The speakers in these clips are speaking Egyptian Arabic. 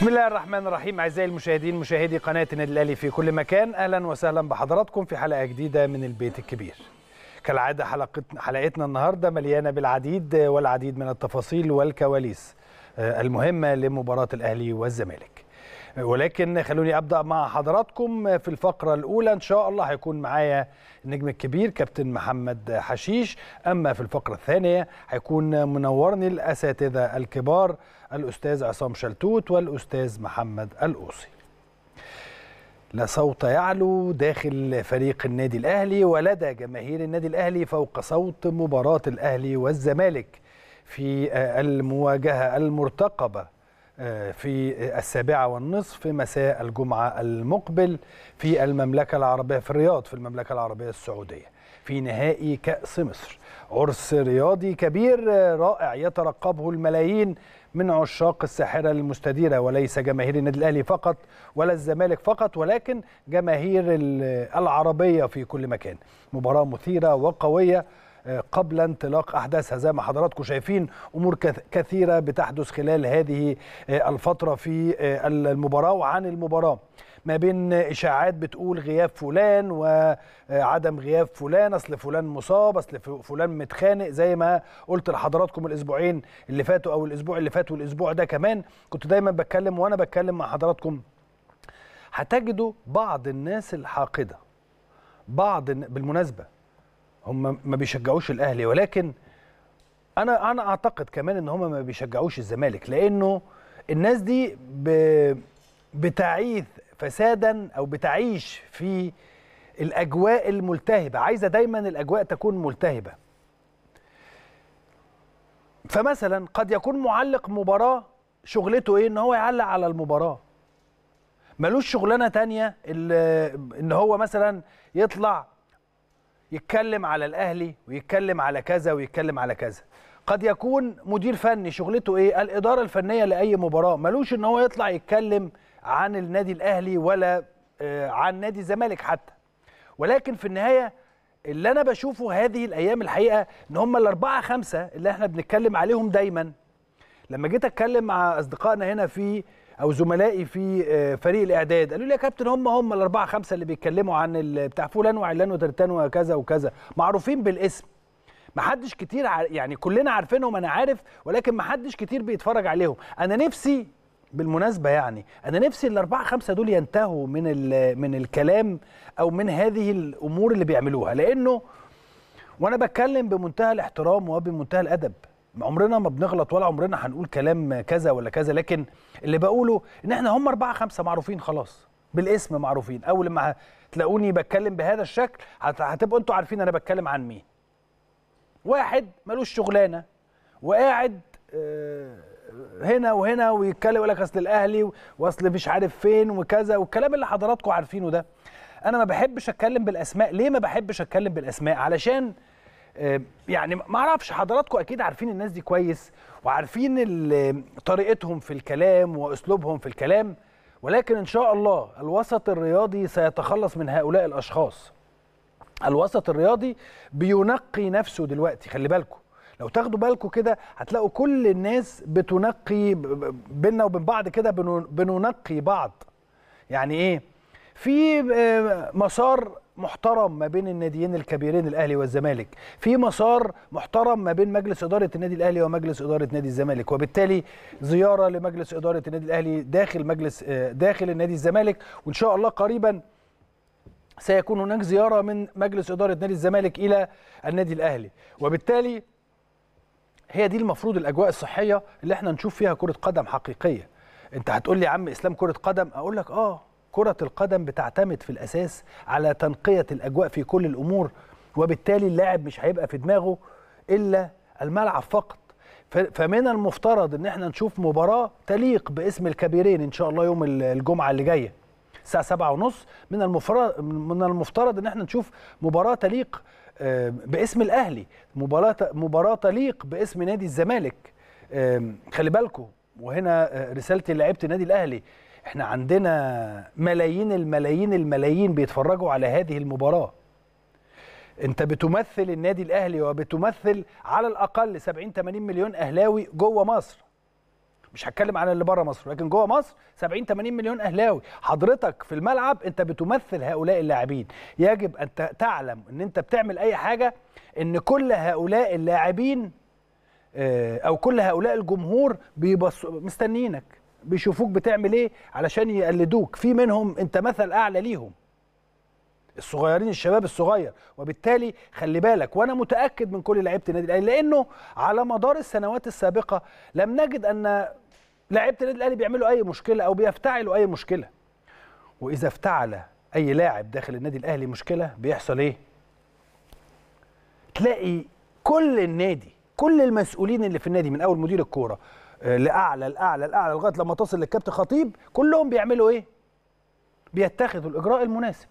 بسم الله الرحمن الرحيم اعزائي المشاهدين مشاهدي قناه النادي الاهلي في كل مكان اهلا وسهلا بحضراتكم في حلقه جديده من البيت الكبير. كالعاده حلقتنا حلقتنا النهارده مليانه بالعديد والعديد من التفاصيل والكواليس المهمه لمباراه الاهلي والزمالك. ولكن خلوني ابدا مع حضراتكم في الفقره الاولى ان شاء الله هيكون معايا النجم الكبير كابتن محمد حشيش اما في الفقره الثانيه هيكون منورني الاساتذه الكبار الاستاذ عصام شلتوت والاستاذ محمد القوصي لا صوت يعلو داخل فريق النادي الاهلي ولدى جماهير النادي الاهلي فوق صوت مباراه الاهلي والزمالك في المواجهه المرتقبه في السابعة والنصف مساء الجمعة المقبل في المملكة العربية في الرياض في المملكة العربية السعودية في نهائي كأس مصر عرس رياضي كبير رائع يترقبه الملايين من عشاق الساحرة المستديرة وليس جماهير النادي الأهلي فقط ولا الزمالك فقط ولكن جماهير العربية في كل مكان مباراة مثيرة وقوية قبل انطلاق احداثها زي ما حضراتكم شايفين امور كثيره بتحدث خلال هذه الفتره في المباراه وعن المباراه ما بين اشاعات بتقول غياب فلان وعدم غياب فلان اصل فلان مصاب اصل فلان متخانق زي ما قلت لحضراتكم الاسبوعين اللي فاتوا او الاسبوع اللي فات والاسبوع ده كمان كنت دايما بتكلم وانا بتكلم مع حضراتكم هتجدوا بعض الناس الحاقده بعض بالمناسبه هم ما بيشجعوش الاهلي ولكن انا انا اعتقد كمان ان هم ما بيشجعوش الزمالك لانه الناس دي ب... بتعيث فسادا او بتعيش في الاجواء الملتهبه عايزه دايما الاجواء تكون ملتهبه فمثلا قد يكون معلق مباراه شغلته ايه ان هو يعلق على المباراه ملوش شغلانه تانية ان هو مثلا يطلع يتكلم على الاهلي ويتكلم على كذا ويتكلم على كذا قد يكون مدير فني شغلته ايه الاداره الفنيه لاي مباراه ملوش ان هو يطلع يتكلم عن النادي الاهلي ولا عن نادي الزمالك حتى ولكن في النهايه اللي انا بشوفه هذه الايام الحقيقه ان هم الاربعه خمسه اللي احنا بنتكلم عليهم دايما لما جيت اتكلم مع اصدقائنا هنا في او زملائي في فريق الاعداد قالوا لي يا كابتن هم هم الاربعه خمسه اللي بيتكلموا عن بتاع فلان وعلان وترتان وكذا وكذا معروفين بالاسم ما حدش كتير يعني كلنا عارفينهم انا عارف ولكن ما حدش كتير بيتفرج عليهم انا نفسي بالمناسبه يعني انا نفسي الاربعه خمسه دول ينتهوا من من الكلام او من هذه الامور اللي بيعملوها لانه وانا بتكلم بمنتهى الاحترام وبمنتهى الادب عمرنا ما بنغلط ولا عمرنا هنقول كلام كذا ولا كذا لكن اللي بقوله ان احنا هم اربعه خمسه معروفين خلاص بالاسم معروفين اول ما تلاقوني بتكلم بهذا الشكل هتبقوا انتوا عارفين انا بتكلم عن مين واحد ملوش شغلانه وقاعد هنا وهنا ويتكلم يقول لك اصل الاهلي واصل مش عارف فين وكذا والكلام اللي حضراتكم عارفينه ده انا ما بحبش اتكلم بالاسماء ليه ما بحبش اتكلم بالاسماء علشان يعني ما اعرفش حضراتكم اكيد عارفين الناس دي كويس وعارفين طريقتهم في الكلام واسلوبهم في الكلام ولكن ان شاء الله الوسط الرياضي سيتخلص من هؤلاء الاشخاص الوسط الرياضي بينقي نفسه دلوقتي خلي بالكم لو تاخدوا بالكم كده هتلاقوا كل الناس بتنقي بينا وبين بعض كده بننقي بعض يعني ايه في مسار محترم ما بين الناديين الكبيرين الاهلي والزمالك في مسار محترم ما بين مجلس اداره النادي الاهلي ومجلس اداره نادي الزمالك وبالتالي زياره لمجلس اداره النادي الاهلي داخل مجلس داخل النادي الزمالك وان شاء الله قريبا سيكون هناك زياره من مجلس اداره نادي الزمالك الى النادي الاهلي وبالتالي هي دي المفروض الاجواء الصحيه اللي احنا نشوف فيها كره قدم حقيقيه انت هتقول لي يا عم اسلام كره قدم اقول لك اه كرة القدم بتعتمد في الأساس على تنقية الأجواء في كل الأمور وبالتالي اللاعب مش هيبقى في دماغه إلا الملعب فقط فمن المفترض ان احنا نشوف مباراة تليق باسم الكبيرين ان شاء الله يوم الجمعة اللي جاية الساعة سبعة ونص من المفترض من المفترض ان احنا نشوف مباراة تليق باسم الاهلي مباراة مباراة تليق باسم نادي الزمالك خلي بالكم وهنا رسالتي لعيبة النادي الاهلي احنا عندنا ملايين الملايين الملايين بيتفرجوا على هذه المباراة انت بتمثل النادي الاهلي وبتمثل على الاقل 70 80 مليون اهلاوي جوه مصر مش هتكلم عن اللي بره مصر لكن جوه مصر 70 80 مليون اهلاوي حضرتك في الملعب انت بتمثل هؤلاء اللاعبين يجب ان تعلم ان انت بتعمل اي حاجه ان كل هؤلاء اللاعبين آه، او كل هؤلاء الجمهور بيبص مستنيينك بيشوفوك بتعمل ايه علشان يقلدوك في منهم انت مثل اعلى ليهم الصغيرين الشباب الصغير وبالتالي خلي بالك وانا متاكد من كل لعيبه النادي الاهلي لانه على مدار السنوات السابقه لم نجد ان لعيبه النادي الاهلي بيعملوا اي مشكله او بيفتعلوا اي مشكله واذا افتعل اي لاعب داخل النادي الاهلي مشكله بيحصل ايه تلاقي كل النادي كل المسؤولين اللي في النادي من اول مدير الكوره آه، لاعلى لاعلى لاعلى لغايه لما تصل للكابتن خطيب كلهم بيعملوا ايه بيتخذوا الاجراء المناسب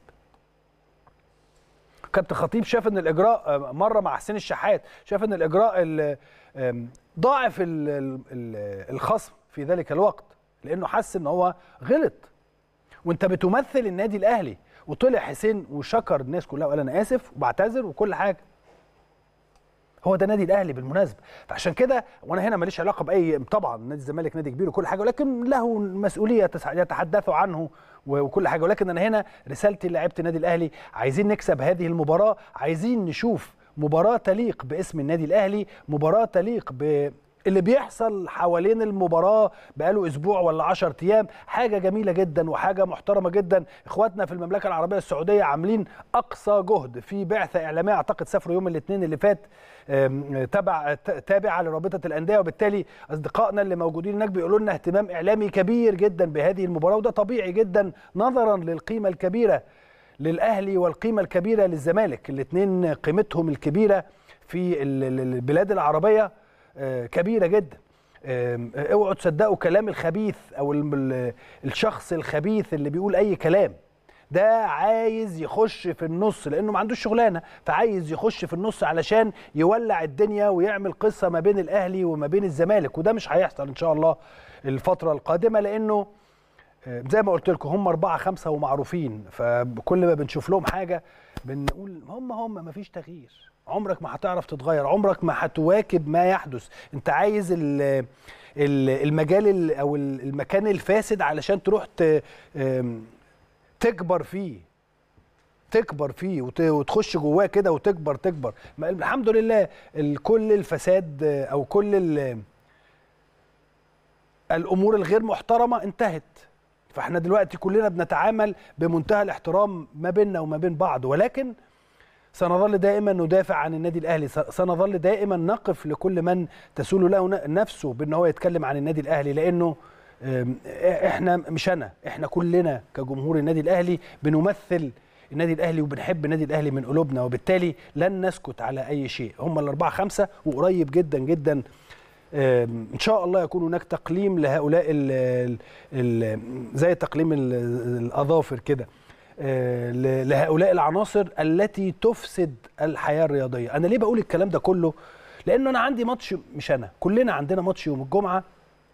كابتن خطيب شاف ان الاجراء آه، مره مع حسين الشحات شاف ان الاجراء ضاعف الخصم في ذلك الوقت لانه حس ان هو غلط وانت بتمثل النادي الاهلي وطلع حسين وشكر الناس كلها وقال انا اسف وبعتذر وكل حاجه هو ده نادي الاهلي بالمناسبه فعشان كده وانا هنا ماليش علاقه باي طبعا نادي الزمالك نادي كبير وكل حاجه ولكن له مسؤوليه يتحدثوا عنه وكل حاجه ولكن انا هنا رسالتي لعيبه النادي الاهلي عايزين نكسب هذه المباراه عايزين نشوف مباراه تليق باسم النادي الاهلي مباراه تليق ب اللي بيحصل حوالين المباراه بقاله اسبوع ولا 10 ايام حاجه جميله جدا وحاجه محترمه جدا اخواتنا في المملكه العربيه السعوديه عاملين اقصى جهد في بعثه اعلاميه اعتقد سافروا يوم الاثنين اللي فات تبع تابعه لرابطه الانديه وبالتالي اصدقائنا اللي موجودين هناك بيقولوا لنا اهتمام اعلامي كبير جدا بهذه المباراه وده طبيعي جدا نظرا للقيمه الكبيره للاهلي والقيمه الكبيره للزمالك الاثنين قيمتهم الكبيره في البلاد العربيه آه، كبيره جدا اوعوا تصدقوا كلام الخبيث او الشخص الخبيث اللي بيقول اي كلام ده عايز يخش في النص لانه ما عندوش شغلانه فعايز يخش في النص علشان يولع الدنيا ويعمل قصه ما بين الاهلي وما بين الزمالك وده مش هيحصل ان شاء الله الفتره القادمه لانه زي ما قلت لكم هم أربعة خمسة ومعروفين فكل ما بنشوف لهم حاجة بنقول هم هم ما فيش تغيير عمرك ما هتعرف تتغير عمرك ما هتواكب ما يحدث انت عايز المجال او المكان الفاسد علشان تروح تكبر فيه تكبر فيه وتخش جواه كده وتكبر تكبر الحمد لله كل الفساد او كل الامور الغير محترمه انتهت فاحنا دلوقتي كلنا بنتعامل بمنتهى الاحترام ما بيننا وما بين بعض ولكن سنظل دائما ندافع عن النادي الاهلي سنظل دائما نقف لكل من تسول له نفسه بان هو يتكلم عن النادي الاهلي لانه احنا مش انا احنا كلنا كجمهور النادي الاهلي بنمثل النادي الاهلي وبنحب النادي الاهلي من قلوبنا وبالتالي لن نسكت على اي شيء هم الاربعه خمسه وقريب جدا جدا ان شاء الله يكون هناك تقليم لهؤلاء ال ال زي تقليم الاظافر كده آه، لهؤلاء العناصر التي تفسد الحياه الرياضيه انا ليه بقول الكلام ده كله لانه انا عندي ماتش مش انا كلنا عندنا ماتش يوم الجمعه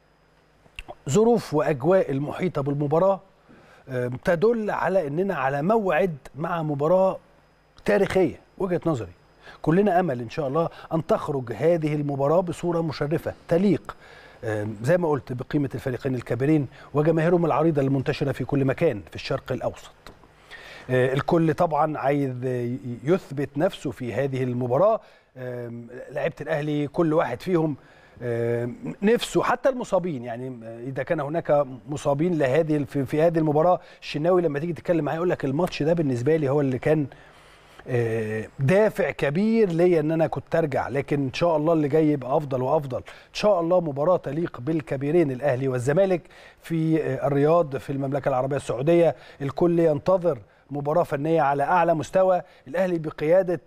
ظروف واجواء المحيطه بالمباراه آه، تدل على اننا على موعد مع مباراه تاريخيه وجهه نظري كلنا امل ان شاء الله ان تخرج هذه المباراه بصوره مشرفه تليق آه، زي ما قلت بقيمه الفريقين الكبيرين وجماهيرهم العريضه المنتشره في كل مكان في الشرق الاوسط آه، الكل طبعا عايز يثبت نفسه في هذه المباراه لعيبه الاهلي كل واحد فيهم نفسه حتى المصابين يعني اذا كان هناك مصابين لهذه في, في هذه المباراه الشناوي لما تيجي تتكلم معاه يقول لك الماتش ده بالنسبه لي هو اللي كان آه، دافع كبير ليا ان انا كنت ارجع لكن ان شاء الله اللي جاي يبقى افضل وافضل ان شاء الله مباراه تليق بالكبيرين الاهلي والزمالك في آه، الرياض في المملكه العربيه السعوديه الكل ينتظر مباراه فنيه على اعلى مستوى الاهلي بقياده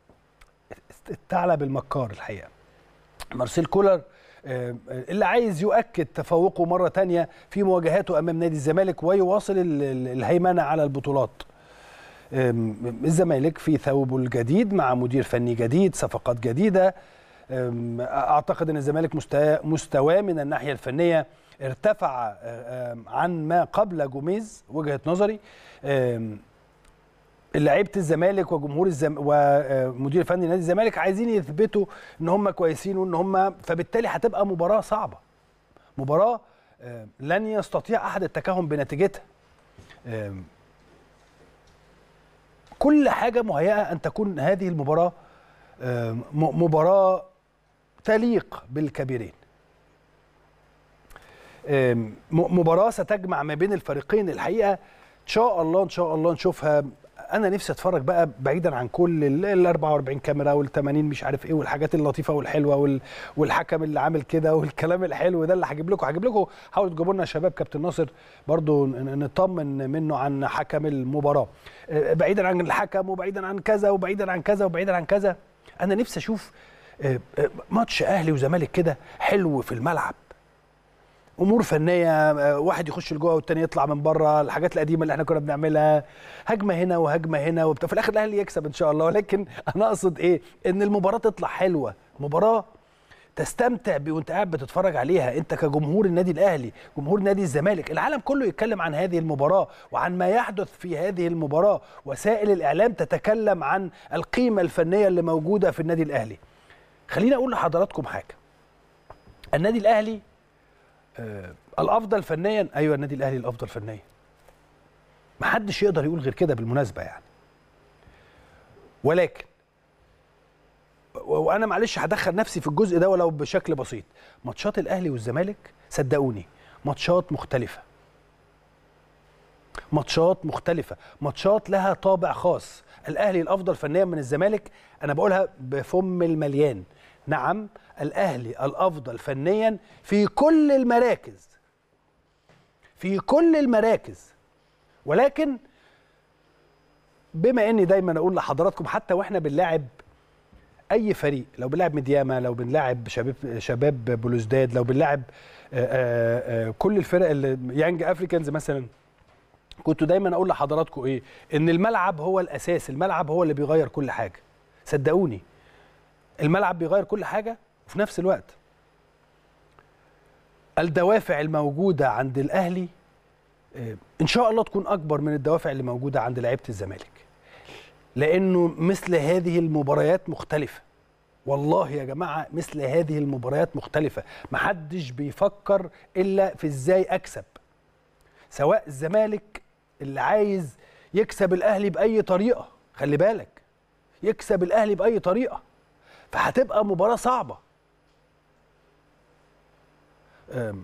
الثعلب المكار الحقيقه مارسيل كولر آه، اللي عايز يؤكد تفوقه مره ثانيه في مواجهاته امام نادي الزمالك ويواصل الهيمنه على البطولات الزمالك في ثوبه الجديد مع مدير فني جديد صفقات جديده اعتقد ان الزمالك مستواه من الناحيه الفنيه ارتفع عن ما قبل جوميز وجهه نظري لعيبه الزمالك وجمهور الزم... ومدير فني نادي الزمالك عايزين يثبتوا ان هم كويسين وان هم فبالتالي هتبقى مباراه صعبه مباراه آه، لن يستطيع احد التكهن بنتيجتها آم، كل حاجه مهيئه ان تكون هذه المباراه آم، م- مباراه تليق بالكبيرين آم، م- مباراه ستجمع ما بين الفريقين الحقيقه ان شاء الله ان شاء الله نشوفها انا نفسي اتفرج بقى بعيدا عن كل ال ال 44 كاميرا وال 80 مش عارف ايه والحاجات اللطيفه والحلوه وال والحكم اللي عامل كده والكلام الحلو ده اللي هجيب لكم هجيب لكم حاولوا تجيبوا لنا يا شباب كابتن ناصر برضو ن- ن- نطمن منه عن حكم المباراه آه، بعيدا عن الحكم وبعيدا عن كذا وبعيدا عن كذا وبعيدا عن كذا انا نفسي اشوف آه، آه، ماتش اهلي وزمالك كده حلو في الملعب امور فنيه آه، واحد يخش لجوه والتاني يطلع من بره الحاجات القديمه اللي احنا كنا بنعملها هجمه هنا وهجمه هنا وبتاع في الاخر الاهلي يكسب ان شاء الله ولكن انا اقصد ايه ان المباراه تطلع حلوه مباراه تستمتع بي وانت قاعد بتتفرج عليها انت كجمهور النادي الاهلي جمهور نادي الزمالك العالم كله يتكلم عن هذه المباراه وعن ما يحدث في هذه المباراه وسائل الاعلام تتكلم عن القيمه الفنيه اللي موجوده في النادي الاهلي خليني اقول لحضراتكم حاجه النادي الاهلي آه الافضل فنيا ايوه النادي الاهلي الافضل فنيا محدش يقدر يقول غير كده بالمناسبه يعني ولكن و- وانا معلش هدخل نفسي في الجزء ده ولو بشكل بسيط ماتشات الاهلي والزمالك صدقوني ماتشات مختلفه ماتشات مختلفه ماتشات لها طابع خاص الاهلي الافضل فنيا من الزمالك انا بقولها بفم المليان نعم الاهلي الافضل فنيا في كل المراكز في كل المراكز ولكن بما اني دايما اقول لحضراتكم حتى واحنا بنلاعب اي فريق لو بنلعب مدياما لو بنلعب شباب شباب بلوزداد لو بنلعب آه، آه، آه، كل الفرق اللي يانج افريكانز مثلا كنت دايما اقول لحضراتكم ايه ان الملعب هو الاساس الملعب هو اللي بيغير كل حاجه صدقوني الملعب بيغير كل حاجه وفي نفس الوقت الدوافع الموجوده عند الاهلي آه، ان شاء الله تكون اكبر من الدوافع اللي موجوده عند لعيبه الزمالك لانه مثل هذه المباريات مختلفه والله يا جماعه مثل هذه المباريات مختلفه محدش بيفكر الا في ازاي اكسب سواء الزمالك اللي عايز يكسب الاهلي باي طريقه خلي بالك يكسب الاهلي باي طريقه فهتبقى مباراه صعبه أم،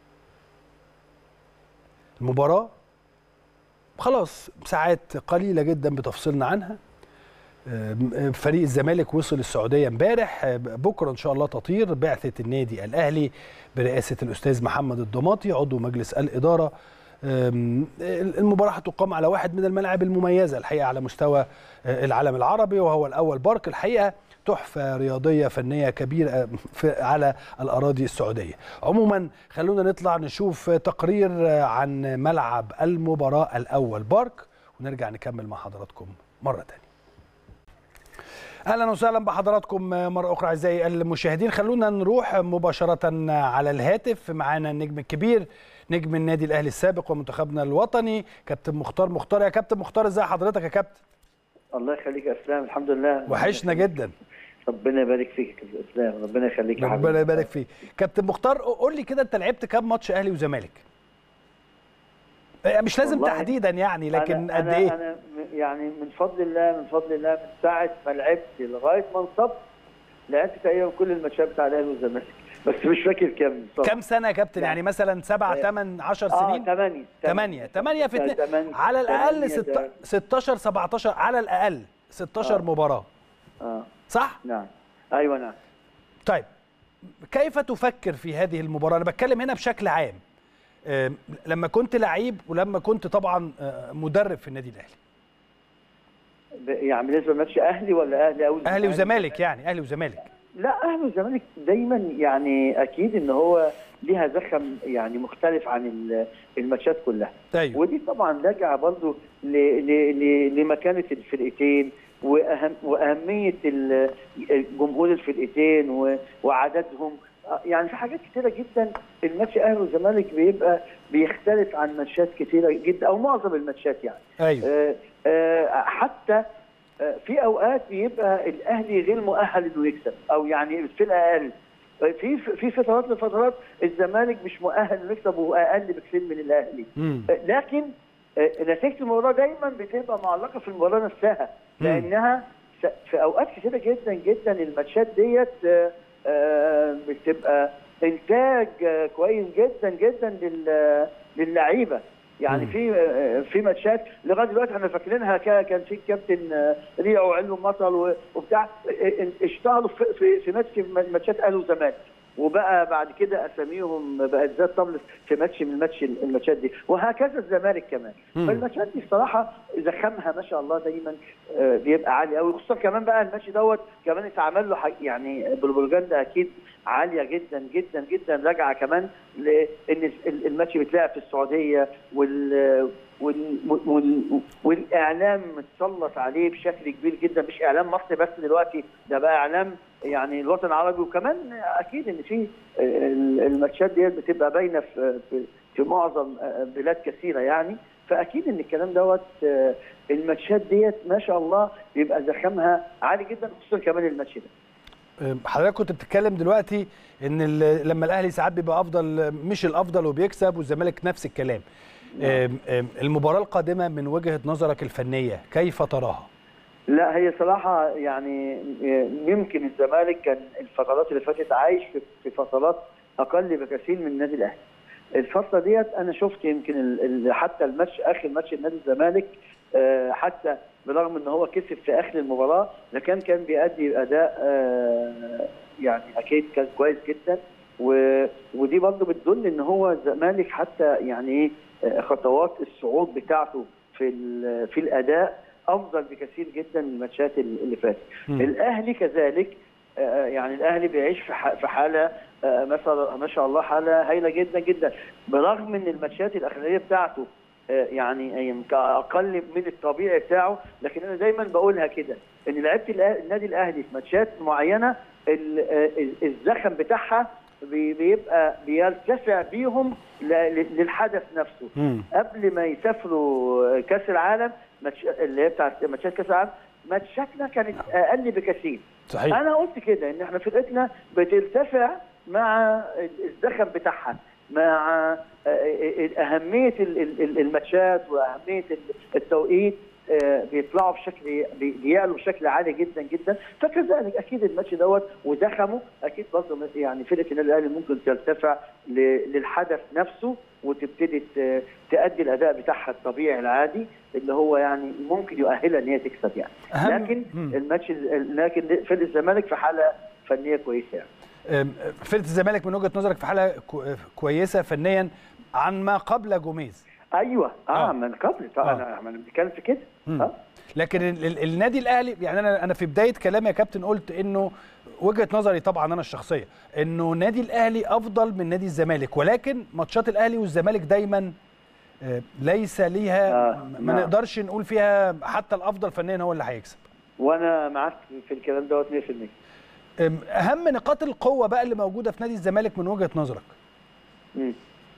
المباراه خلاص ساعات قليله جدا بتفصلنا عنها أم، فريق الزمالك وصل السعوديه امبارح أم، بكره ان شاء الله تطير بعثه النادي الاهلي برئاسه الاستاذ محمد الضماطي عضو مجلس الاداره أم، المباراه هتقام على واحد من الملاعب المميزه الحقيقه على مستوى أه، العالم العربي وهو الاول بارك الحقيقه تحفه رياضيه فنيه كبيره في على الاراضي السعوديه. عموما خلونا نطلع نشوف تقرير عن ملعب المباراه الاول بارك ونرجع نكمل مع حضراتكم مره ثانيه. اهلا وسهلا بحضراتكم مره اخرى اعزائي المشاهدين خلونا نروح مباشره على الهاتف معانا النجم الكبير نجم النادي الاهلي السابق ومنتخبنا الوطني كابتن مختار مختار يا كابتن مختار ازي حضرتك يا كابتن الله يخليك يا اسلام الحمد لله وحشنا جدا ربنا يبارك فيك يا اسلام ربنا يخليك يا حبيبي ربنا يبارك فيك كابتن مختار قول لي كده انت لعبت كام ماتش اهلي وزمالك آه، مش لازم والله تحديدا يعني لكن أنا قد أنا ايه انا م- يعني من فضل الله من فضل الله من ساعه ما لعبت لغايه ما انصبت لعبت تقريبا كل الماتشات بتاع الاهلي والزمالك بس مش فاكر كام بصراحة. كام سنه يا كابتن لا. يعني مثلا سبعة آه، ثمان عشر اه سنين 8 ثمانية ثمانية في اتنين تمانية- على الأقل تمانية ست... ده- 16 17 على الأقل 16 آه. مباراة اه صح؟ نعم ايوه نعم طيب كيف تفكر في هذه المباراة؟ أنا بتكلم هنا بشكل عام آم، لما كنت لعيب ولما كنت طبعا آه، مدرب في النادي الأهلي ب- يعني بالنسبه لماتش اهلي ولا اهلي او أهلي وزمالك يعني أهلي وزمالك لا اهلي والزمالك دايما يعني اكيد ان هو ليها زخم يعني مختلف عن ال- الماتشات كلها أيوه ودي طبعا راجعه برضه ل- ل- ل- لمكانه الفرقتين واهم واهميه ال- جمهور الفرقتين و- وعددهم يعني في حاجات كتيره جدا الماتش اهلي والزمالك بيبقى بيختلف عن ماتشات كتيره جدا او معظم الماتشات يعني أيوه آه، آه، حتى آه، في اوقات بيبقى الاهلي غير مؤهل انه يكسب او يعني الفرقه اقل في في فترات من فترات الزمالك مش مؤهل انه يكسب وهو اقل بكثير من الاهلي مم. لكن نتيجه المباراه دايما بتبقى معلقه في المباراه نفسها مم. لانها س- في اوقات كتيره جدا جدا الماتشات ديت آه، آه، بتبقى انتاج آه، كويس جدا جدا لل- للعيبه يعني مم. في آه، في ماتشات لغايه دلوقتي احنا فاكرينها كا- كان في كابتن آه، ريع وعلو مطل و- وبتاع آه، آه، اشتغلوا في في في ماتش من ماتشات اهلي وزمالك وبقى بعد كده اساميهم بقت ذات طبل في ماتش من الماتش الماتشات دي وهكذا الزمالك كمان مم. فالماتشات دي الصراحه زخمها ما شاء الله دايما آه، بيبقى عالي قوي خصوصا كمان بقى الماتش دوت كمان اتعمل له حاج- يعني بالبروباجندا اكيد عاليه جدا جدا جدا راجعه كمان لان ال- الماتش بيتلعب في السعوديه وال وال وال والاعلام متسلط عليه بشكل كبير جدا مش اعلام مصري بس دلوقتي ده بقى اعلام يعني الوطن العربي وكمان اكيد ان في ال- الماتشات ديت بتبقى باينه في في, في معظم بلاد كثيره يعني فاكيد ان الكلام دوت آه، الماتشات ديت ما شاء الله بيبقى زخمها عالي جدا خصوصا كمان الماتش ده حضرتك كنت بتتكلم دلوقتي ان ال- لما الاهلي ساعات بيبقى افضل مش الافضل وبيكسب والزمالك نفس الكلام أم، أم، المباراه القادمه من وجهه نظرك الفنيه كيف تراها لا هي صراحة يعني يمكن الزمالك كان الفترات اللي فاتت عايش في- في فترات أقل بكثير من النادي الأهلي. الفترة ديت أنا شفت يمكن ال- ال- حتى الماتش آخر ماتش النادي الزمالك آه، حتى برغم إن هو كسب في آخر المباراة لكن كان بيأدي أداء آه، يعني أكيد كان كويس جدا و- ودي برضه بتدل إن هو الزمالك حتى يعني إيه آه، خطوات الصعود بتاعته في ال- في الأداء افضل بكثير جدا من الماتشات اللي فاتت مم. الاهلي كذلك آه، يعني الاهلي بيعيش في ح- في حاله آه، مثلا ما شاء الله حاله هايله جدا جدا برغم ان الماتشات الاخرانيه بتاعته آه، يعني يمكن اقل من الطبيعي بتاعه لكن انا دايما بقولها كده ان لعيبه الأه- النادي الاهلي في ماتشات معينه ال- آه، الزخم بتاعها بي- بيبقى بيرتفع بيهم ل- للحدث نفسه مم. قبل ما يسافروا كاس العالم ماتش اللي هي بتاعت ماتشات كاس العالم ماتشاتنا كانت اقل بكثير صحيح انا قلت كده ان احنا فرقتنا بترتفع مع الزخم بتاعها مع اهميه ال- ال- الماتشات واهميه التوقيت آه، بيطلعوا بشكل بي- بيعلوا بشكل عالي جدا جدا فكذلك اكيد الماتش دوت وزخمه اكيد برضه يعني فرقه النادي الاهلي ممكن ترتفع ل- للحدث نفسه وتبتدي ت- تأدي الاداء بتاعها الطبيعي العادي اللي هو يعني ممكن يؤهلها ان هي تكسب يعني أهم- لكن مم. الماتش لكن فرقه الزمالك في حاله فنيه كويسه يعني أم، فرقه الزمالك من وجهه نظرك في حاله كو- كويسه فنيا عن ما قبل جوميز ايوه اه, آه. من قبل آه. طبعا انا انا بنتكلم في كده مم. اه لكن ال ال النادي الاهلي يعني انا انا في بدايه كلامي يا كابتن قلت انه وجهه نظري طبعا انا الشخصيه انه نادي الاهلي افضل من نادي الزمالك ولكن ماتشات الاهلي والزمالك دايما آه، ليس ليها آه، ما نعم. نقدرش نقول فيها حتى الافضل فنيا هو اللي هيكسب وانا معاك في الكلام دوت 100% أم، اهم نقاط القوه بقى اللي موجوده في نادي الزمالك من وجهه نظرك مم.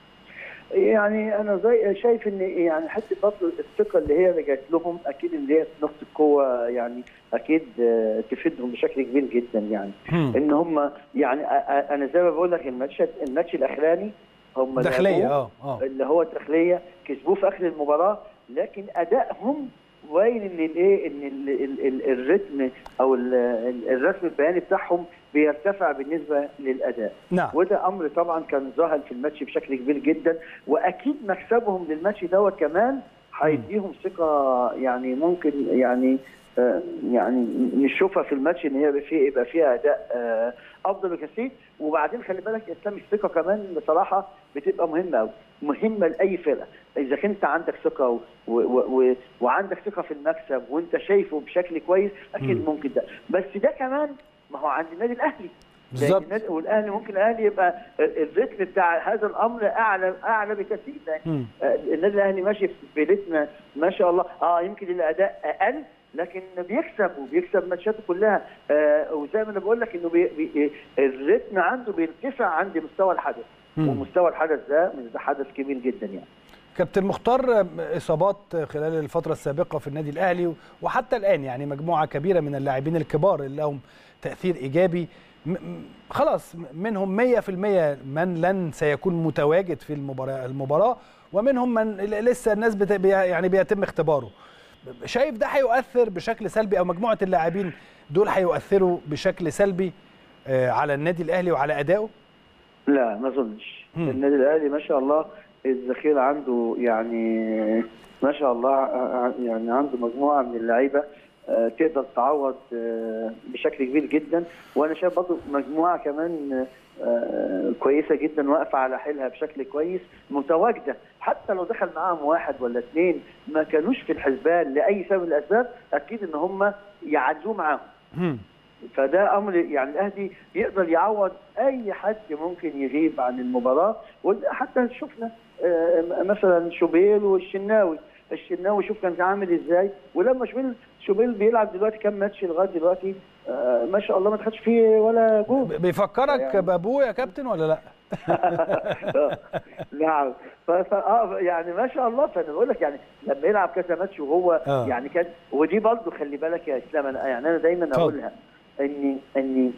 يعني انا زي شايف ان يعني حته برضه الثقه اللي هي رجعت لهم اكيد ان هي نقطه قوه يعني اكيد آه، تفيدهم بشكل كبير جدا يعني ان هم يعني أ- أ- انا زي ما بقول لك الماتش الماتش الاخراني هم داخليه لعبوه اه اه اللي هو الداخليه كسبوه في اخر المباراه لكن ادائهم باين ان الايه ان ال ال ال الريتم او ال ال الرسم البياني بتاعهم بيرتفع بالنسبه للاداء نعم وده امر طبعا كان ظاهر في الماتش بشكل كبير جدا واكيد مكسبهم للماتش دوت كمان هيديهم ثقه يعني ممكن يعني آه، يعني نشوفها في الماتش ان هي يبقى فيه يبقى فيها اداء آه، افضل بكثير وبعدين خلي بالك يا اسلام الثقه كمان بصراحه بتبقى مهمه قوي مهمه لاي فرقه اذا كنت عندك ثقه و و و وعندك ثقه في المكسب وانت شايفه بشكل كويس اكيد مم. ممكن ده بس ده كمان ما هو عند النادي الاهلي بالظبط. لأن النادي- والاهلي ممكن الاهلي يبقى الريتم بتاع هذا الامر اعلى اعلى بكثير لأن مم. آه، النادي الاهلي ماشي في رتم ما شاء الله اه يمكن الاداء اقل لكن بيكسب وبيكسب ماتشاته كلها آه وزي ما انا بقول لك انه بي بي الريتم عنده بيرتفع عند مستوى الحدث مم. ومستوى الحدث ده ده حدث كبير جدا يعني كابتن مختار أم، اصابات خلال الفتره السابقه في النادي الاهلي وحتى الان يعني مجموعه كبيره من اللاعبين الكبار اللي لهم تاثير ايجابي م- م- خلاص منهم 100% من لن سيكون متواجد في المباراه المباراه ومنهم من ل- لسه الناس بت... بي- يعني بيتم اختباره شايف ده هيؤثر بشكل سلبي او مجموعه اللاعبين دول هيؤثروا بشكل سلبي آه، على النادي الاهلي وعلى ادائه لا ما اظنش مم. النادي الاهلي ما شاء الله الذخيره عنده يعني ما شاء الله ع- يعني عنده مجموعه من اللعيبه آه، تقدر تعوض آه، بشكل كبير جدا وانا شايف برضه مجموعه كمان آه، كويسه جدا واقفه على حيلها بشكل كويس متواجده حتى لو دخل معاهم واحد ولا اثنين ما كانوش في الحسبان لاي سبب من الاسباب اكيد ان هم يعدوه معاهم مم. فده امر يعني الاهلي يقدر يعوض اي حد ممكن يغيب عن المباراه وحتى شفنا آه، مثلا شوبيل والشناوي الشناوي شوف كان عامل ازاي ولما شوبيل شوبيل بيلعب دلوقتي كام ماتش لغايه دلوقتي آه، ما شاء الله ما دخلش فيه ولا جول ب- بيفكرك يعني- بابوه يا كابتن ولا لا نعم ف... ف... آه يعني ما شاء الله فانا بقول لك يعني لما يلعب كذا ماتش وهو آه. يعني كان ودي برضه خلي بالك يا اسلام انا يعني انا دايما اتفضل. اقولها اني اني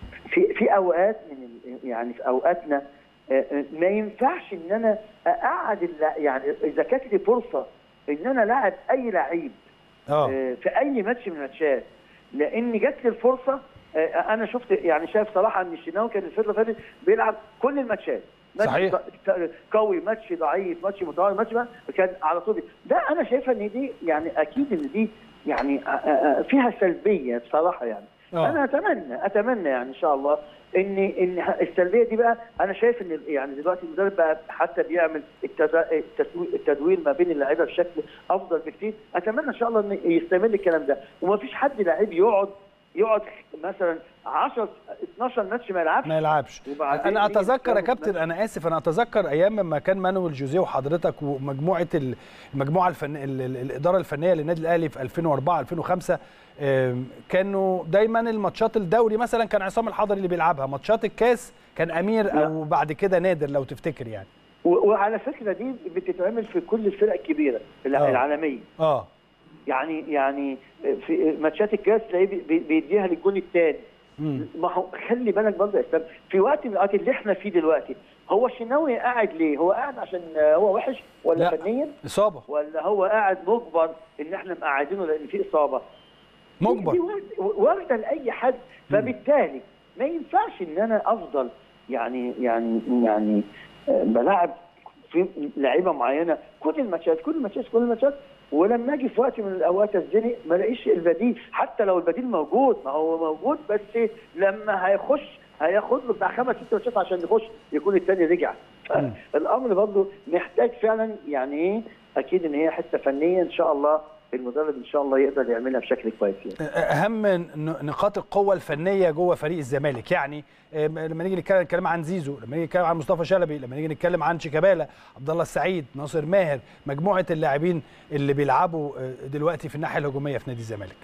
في في اوقات من ال- يعني في اوقاتنا آه، آه، ما ينفعش ان انا اقعد الل- يعني اذا كانت لي فرصه ان انا لاعب اي لعيب اه آه، في اي ماتش من الماتشات لان جات لي الفرصه آه، انا شفت يعني شايف صراحه ان الشناوي كان الفتره اللي فاتت بيلعب كل الماتشات ماتش صحيح. ط- ط- قوي ماتش ضعيف ماتش متوازن ماتش ما كان على طول ده انا شايفها ان دي يعني اكيد ان دي يعني آه، آه، فيها سلبيه بصراحه يعني آه. انا اتمنى اتمنى يعني ان شاء الله ان ان السلبيه دي بقى انا شايف ان يعني دلوقتي المدرب بقى حتى بيعمل التدا- التسوي- التدوير ما بين اللعيبه بشكل افضل بكتير اتمنى ان شاء الله ان يستمر الكلام ده وما فيش حد لعيب يقعد يقعد مثلا 10 12 ماتش ما يلعبش ما يلعبش وبعدين انا يجي اتذكر يا ياخد كابتن انا اسف انا اتذكر ايام ما كان مانويل جوزيه وحضرتك ومجموعه ال- المجموعه الفن ال- ال- الاداره الفنيه للنادي الاهلي في 2004 2005 آم، كانوا دايما الماتشات الدوري مثلا كان عصام الحضري اللي بيلعبها ماتشات الكاس كان امير او بعد كده نادر لو تفتكر يعني و- وعلى فكره دي بتتعمل في كل الفرق الكبيره الع- آه. العالميه اه يعني يعني في ماتشات الكاس تلاقيه بي- بي- بيديها للجون الثاني مم. ما هو خلي بالك برضه يا اسلام في وقت من الاوقات اللي احنا فيه دلوقتي هو الشناوي قاعد ليه؟ هو قاعد عشان هو وحش ولا لا. فنيا اصابه ولا هو قاعد مجبر ان احنا مقعدينه لان في اصابه؟ دي مجبر وارد- وارده لاي حد فبالتالي ما ينفعش ان انا افضل يعني يعني يعني آه، بلاعب في لعيبه معينه كل الماتشات كل الماتشات كل الماتشات ولما اجي في وقت من الاوقات اتزنق ما الاقيش البديل حتى لو البديل موجود ما هو موجود بس لما هيخش هياخد له بتاع خمس ست ماتشات عشان يخش يكون الثاني رجع الامر برضه محتاج فعلا يعني ايه اكيد ان هي حته فنيه ان شاء الله المدرب ان شاء الله يقدر يعملها بشكل كويس يعني. اهم ن- نقاط القوه الفنيه جوه فريق الزمالك يعني آم، لما نيجي نتكلم نتكلم عن زيزو لما نيجي نتكلم عن مصطفى شلبي لما نيجي نتكلم عن شيكابالا عبد الله السعيد ناصر ماهر مجموعه اللاعبين اللي بيلعبوا آه، دلوقتي في الناحيه الهجوميه في نادي الزمالك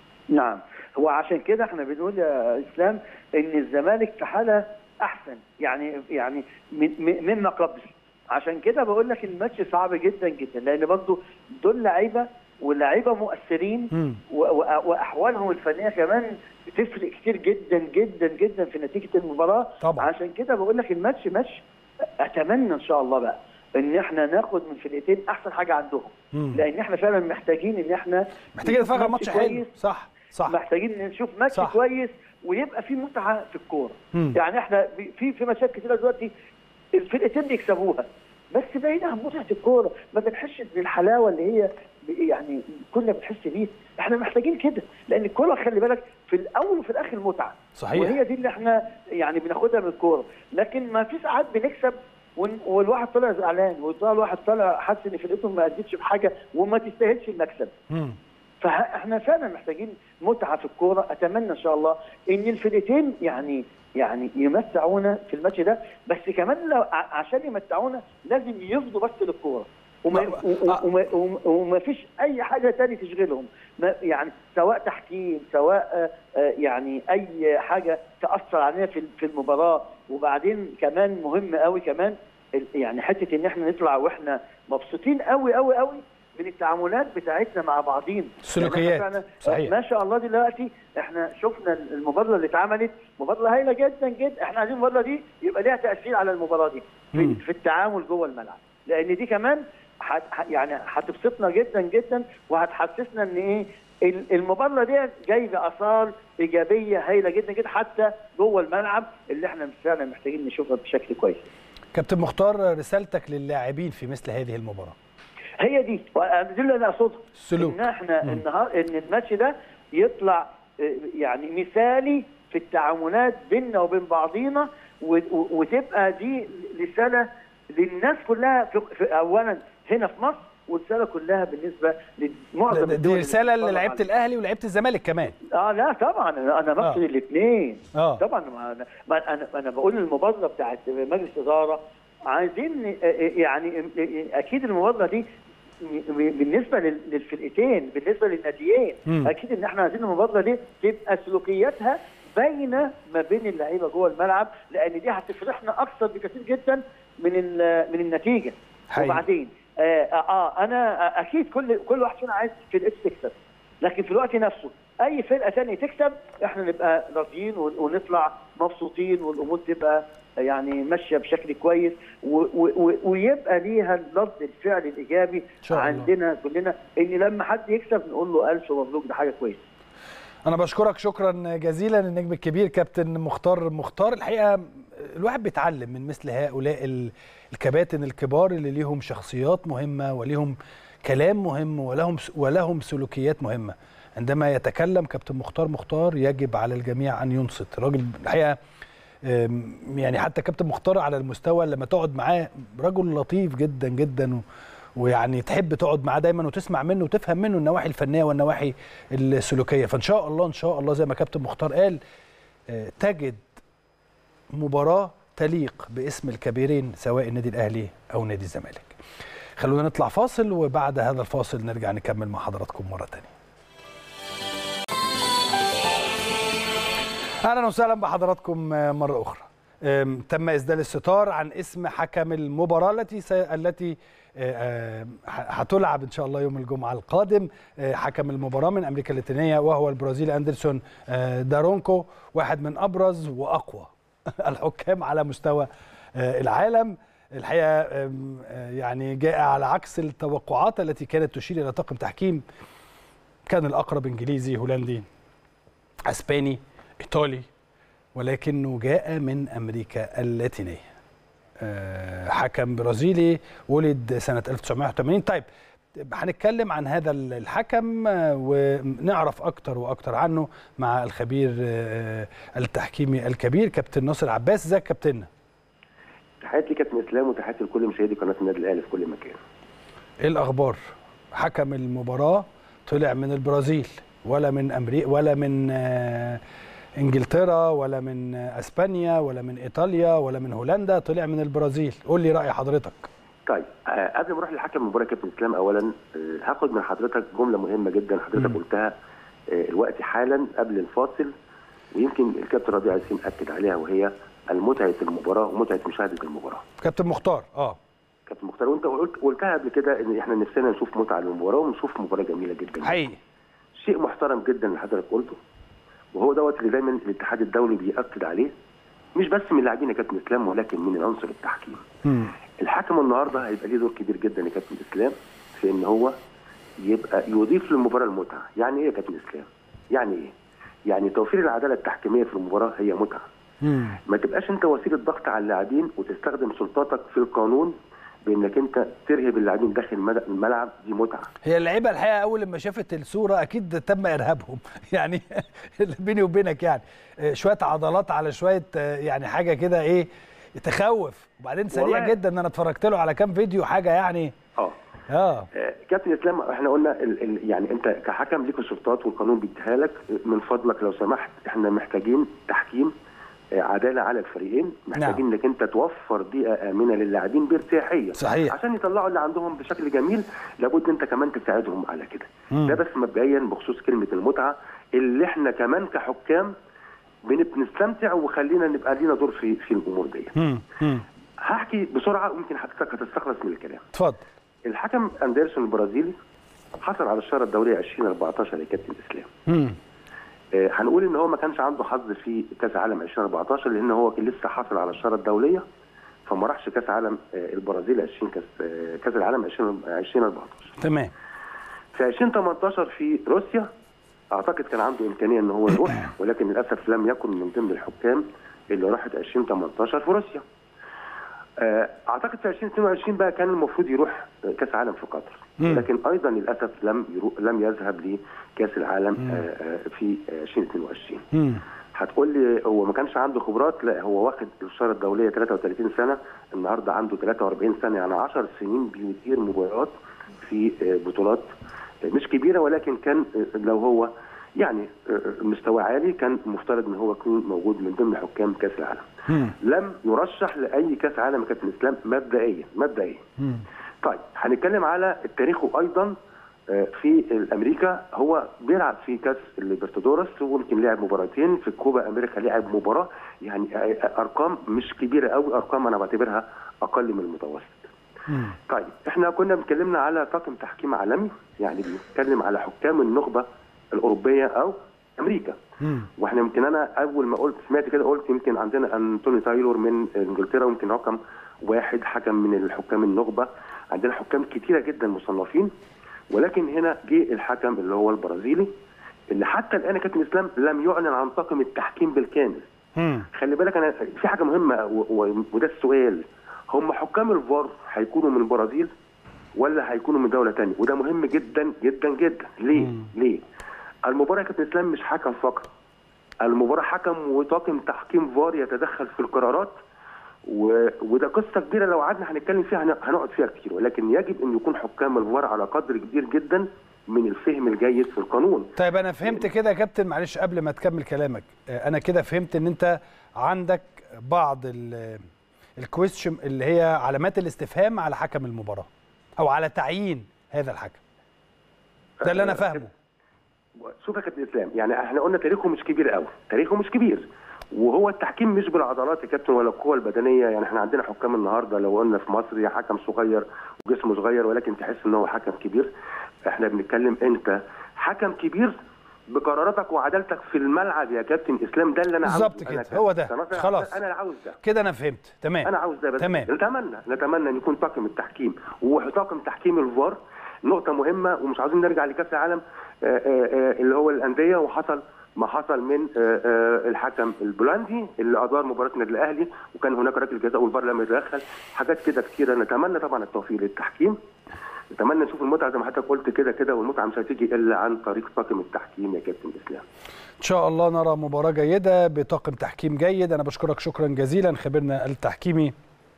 نعم هو عشان كده احنا بنقول يا اسلام ان الزمالك في حاله احسن يعني يعني من- من- مما قبل عشان كده بقول لك الماتش صعب جدا جدا لان برضه دول لعيبه ولاعيبه مؤثرين مم. و- و- واحوالهم الفنيه كمان بتفرق كتير جدا جدا جدا في نتيجه المباراه طبعا. عشان كده بقول لك الماتش ماتش اتمنى ان شاء الله بقى ان احنا ناخد من فرقتين احسن حاجه عندهم مم. لان احنا فعلا محتاجين ان احنا محتاجين نشوف نتفرج على ماتش حلو صح صح محتاجين نشوف ماتش صح. صح. كويس ويبقى في متعه في الكوره مم. يعني احنا بي- في في ماتشات كتيره دلوقتي الفرقتين بيكسبوها بس بعيد عن متعه الكوره ما بنحسش بالحلاوه اللي هي ب- يعني كنا بنحس بيه احنا محتاجين كده لان الكوره خلي بالك في الاول وفي الاخر متعه صحيح. وهي دي اللي احنا يعني بناخدها من الكوره لكن ما في ساعات بنكسب ون- والواحد طالع زعلان والواحد طالع حاسس ان فرقته ما ادتش بحاجه وما تستاهلش المكسب مم. فاحنا فعلا محتاجين متعه في الكوره اتمنى ان شاء الله ان الفرقتين يعني يعني يمتعونا في الماتش ده بس كمان لو ع- عشان يمتعونا لازم يفضوا بس للكوره وما, لا، و- آه. وما, وما, وما فيش اي حاجه تاني تشغلهم ما يعني سواء تحكيم سواء آه، آه، يعني اي حاجه تاثر علينا في في المباراه وبعدين كمان مهم قوي كمان ال- يعني حته ان احنا نطلع واحنا مبسوطين قوي قوي قوي من التعاملات بتاعتنا مع بعضين سلوكيات. يعني إحنا صحيح. ما شاء الله دلوقتي احنا شفنا المبادره اللي اتعملت مبادره هايله جدا جدا احنا عايزين المبادره دي يبقى ليها تاثير على المباراه دي مم. في, في التعامل جوه الملعب لان دي كمان حت يعني هتبسطنا جدا جدا وهتحسسنا ان ايه ال- المبادره دي جايبه اثار ايجابيه هايله جدا جدا حتى جوه الملعب اللي احنا فعلا محتاجين نشوفها بشكل كويس كابتن مختار رسالتك للاعبين في مثل هذه المباراه هي دي وأنا دي اللي انا اقصدها السلوك. ان احنا مم. النهار ان الماتش ده يطلع آه، يعني مثالي في التعاملات بيننا وبين بعضينا و- و- وتبقى دي رساله للناس كلها في في اولا هنا في مصر ورساله كلها بالنسبه لمعظم دي الدول رساله اللي للعيبه بتتفرج الاهلي ولعيبه الزمالك كمان اه لا طبعا انا انا بقصد آه. الاثنين آه. طبعا ما انا ما انا انا بقول المبادره بتاعت مجلس اداره عايزين آه، آه، يعني آه، آه، اكيد المبادره دي بالنسبه لل- للفرقتين بالنسبه للناديين مم. اكيد ان احنا عايزين المبادره دي تبقى سلوكياتها باينه ما بين اللعيبه جوه الملعب لان دي هتفرحنا اكثر بكثير جدا من ال- من النتيجه حقيقي. وبعدين آه, اه اه انا آه، اكيد كل كل واحد فينا عايز فرقته تكسب لكن في الوقت نفسه اي فرقه ثانيه تكسب احنا نبقى راضيين ون- ونطلع مبسوطين والامور تبقى يعني ماشيه بشكل كويس و و و ويبقى ليها الرد الفعل الايجابي شاء الله. عندنا كلنا ان لما حد يكسب نقول له الف مبروك ده حاجه كويسه انا بشكرك شكرا جزيلا النجم الكبير كابتن مختار مختار الحقيقه الواحد بيتعلم من مثل هؤلاء ال- الكباتن الكبار اللي ليهم شخصيات مهمه وليهم كلام مهم ولهم س- ولهم سلوكيات مهمه عندما يتكلم كابتن مختار مختار يجب على الجميع ان ينصت راجل الحقيقه أم، يعني حتى كابتن مختار على المستوى لما تقعد معاه رجل لطيف جدا جدا و- ويعني تحب تقعد معاه دايما وتسمع منه وتفهم منه النواحي الفنيه والنواحي السلوكيه فان شاء الله ان شاء الله زي ما كابتن مختار قال آه، تجد مباراه تليق باسم الكبيرين سواء النادي الاهلي او نادي الزمالك خلونا نطلع فاصل وبعد هذا الفاصل نرجع نكمل مع حضراتكم مره تانية اهلا وسهلا بحضراتكم مره اخرى أم، تم اسدال الستار عن اسم حكم المباراه التي س... التي آه، آه، ح- هتلعب ان شاء الله يوم الجمعه القادم آه، حكم المباراه من امريكا اللاتينيه وهو البرازيلي اندرسون آه، دارونكو واحد من ابرز واقوى الحكام على مستوى آه، العالم الحقيقه آم، آه، يعني جاء على عكس التوقعات التي كانت تشير الى طاقم تحكيم كان الاقرب انجليزي هولندي اسباني ايطالي ولكنه جاء من امريكا اللاتينيه آه، حكم برازيلي ولد سنه 1980 طيب هنتكلم عن هذا الحكم آه، ونعرف اكتر واكتر عنه مع الخبير آه، التحكيمي الكبير كابتن ناصر عباس ازيك يا كابتننا تحياتي كابتن اسلام وتحياتي لكل مشاهدي قناه النادي الاهلي في كل مكان. ايه الاخبار حكم المباراه طلع من البرازيل ولا من امريكا ولا من آه، انجلترا ولا من آه، اسبانيا ولا من ايطاليا ولا من هولندا طلع من البرازيل قول لي راي حضرتك طيب آه، قبل ما اروح لحكم المباراه يا كابتن اسلام اولا آه، هاخد من حضرتك جمله مهمه جدا حضرتك مم. قلتها آه، الوقت حالا قبل الفاصل ويمكن الكابتن ربيع ياسين اكد عليها وهي المتعه المباراه ومتعه مشاهده المباراه. كابتن مختار اه كابتن مختار وانت قلت قلتها قبل كده ان احنا نفسنا نشوف متعه للمباراه ونشوف مباراه جميله جدا. حقيقي شيء محترم جدا اللي حضرتك قلته وهو دوت اللي دايما الاتحاد الدولي بيأكد عليه مش بس من اللاعبين يا كابتن اسلام ولكن من عنصر التحكيم. مم. الحكم النهارده هيبقى ليه دور كبير جدا يا كابتن اسلام في ان هو يبقى يضيف للمباراه المتعه، يعني ايه يا كابتن اسلام؟ يعني ايه؟ يعني توفير العداله التحكيميه في المباراه هي متعه، مم. ما تبقاش انت وسيله ضغط على اللاعبين وتستخدم سلطاتك في القانون بانك انت ترهب اللاعبين داخل المد- الملعب دي متعه. هي اللعيبه الحقيقه اول لما شافت الصوره اكيد تم ارهابهم يعني بيني وبينك يعني آه، شويه عضلات على شويه آه، يعني حاجه كده ايه تخوف وبعدين سريع والله- جدا ان انا اتفرجت له على كام فيديو حاجه يعني اه اه آه، كابتن اسلام احنا قلنا ال ال يعني انت كحكم ليك السلطات والقانون بيديها لك من فضلك لو سمحت احنا محتاجين تحكيم آه، عداله على الفريقين محتاجين انك انت توفر بيئه امنه للاعبين بارتياحيه صحيح. عشان يطلعوا اللي عندهم بشكل جميل لابد انت كمان تساعدهم على كده مم. ده بس مبدئيا بخصوص كلمه المتعه اللي احنا كمان كحكام بن- بنستمتع وخلينا نبقى لينا دور في في الامور دي مم. مم. هحكي بسرعه ويمكن حضرتك هتستخلص من الكلام اتفضل الحكم اندرسون البرازيلي حصل على الشاره الدوليه 2014 يا كابتن اسلام مم. آه، هنقول ان هو ما كانش عنده حظ في كاس عالم 2014 لان هو كان لسه حاصل على الشاره الدوليه فما راحش كاس عالم آه، البرازيل 20 كاس آه، كاس العالم 20 2014 تمام في 2018 في روسيا اعتقد كان عنده امكانيه ان هو يروح ولكن للاسف لم يكن من ضمن الحكام اللي راحت 2018 في روسيا آه، اعتقد في 2022 بقى كان المفروض يروح آه، كاس عالم في قطر مم. لكن ايضا للاسف لم يرو... لم يذهب لكاس العالم آه، آه، في آه، 2022 مم. هتقول لي هو ما كانش عنده خبرات لا هو واخد الشاره الدوليه 33 سنه النهارده عنده 43 سنه يعني 10 سنين بيدير مباريات في آه، بطولات آه، مش كبيره ولكن كان آه، لو هو يعني آه، مستوى عالي كان مفترض ان هو يكون موجود من ضمن حكام كاس العالم مم. لم يرشح لاي كاس عالم يا كابتن اسلام مبدئيا مبدئيا مم. طيب هنتكلم على تاريخه ايضا آه، في امريكا هو بيلعب في كاس الليبرتادورس ويمكن لعب مباراتين في كوبا امريكا لعب مباراه يعني آه، آه، ارقام مش كبيره قوي ارقام انا بعتبرها اقل من المتوسط مم. طيب احنا كنا اتكلمنا على طاقم تحكيم عالمي يعني بنتكلم على حكام النخبه الاوروبيه او امريكا مم. واحنا يمكن انا اول ما قلت سمعت كده قلت يمكن عندنا انتوني تايلور من انجلترا ويمكن رقم واحد حكم من الحكام النخبه عندنا حكام كتيره جدا مصنفين ولكن هنا جه الحكم اللي هو البرازيلي اللي حتى الان يا كابتن اسلام لم يعلن عن طاقم التحكيم بالكامل مم. خلي بالك انا في حاجه مهمه و- و- وده السؤال هم حكام الفار هيكونوا من البرازيل ولا هيكونوا من دوله ثانيه وده مهم جدا جدا جدا ليه مم. ليه المباراه يا كابتن اسلام مش حكم فقط المباراه حكم وطاقم تحكيم فار يتدخل في القرارات و... وده قصه كبيره لو قعدنا هنتكلم فيها هن- هنقعد فيها كتير ولكن يجب ان يكون حكام الفار على قدر كبير جدا من الفهم الجيد في القانون طيب انا فهمت كده يا كابتن معلش قبل ما تكمل كلامك آه، انا كده فهمت ان انت عندك بعض الكويستشن اللي هي علامات الاستفهام على حكم المباراه او على تعيين هذا الحكم ده اللي انا فاهمه شوف يا كابتن اسلام يعني احنا قلنا تاريخه مش كبير قوي تاريخه مش كبير وهو التحكيم مش بالعضلات يا كابتن ولا القوه البدنيه يعني احنا عندنا حكام النهارده لو قلنا في مصر يا حكم صغير وجسمه صغير ولكن تحس ان هو حكم كبير احنا بنتكلم انت حكم كبير بقراراتك وعدالتك في الملعب يا كابتن اسلام ده اللي انا عاوزه بالظبط أنا كده، هو ده. كناصر خلاص. انا عاوز ده كده انا فهمت تمام انا عاوز ده بس تمام. نتمنى نتمنى ان يكون طاقم التحكيم وطاقم تحكيم الفار نقطه مهمه ومش عاوزين نرجع لكاس العالم آه، آه، آه، اللي هو الانديه وحصل ما حصل من آه، آه، الحكم البولندي اللي ادار مباراه النادي الاهلي وكان هناك ركله جزاء والفار لم يتدخل حاجات كده كتيره نتمنى طبعا التوفيق للتحكيم نتمنى نشوف المتعه زي ما حضرتك قلت كده كده والمتعه مش هتيجي الا عن طريق طاقم التحكيم يا كابتن اسلام ان شاء الله نرى مباراه جيده بطاقم تحكيم جيد انا بشكرك شكرا جزيلا خبيرنا التحكيمي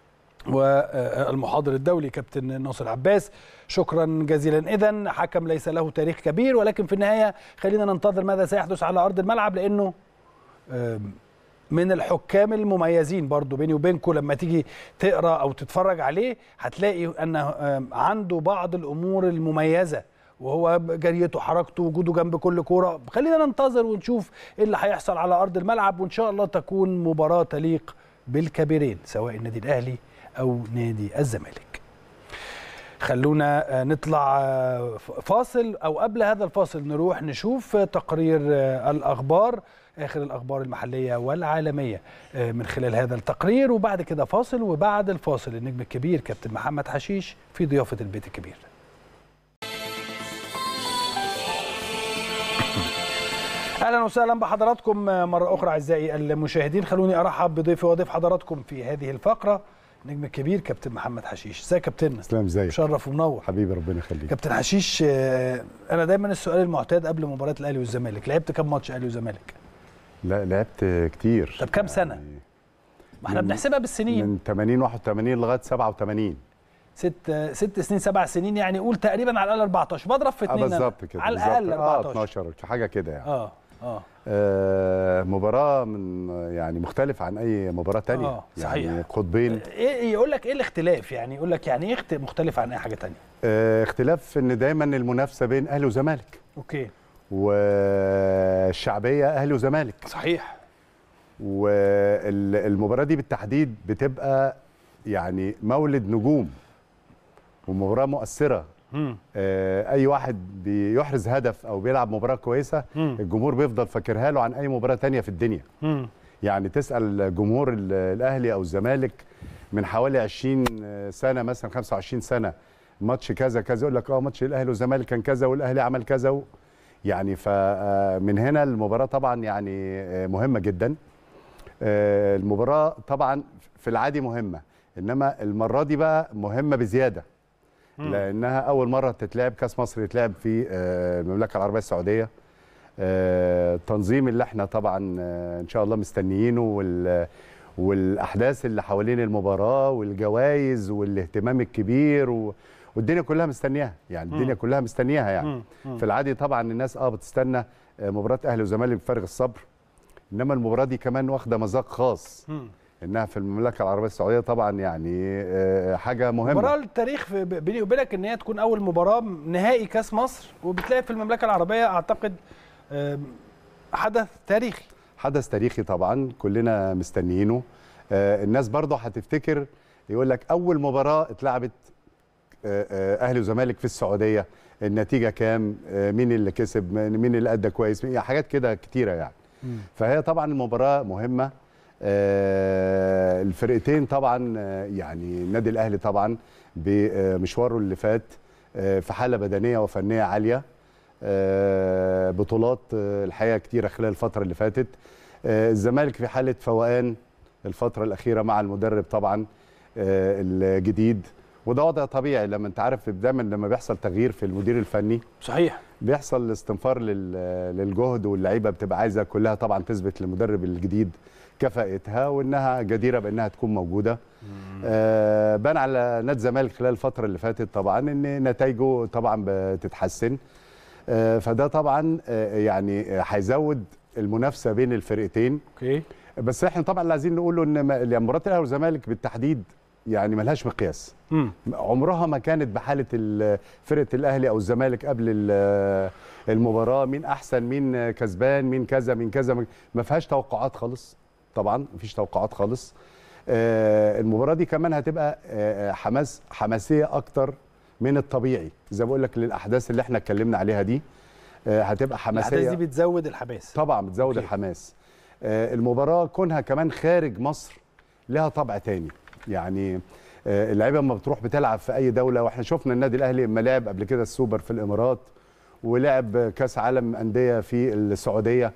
والمحاضر الدولي كابتن ناصر عباس شكرا جزيلا اذا حكم ليس له تاريخ كبير ولكن في النهايه خلينا ننتظر ماذا سيحدث على ارض الملعب لانه آم، من الحكام المميزين برضو بيني وبينكم لما تيجي تقرا او تتفرج عليه هتلاقي ان آم، عنده بعض الامور المميزه وهو جريته حركته وجوده جنب كل كوره خلينا ننتظر ونشوف ايه اللي هيحصل على ارض الملعب وان شاء الله تكون مباراه تليق بالكبيرين سواء النادي الاهلي او نادي الزمالك خلونا آه، نطلع آه، فاصل او قبل هذا الفاصل نروح نشوف آه، تقرير آه، الاخبار اخر الاخبار المحليه والعالميه آه، من خلال هذا التقرير وبعد كده فاصل وبعد الفاصل النجم الكبير كابتن محمد حشيش في ضيافه البيت الكبير اهلا وسهلا بحضراتكم مره اخرى اعزائي المشاهدين خلوني ارحب بضيفي وضيف حضراتكم في هذه الفقره النجم الكبير كابتن محمد حشيش ازيك يا كابتن اسلام ازيك مشرف ومنور حبيبي ربنا يخليك كابتن حشيش آه، انا دايما السؤال المعتاد قبل مباراه الاهلي والزمالك لعبت كام ماتش اهلي وزمالك لا لعبت كتير طب كام سنة؟ ما احنا من- بنحسبها بالسنين من 80 81 لغايه 87 ست ست سنين سبع سنين يعني قول تقريبا على الاقل 14 بضرب في اه اثنين بالظبط كده على بالظبط. الاقل اه 14 12 حاجه كده يعني اه اه آه مباراه من يعني مختلفه عن اي مباراه تانية آه، صحيح. يعني قطبين ايه يقول لك ايه الاختلاف يعني يقول لك يعني ايه اخت- مختلف عن اي حاجه تانية آه اختلاف ان دايما المنافسه بين اهلي وزمالك اوكي والشعبيه اهلي وزمالك صحيح والمباراه دي بالتحديد بتبقى يعني مولد نجوم ومباراه مؤثره مم. آه، اي واحد بيحرز هدف او بيلعب مباراه كويسه مم. الجمهور بيفضل فاكرها له عن اي مباراه تانية في الدنيا مم. يعني تسال جمهور ال- الاهلي او الزمالك من حوالي 20 سنه مثلا 25 سنه ماتش كذا كذا يقول لك اه ماتش الاهلي والزمالك كان كذا والاهلي عمل كذا و... يعني فمن هنا المباراه طبعا يعني آه، مهمه جدا آه، المباراه طبعا في العادي مهمه انما المره دي بقى مهمه بزياده لانها اول مره تتلعب كاس مصر يتلعب في آه، المملكه العربيه السعوديه آه، التنظيم اللي احنا طبعا آه، ان شاء الله مستنيينه وال والاحداث اللي حوالين المباراه والجوائز والاهتمام الكبير و... والدنيا كلها مستنياها يعني الدنيا كلها مستنياها يعني في العادي طبعا الناس اه بتستنى آه، مباراه اهلي وزمالك بفارغ الصبر انما المباراه دي كمان واخده مذاق خاص مم. انها في المملكه العربيه السعوديه طبعا يعني آه، حاجه مهمه مباراة التاريخ في بيني وبينك ان هي تكون اول مباراة نهائي كاس مصر وبتلاقي في المملكة العربية اعتقد آم، حدث تاريخي حدث تاريخي طبعا كلنا مستنيينه آه، الناس برضه هتفتكر يقول لك اول مباراه اتلعبت آه، آه، اهلي وزمالك في السعوديه النتيجه كام آه، مين اللي كسب مين اللي ادى كويس مين- حاجات كده كتيره يعني فهي طبعا المباراه مهمه آه، الفرقتين طبعا آه، يعني النادي الاهلي طبعا بمشواره اللي فات آه، في حاله بدنيه وفنيه عاليه آه، بطولات آه، الحقيقه كتيره خلال الفتره اللي فاتت آه، الزمالك في حاله فوقان الفتره الاخيره مع المدرب طبعا آه، الجديد وده وضع طبيعي لما انت عارف دايما لما بيحصل تغيير في المدير الفني صحيح بيحصل استنفار لل- للجهد واللعيبه بتبقى عايزه كلها طبعا تثبت للمدرب الجديد كفاءتها وانها جديره بانها تكون موجوده آه بان على نادي الزمالك خلال الفتره اللي فاتت طبعا ان نتائجه طبعا بتتحسن آه فده طبعا آه يعني هيزود المنافسه بين الفرقتين اوكي بس احنا طبعا اللي عايزين نقوله ان ما- يعني مباراه الاهلي والزمالك بالتحديد يعني ملهاش مقياس مم. عمرها ما كانت بحاله ال- فرقه الاهلي او الزمالك قبل ال- المباراه مين احسن مين كسبان مين كذا مين كذا ما فيهاش توقعات خالص طبعا مفيش توقعات خالص آه، المباراه دي كمان هتبقى آه، حماس حماسيه اكتر من الطبيعي زي ما بقول لك للاحداث اللي احنا اتكلمنا عليها دي آه، هتبقى حماسيه الاحداث دي بتزود الحماس طبعا بتزود أوكي. الحماس آه، المباراه كونها كمان خارج مصر لها طبع تاني يعني آه، اللعيبه لما بتروح بتلعب في اي دوله واحنا شفنا النادي الاهلي لما لعب قبل كده السوبر في الامارات ولعب كاس عالم انديه في السعوديه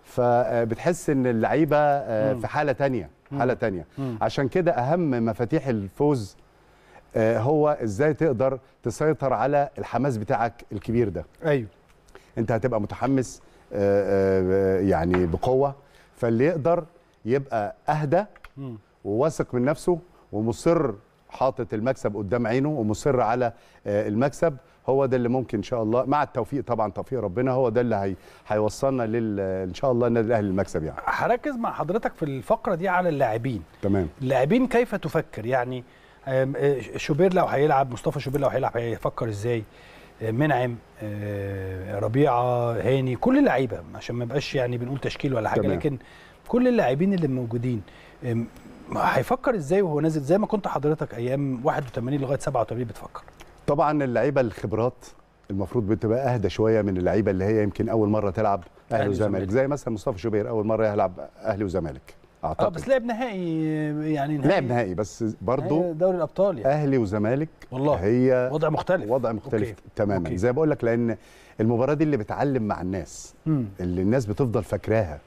فبتحس ان اللعيبه آه، في حاله تانية حاله تانية عشان كده اهم مفاتيح الفوز آه، هو ازاي تقدر تسيطر على الحماس بتاعك الكبير ده ايوه انت هتبقى متحمس آه، آه، يعني بقوه فاللي يقدر يبقى اهدى مم. وواثق من نفسه ومصر حاطط المكسب قدام عينه ومصر على آه، المكسب هو ده اللي ممكن ان شاء الله مع التوفيق طبعا توفيق ربنا هو ده اللي هي هيوصلنا لل ان شاء الله النادي الاهلي للمكسب يعني هركز مع حضرتك في الفقرة دي على اللاعبين تمام اللاعبين كيف تفكر يعني آم، آه، شوبير لو هيلعب مصطفى شوبير لو هيلعب هيفكر ازاي آه، منعم آه، ربيعه هاني كل اللعيبه عشان ما يبقاش يعني بنقول تشكيل ولا حاجه تمام. لكن كل اللاعبين اللي موجودين آم، هيفكر ازاي وهو نازل زي ما كنت حضرتك ايام 81 لغايه 87 بتفكر طبعا اللعيبه الخبرات المفروض بتبقى اهدى شويه من اللعيبه اللي هي يمكن اول مره تلعب أهلي اهلي وزمالك وزمالك. زي مثلا مصطفى شوبير اول مره يلعب اهلي وزمالك اه اعتقد بس لعب نهائي يعني لعب نهائي بس برضه نهائي دوري الابطال يعني اهلي وزمالك والله. هي وضع مختلف وضع مختلف أوكي. تماما أوكي. زي ما بقول لك لان المباراه دي اللي بتعلم مع الناس مم. اللي الناس بتفضل فاكراها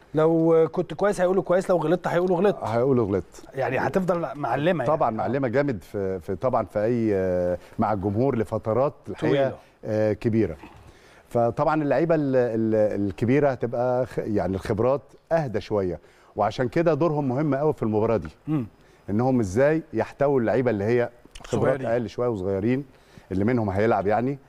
لو كنت كويس هيقولوا كويس لو غلطت هيقولوا غلطت هيقولوا غلطت يعني هتفضل معلمه طبعا يعني. معلمه جامد في, في طبعا في اي آه، مع الجمهور لفترات الحقيقه طويلة. آه، كبيره فطبعا اللعيبه ال- ال- الكبيره هتبقى خ- يعني الخبرات اهدى شويه وعشان كده دورهم مهم قوي في المباراه دي مم. انهم ازاي يحتووا اللعيبه اللي هي خبرات صغيرين. اقل شويه وصغيرين اللي منهم هيلعب يعني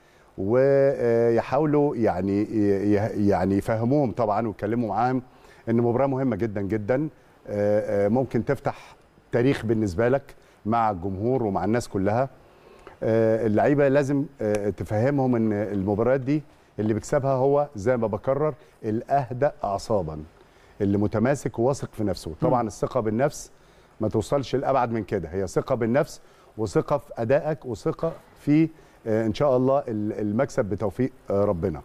ويحاولوا يعني ي- يعني يفهموهم طبعا ويتكلموا معاهم ان مباراه مهمه جدا جدا آه، آه، ممكن تفتح تاريخ بالنسبه لك مع الجمهور ومع الناس كلها آه، اللعيبه لازم آه، تفهمهم ان المباريات دي اللي بيكسبها هو زي ما بكرر الاهدى اعصابا اللي متماسك وواثق في نفسه طبعا الثقه بالنفس ما توصلش لابعد من كده هي ثقه بالنفس وثقه في ادائك وثقه في آه، ان شاء الله ال- المكسب بتوفيق آه، ربنا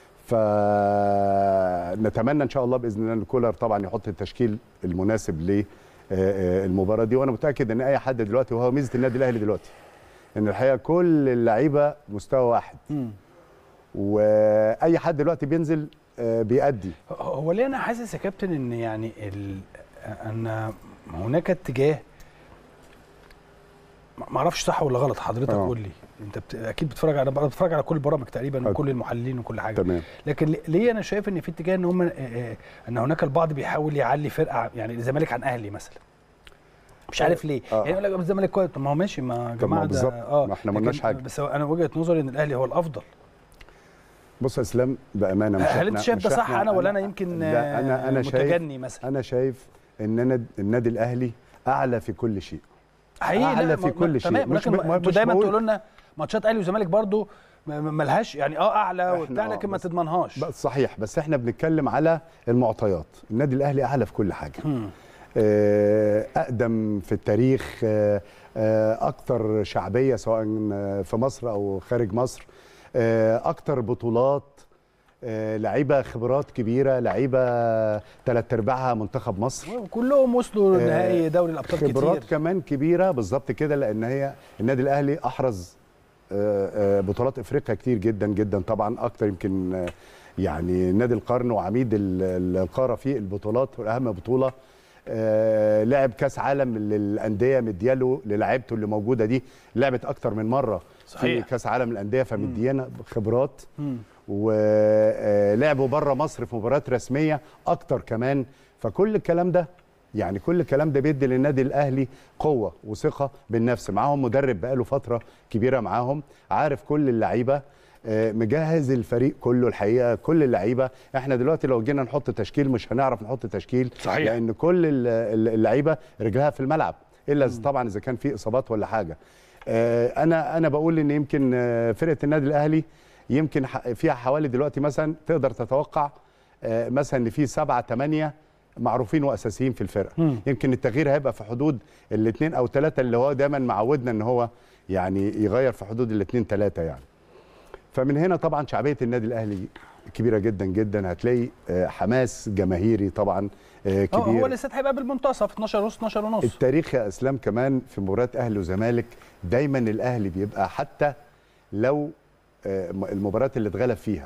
فنتمنى ان شاء الله باذن الله ان كولر طبعا يحط التشكيل المناسب للمباراه دي وانا متاكد ان اي حد دلوقتي وهو ميزه النادي الاهلي دلوقتي ان الحقيقه كل اللعيبه مستوى واحد واي حد دلوقتي بينزل آه، بيأدي هو ليه انا حاسس يا كابتن ان يعني ال... ان هناك اتجاه ما ما اعرفش صح ولا غلط حضرتك آه. قول لي انت بت... اكيد بتتفرج على أنا بتفرج على كل البرامج تقريبا آه. وكل المحللين وكل حاجه تمام لكن ليه- ليه انا شايف ان في اتجاه ان هم آه، آه، ان هناك البعض بيحاول يعلي فرقه يعني الزمالك عن اهلي مثلا مش عارف ليه آه. يعني يقول لك الزمالك كويس طب ما هو ماشي ما يا طب ما جماعه هو ده بالظبط. اه ما إحنا ما لكن- قلناش حاجة. بس هو انا وجهه نظري ان الاهلي هو الافضل بص يا اسلام بامانه مش هل انت إحنا- شايف مش ده صح إحنا- انا ولا انا يمكن لا انا انا آه، شايف متجني مثلا انا شايف ان أنا النادي الاهلي اعلى في كل شيء حقيقي أعلى لا في ما- كل شيء. تمام مش لكن ب- ما- انتوا مش دايما بقول- تقولوا لنا ماتشات اهلي وزمالك برضو م- م- ملهاش يعني اه اعلى إحنا وبتاع آه، لكن ما بس- تضمنهاش بس صحيح بس احنا بنتكلم على المعطيات النادي الاهلي اعلى في كل حاجه مم. آه، اقدم في التاريخ آه، آه، اكتر شعبيه سواء في مصر او خارج مصر آه، اكتر بطولات آه، لعيبه خبرات كبيره لعيبه ثلاث ارباعها منتخب مصر وكلهم وصلوا آه، نهائي دوري الابطال خبرات كتير كمان كبيره بالظبط كده لان هي النادي الاهلي احرز آه، آه، بطولات افريقيا كتير جدا جدا طبعا اكتر يمكن آه، يعني نادي القرن وعميد ال- ال- القاره في البطولات واهم بطوله آه، لعب كاس عالم للانديه مدياله للاعيبته اللي موجوده دي لعبت اكتر من مره صحيح. في كاس عالم الانديه فمديانا خبرات مم. ولعبوا بره مصر في مباريات رسميه اكتر كمان فكل الكلام ده يعني كل الكلام ده بيدي للنادي الاهلي قوه وثقه بالنفس معاهم مدرب بقاله فتره كبيره معاهم عارف كل اللعيبه آه، مجهز الفريق كله الحقيقه كل اللعيبه احنا دلوقتي لو جينا نحط تشكيل مش هنعرف نحط تشكيل صحيح. لان كل ال- ال- اللعيبه رجلها في الملعب الا إذا طبعا اذا كان في اصابات ولا حاجه آه، انا انا بقول ان يمكن آه، فرقه النادي الاهلي يمكن ح- فيها حوالي دلوقتي مثلا تقدر تتوقع آه، مثلا ان في سبعه ثمانيه معروفين واساسيين في الفرقه مم. يمكن التغيير هيبقى في حدود الاثنين او ثلاثه اللي هو دايما معودنا ان هو يعني يغير في حدود الاثنين ثلاثه يعني فمن هنا طبعا شعبيه النادي الاهلي كبيره جدا جدا هتلاقي آه، حماس جماهيري طبعا آه، آه، كبير هو الاستاد هيبقى بالمنتصف 12 ونص 12 ونص التاريخ يا اسلام كمان في مباريات اهلي وزمالك دايما الاهلي بيبقى حتى لو آه، المباريات اللي اتغلب فيها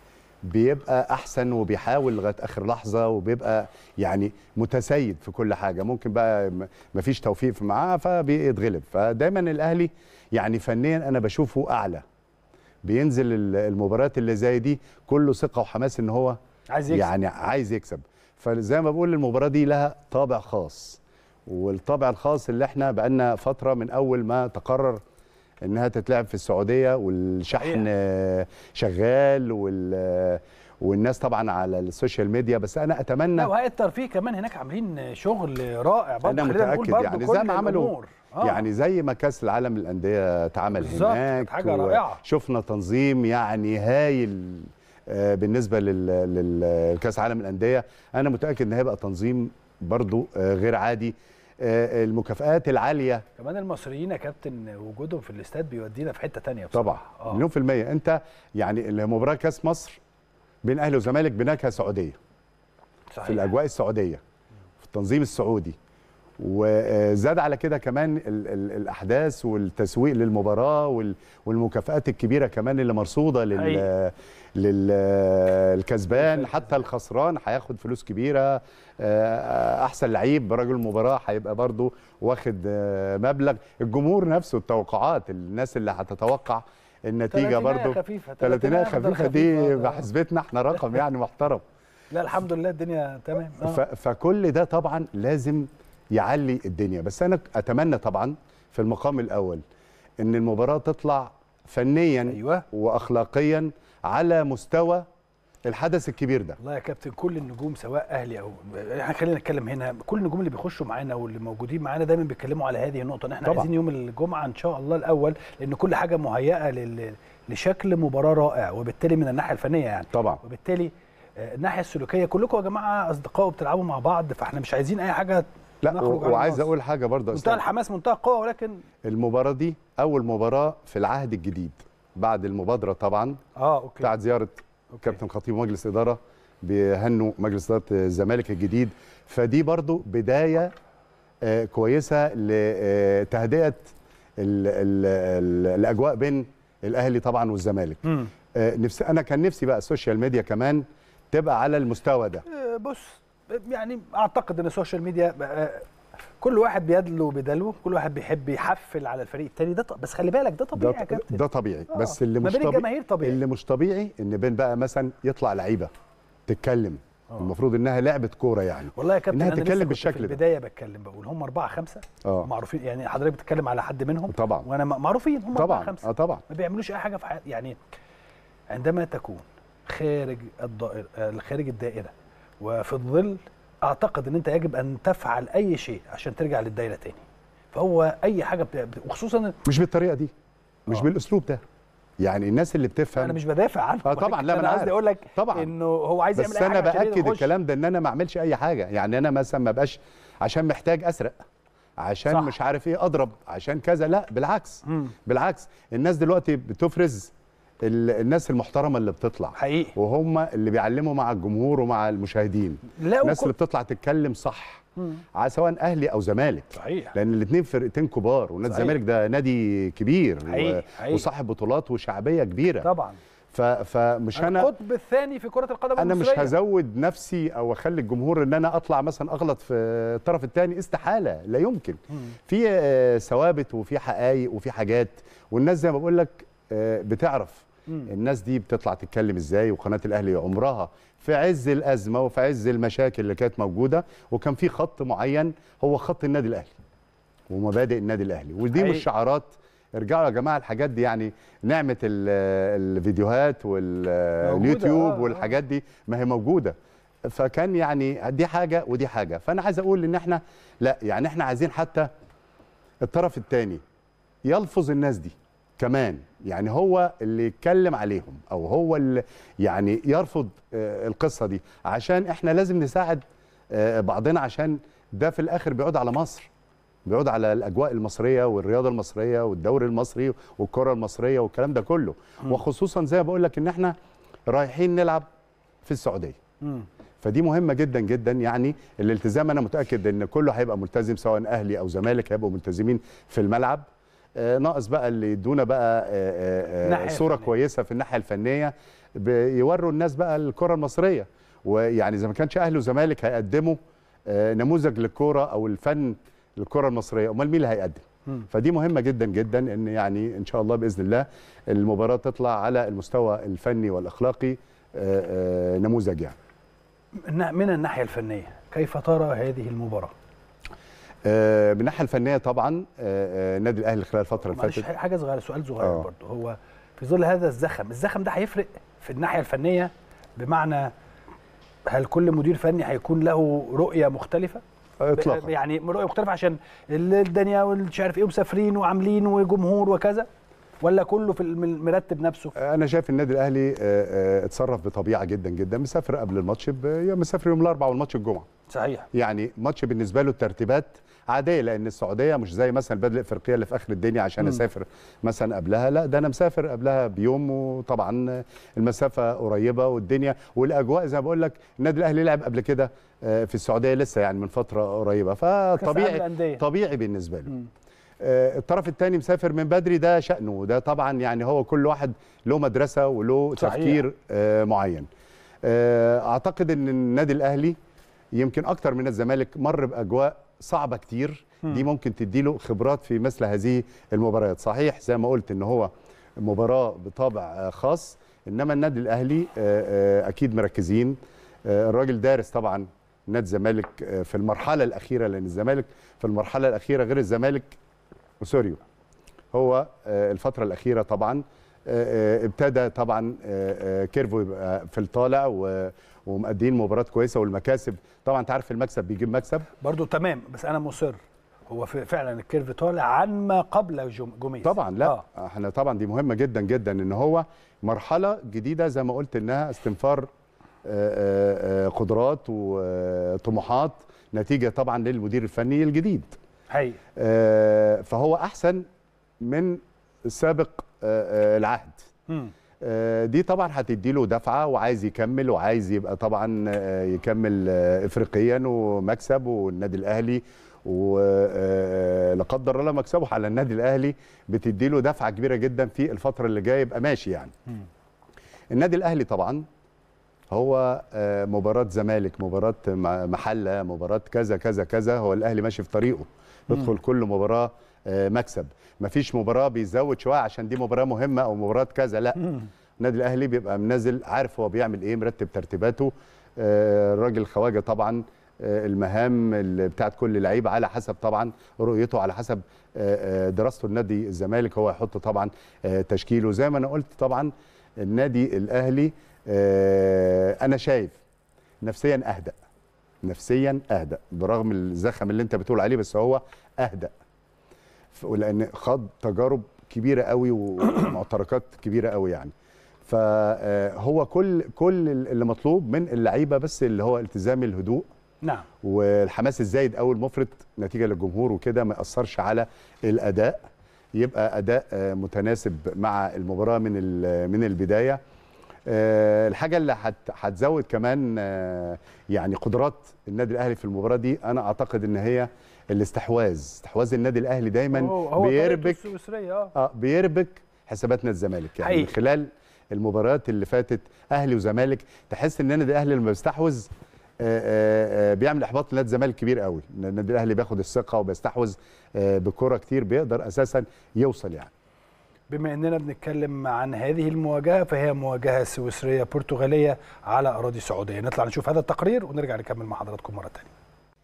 بيبقى احسن وبيحاول لغايه اخر لحظه وبيبقى يعني متسيد في كل حاجه ممكن بقى م- مفيش توفيق في معاه فبيتغلب فدايما الاهلي يعني فنيا انا بشوفه اعلى بينزل ال- المباريات اللي زي دي كله ثقه وحماس ان هو عايز يكسب يعني عايز يكسب فزي ما بقول المباراه دي لها طابع خاص والطابع الخاص اللي احنا بقالنا فتره من اول ما تقرر انها تتلعب في السعوديه والشحن صحيح. آه، شغال وال آه، والناس طبعا على السوشيال ميديا بس انا لا اتمنى وهيئه الترفيه كمان هناك عاملين شغل رائع برضه انا خلينا نقول متاكد برضه يعني كل زي ما عملوا الأمور. آه. يعني زي ما كاس العالم للانديه اتعمل بالظبط، هناك كانت حاجة رائعة. شفنا تنظيم يعني هايل آه، بالنسبه لل- للكاس العالم للانديه انا متاكد ان هيبقى تنظيم برضو آه، غير عادي آه، المكافآت العاليه كمان المصريين يا كابتن وجودهم في الاستاد بيودينا في حته تانية بصراحه طبعا آه. مليون في الميه انت يعني المباراه كاس مصر بين اهلي وزمالك بنكهه سعوديه صحيح. في الاجواء السعوديه في التنظيم السعودي وزاد على كده كمان ال ال الاحداث والتسويق للمباراه وال والمكافآت الكبيره كمان اللي مرصوده لل أيوة. للكسبان حتى الخسران هياخد فلوس كبيره آه، احسن لعيب برجل المباراه هيبقى برضو واخد آه، مبلغ الجمهور نفسه التوقعات الناس اللي هتتوقع النتيجه تلاتينية برضو خفيفة، تلاتينية تلاتينية خفيفه دي خفيفة. بحسبتنا احنا رقم يعني محترم لا الحمد لله الدنيا تمام آه. ف- فكل ده طبعا لازم يعلي الدنيا بس انا اتمنى طبعا في المقام الاول ان المباراه تطلع فنيا أيوة. واخلاقيا على مستوى الحدث الكبير ده والله يا كابتن كل النجوم سواء اهلي او احنا خلينا نتكلم هنا كل النجوم اللي بيخشوا معانا واللي موجودين معانا دايما بيتكلموا على هذه النقطه ان احنا طبعا. عايزين يوم الجمعه ان شاء الله الاول لان كل حاجه مهيئه لل... لشكل مباراه رائع وبالتالي من الناحيه الفنيه يعني طبعا وبالتالي آه، الناحيه السلوكيه كلكم يا جماعه اصدقاء وبتلعبوا مع بعض فاحنا مش عايزين اي حاجه لا نخرج عن وعايز النص. اقول حاجه برضه يا منتهى أستاذ. الحماس منتهى القوه ولكن المباراه دي اول مباراه في العهد الجديد بعد المبادره طبعا اه اوكي بتاعت زياره أوكي. كابتن خطيب ومجلس اداره بيهنوا مجلس اداره الزمالك الجديد فدي برضو بدايه آه، كويسه لتهدئه ال- ال- ال- الاجواء بين الاهلي طبعا والزمالك مم. آه، نفسي انا كان نفسي بقى السوشيال ميديا كمان تبقى على المستوى ده آه، بص يعني اعتقد ان السوشيال ميديا بقى كل واحد بيدلو بدلو كل واحد بيحب يحفل على الفريق التاني ده ط- بس خلي بالك ده طبيعي يا ده, كابتن ده طبيعي آه، بس اللي ما مش بين طبيعي الجماهير طبيعي. اللي مش طبيعي ان بين بقى مثلا يطلع لعيبه تتكلم المفروض انها لعبه كوره يعني والله يا كابتن إنها انا تتكلم لسه كنت بالشكل في ده. البدايه بتكلم بقول هم اربعه خمسه آه. معروفين يعني حضرتك بتتكلم على حد منهم طبعا. وانا م- معروفين هم اربعه طبعا خمسه اه طبعا ما بيعملوش اي حاجه في حياتهم يعني عندما تكون خارج الدائره آه، خارج الدائره وفي الظل اعتقد ان انت يجب ان تفعل اي شيء عشان ترجع للدائره تاني فهو اي حاجه بت... بت- وخصوصا مش بالطريقه دي مش آه. بالاسلوب ده يعني الناس اللي بتفهم انا مش بدافع عنه آه طبعا، لا، ما انا أنا قصدي عارف. اقول لك طبعا. انه هو عايز يعمل بس اي انا حاجه عشان باكد يخش. الكلام ده ان انا ما اعملش اي حاجه يعني انا مثلا ما بقاش عشان محتاج اسرق عشان صح. صح. مش عارف ايه اضرب عشان كذا لا بالعكس مم. بالعكس الناس دلوقتي بتفرز ال- الناس المحترمه اللي بتطلع حقيقي وهم اللي بيعلموا مع الجمهور ومع المشاهدين لا الناس وكل- اللي بتطلع تتكلم صح مم. ع- سواء اهلي او زمالك صحيح لان الاثنين فرقتين كبار ونادي صحيح. الزمالك ده نادي كبير حقيقي، حقيقي. وصاحب بطولات وشعبيه كبيره طبعا ف... فمش انا القطب الثاني في كره القدم انا مش المصرية. هزود نفسي او اخلي الجمهور ان انا اطلع مثلا اغلط في الطرف الثاني استحاله لا يمكن في آه، ثوابت وفي حقائق وفي حاجات والناس زي ما بقول لك آه، بتعرف مم. الناس دي بتطلع تتكلم ازاي وقناه الاهلي عمرها في عز الازمه وفي عز المشاكل اللي كانت موجوده وكان في خط معين هو خط النادي الاهلي ومبادئ النادي الاهلي ودي حقيقي. مش شعارات ارجعوا يا جماعه الحاجات دي يعني نعمه ال- الفيديوهات موجودة، واليوتيوب آه، آه. والحاجات دي ما هي موجوده فكان يعني دي حاجه ودي حاجه فانا عايز اقول ان احنا لا يعني احنا عايزين حتى الطرف الثاني يلفظ الناس دي كمان يعني هو اللي يتكلم عليهم او هو اللي يعني يرفض آه، القصه دي عشان احنا لازم نساعد آه، بعضنا عشان ده في الاخر بيعود على مصر بيعود على الاجواء المصريه والرياضه المصريه والدوري المصري والكره المصريه والكلام ده كله وخصوصا زي ما بقول لك ان احنا رايحين نلعب في السعوديه مم. فدي مهمه جدا جدا يعني الالتزام انا متاكد ان كله هيبقى ملتزم سواء اهلي او زمالك هيبقوا ملتزمين في الملعب آه، ناقص بقى اللي يدونا بقى آه، آه، الناحية آه، صوره الفنية. كويسه في الناحيه الفنيه بيوروا الناس بقى الكره المصريه ويعني اذا ما كانش اهلي وزمالك هيقدموا آه، نموذج للكره او الفن للكره المصريه امال مين اللي هيقدم مم. فدي مهمه جدا جدا ان يعني ان شاء الله باذن الله المباراه تطلع على المستوى الفني والاخلاقي آه، آه، نموذج يعني النا- من الناحيه الفنيه كيف ترى هذه المباراه آه، من الناحيه الفنيه طبعا آه، آه، النادي الاهلي خلال الفتره اللي معلش فاتت حاجه صغيره سؤال صغير آه. برضه هو في ظل هذا الزخم الزخم ده هيفرق في الناحيه الفنيه بمعنى هل كل مدير فني هيكون له رؤيه مختلفه اطلاقا يعني رؤيه مختلفه عشان الدنيا والمش عارف ايه ومسافرين وعاملين وجمهور وكذا ولا كله في الم- مرتب نفسه انا شايف النادي الاهلي آه، آه، اتصرف بطبيعه جدا جدا مسافر قبل الماتش ب- يا مسافر يوم الاربعاء والماتش الجمعه صحيح يعني ماتش بالنسبه له الترتيبات عاديه لان السعوديه مش زي مثلا البلد الافريقيه اللي في اخر الدنيا عشان مم. اسافر مثلا قبلها لا ده انا مسافر قبلها بيوم وطبعا المسافه قريبه والدنيا والاجواء زي ما بقول لك النادي الاهلي لعب قبل كده آه، في السعوديه لسه يعني من فتره قريبه كأس العالم فطبيعي للأندية. طبيعي بالنسبه له مم. آه، الطرف الثاني مسافر من بدري ده شأنه وده طبعا يعني هو كل واحد له مدرسة وله صحيح. تفكير آه، معين آه، أعتقد أن النادي الأهلي يمكن أكتر من الزمالك مر بأجواء صعبة كتير دي ممكن تديله خبرات في مثل هذه المباريات صحيح زي ما قلت أن هو مباراة بطابع آه، خاص إنما النادي الأهلي آه، آه، أكيد مركزين آه، الراجل دارس طبعا نادي الزمالك آه، في المرحلة الأخيرة لأن الزمالك في المرحلة الأخيرة غير الزمالك وسوريو هو آه، الفترة الأخيرة طبعا آه، آه، ابتدى طبعا آه، آه، كيرفو يبقى في الطالع و- ومؤدين مباراة كويسة والمكاسب طبعا انت عارف المكسب بيجيب مكسب برضه تمام بس انا مصر هو في- فعلا الكيرف طالع عن ما قبل جم- جوميز طبعا لا آه. احنا طبعا دي مهمة جدا جدا ان هو مرحلة جديدة زي ما قلت انها استنفار آه، آه، آه، قدرات وطموحات نتيجة طبعا للمدير الفني الجديد حقيقي آه، فهو احسن من سابق آه، آه، العهد مم. آه، دي طبعا هتدي له دفعه وعايز يكمل وعايز يبقى طبعا آه، يكمل آه، افريقيا ومكسب والنادي الاهلي ولا قدر الله مكسبه على النادي الاهلي بتدي له دفعه كبيره جدا في الفتره اللي جايه يبقى ماشي يعني النادي الاهلي طبعا هو آه، مباراة زمالك مباراة م- محلة مباراة كذا كذا كذا هو الأهلي ماشي في طريقه يدخل كل مباراة آه، مكسب مفيش مباراة بيزود شوية عشان دي مباراة مهمة أو مباراة كذا لا النادي الأهلي بيبقى منزل عارف هو بيعمل إيه مرتب ترتيباته آه، الراجل خواجة طبعا آه، المهام اللي بتاعت كل لعيب على حسب طبعا رؤيته على حسب آه، آه، دراسته النادي الزمالك هو يحط طبعا آه، تشكيله زي ما انا قلت طبعا النادي الاهلي آه، انا شايف نفسيا اهدأ نفسيا اهدأ برغم الزخم اللي انت بتقول عليه بس هو اهدأ ف- ولان خاض تجارب كبيره قوي ومعتركات كبيره قوي يعني فهو كل كل اللي مطلوب من اللعيبه بس اللي هو التزام الهدوء نعم والحماس الزايد قوي المفرط نتيجه للجمهور وكده ما ياثرش على الاداء يبقى اداء آه، متناسب مع المباراه من ال- من البدايه آه، الحاجه اللي هت- هتزود كمان آه، يعني قدرات النادي الاهلي في المباراه دي انا اعتقد ان هي الاستحواذ استحواذ النادي الاهلي دايما هو هو طريقته بيربك السويسريه اه اه بيربك حسابات نادي الزمالك يعني من حقيقي. خلال المباريات اللي فاتت اهلي وزمالك تحس ان النادي الاهلي لما بيستحوذ آه، آه، آه، بيعمل احباط لنادي الزمالك كبير قوي إن النادي الاهلي بياخد الثقه وبيستحوذ آه، بكره كتير بيقدر اساسا يوصل يعني بما اننا بنتكلم عن هذه المواجهه فهي مواجهه سويسريه برتغاليه على اراضي سعوديه نطلع نشوف هذا التقرير ونرجع نكمل مع حضراتكم مره ثانيه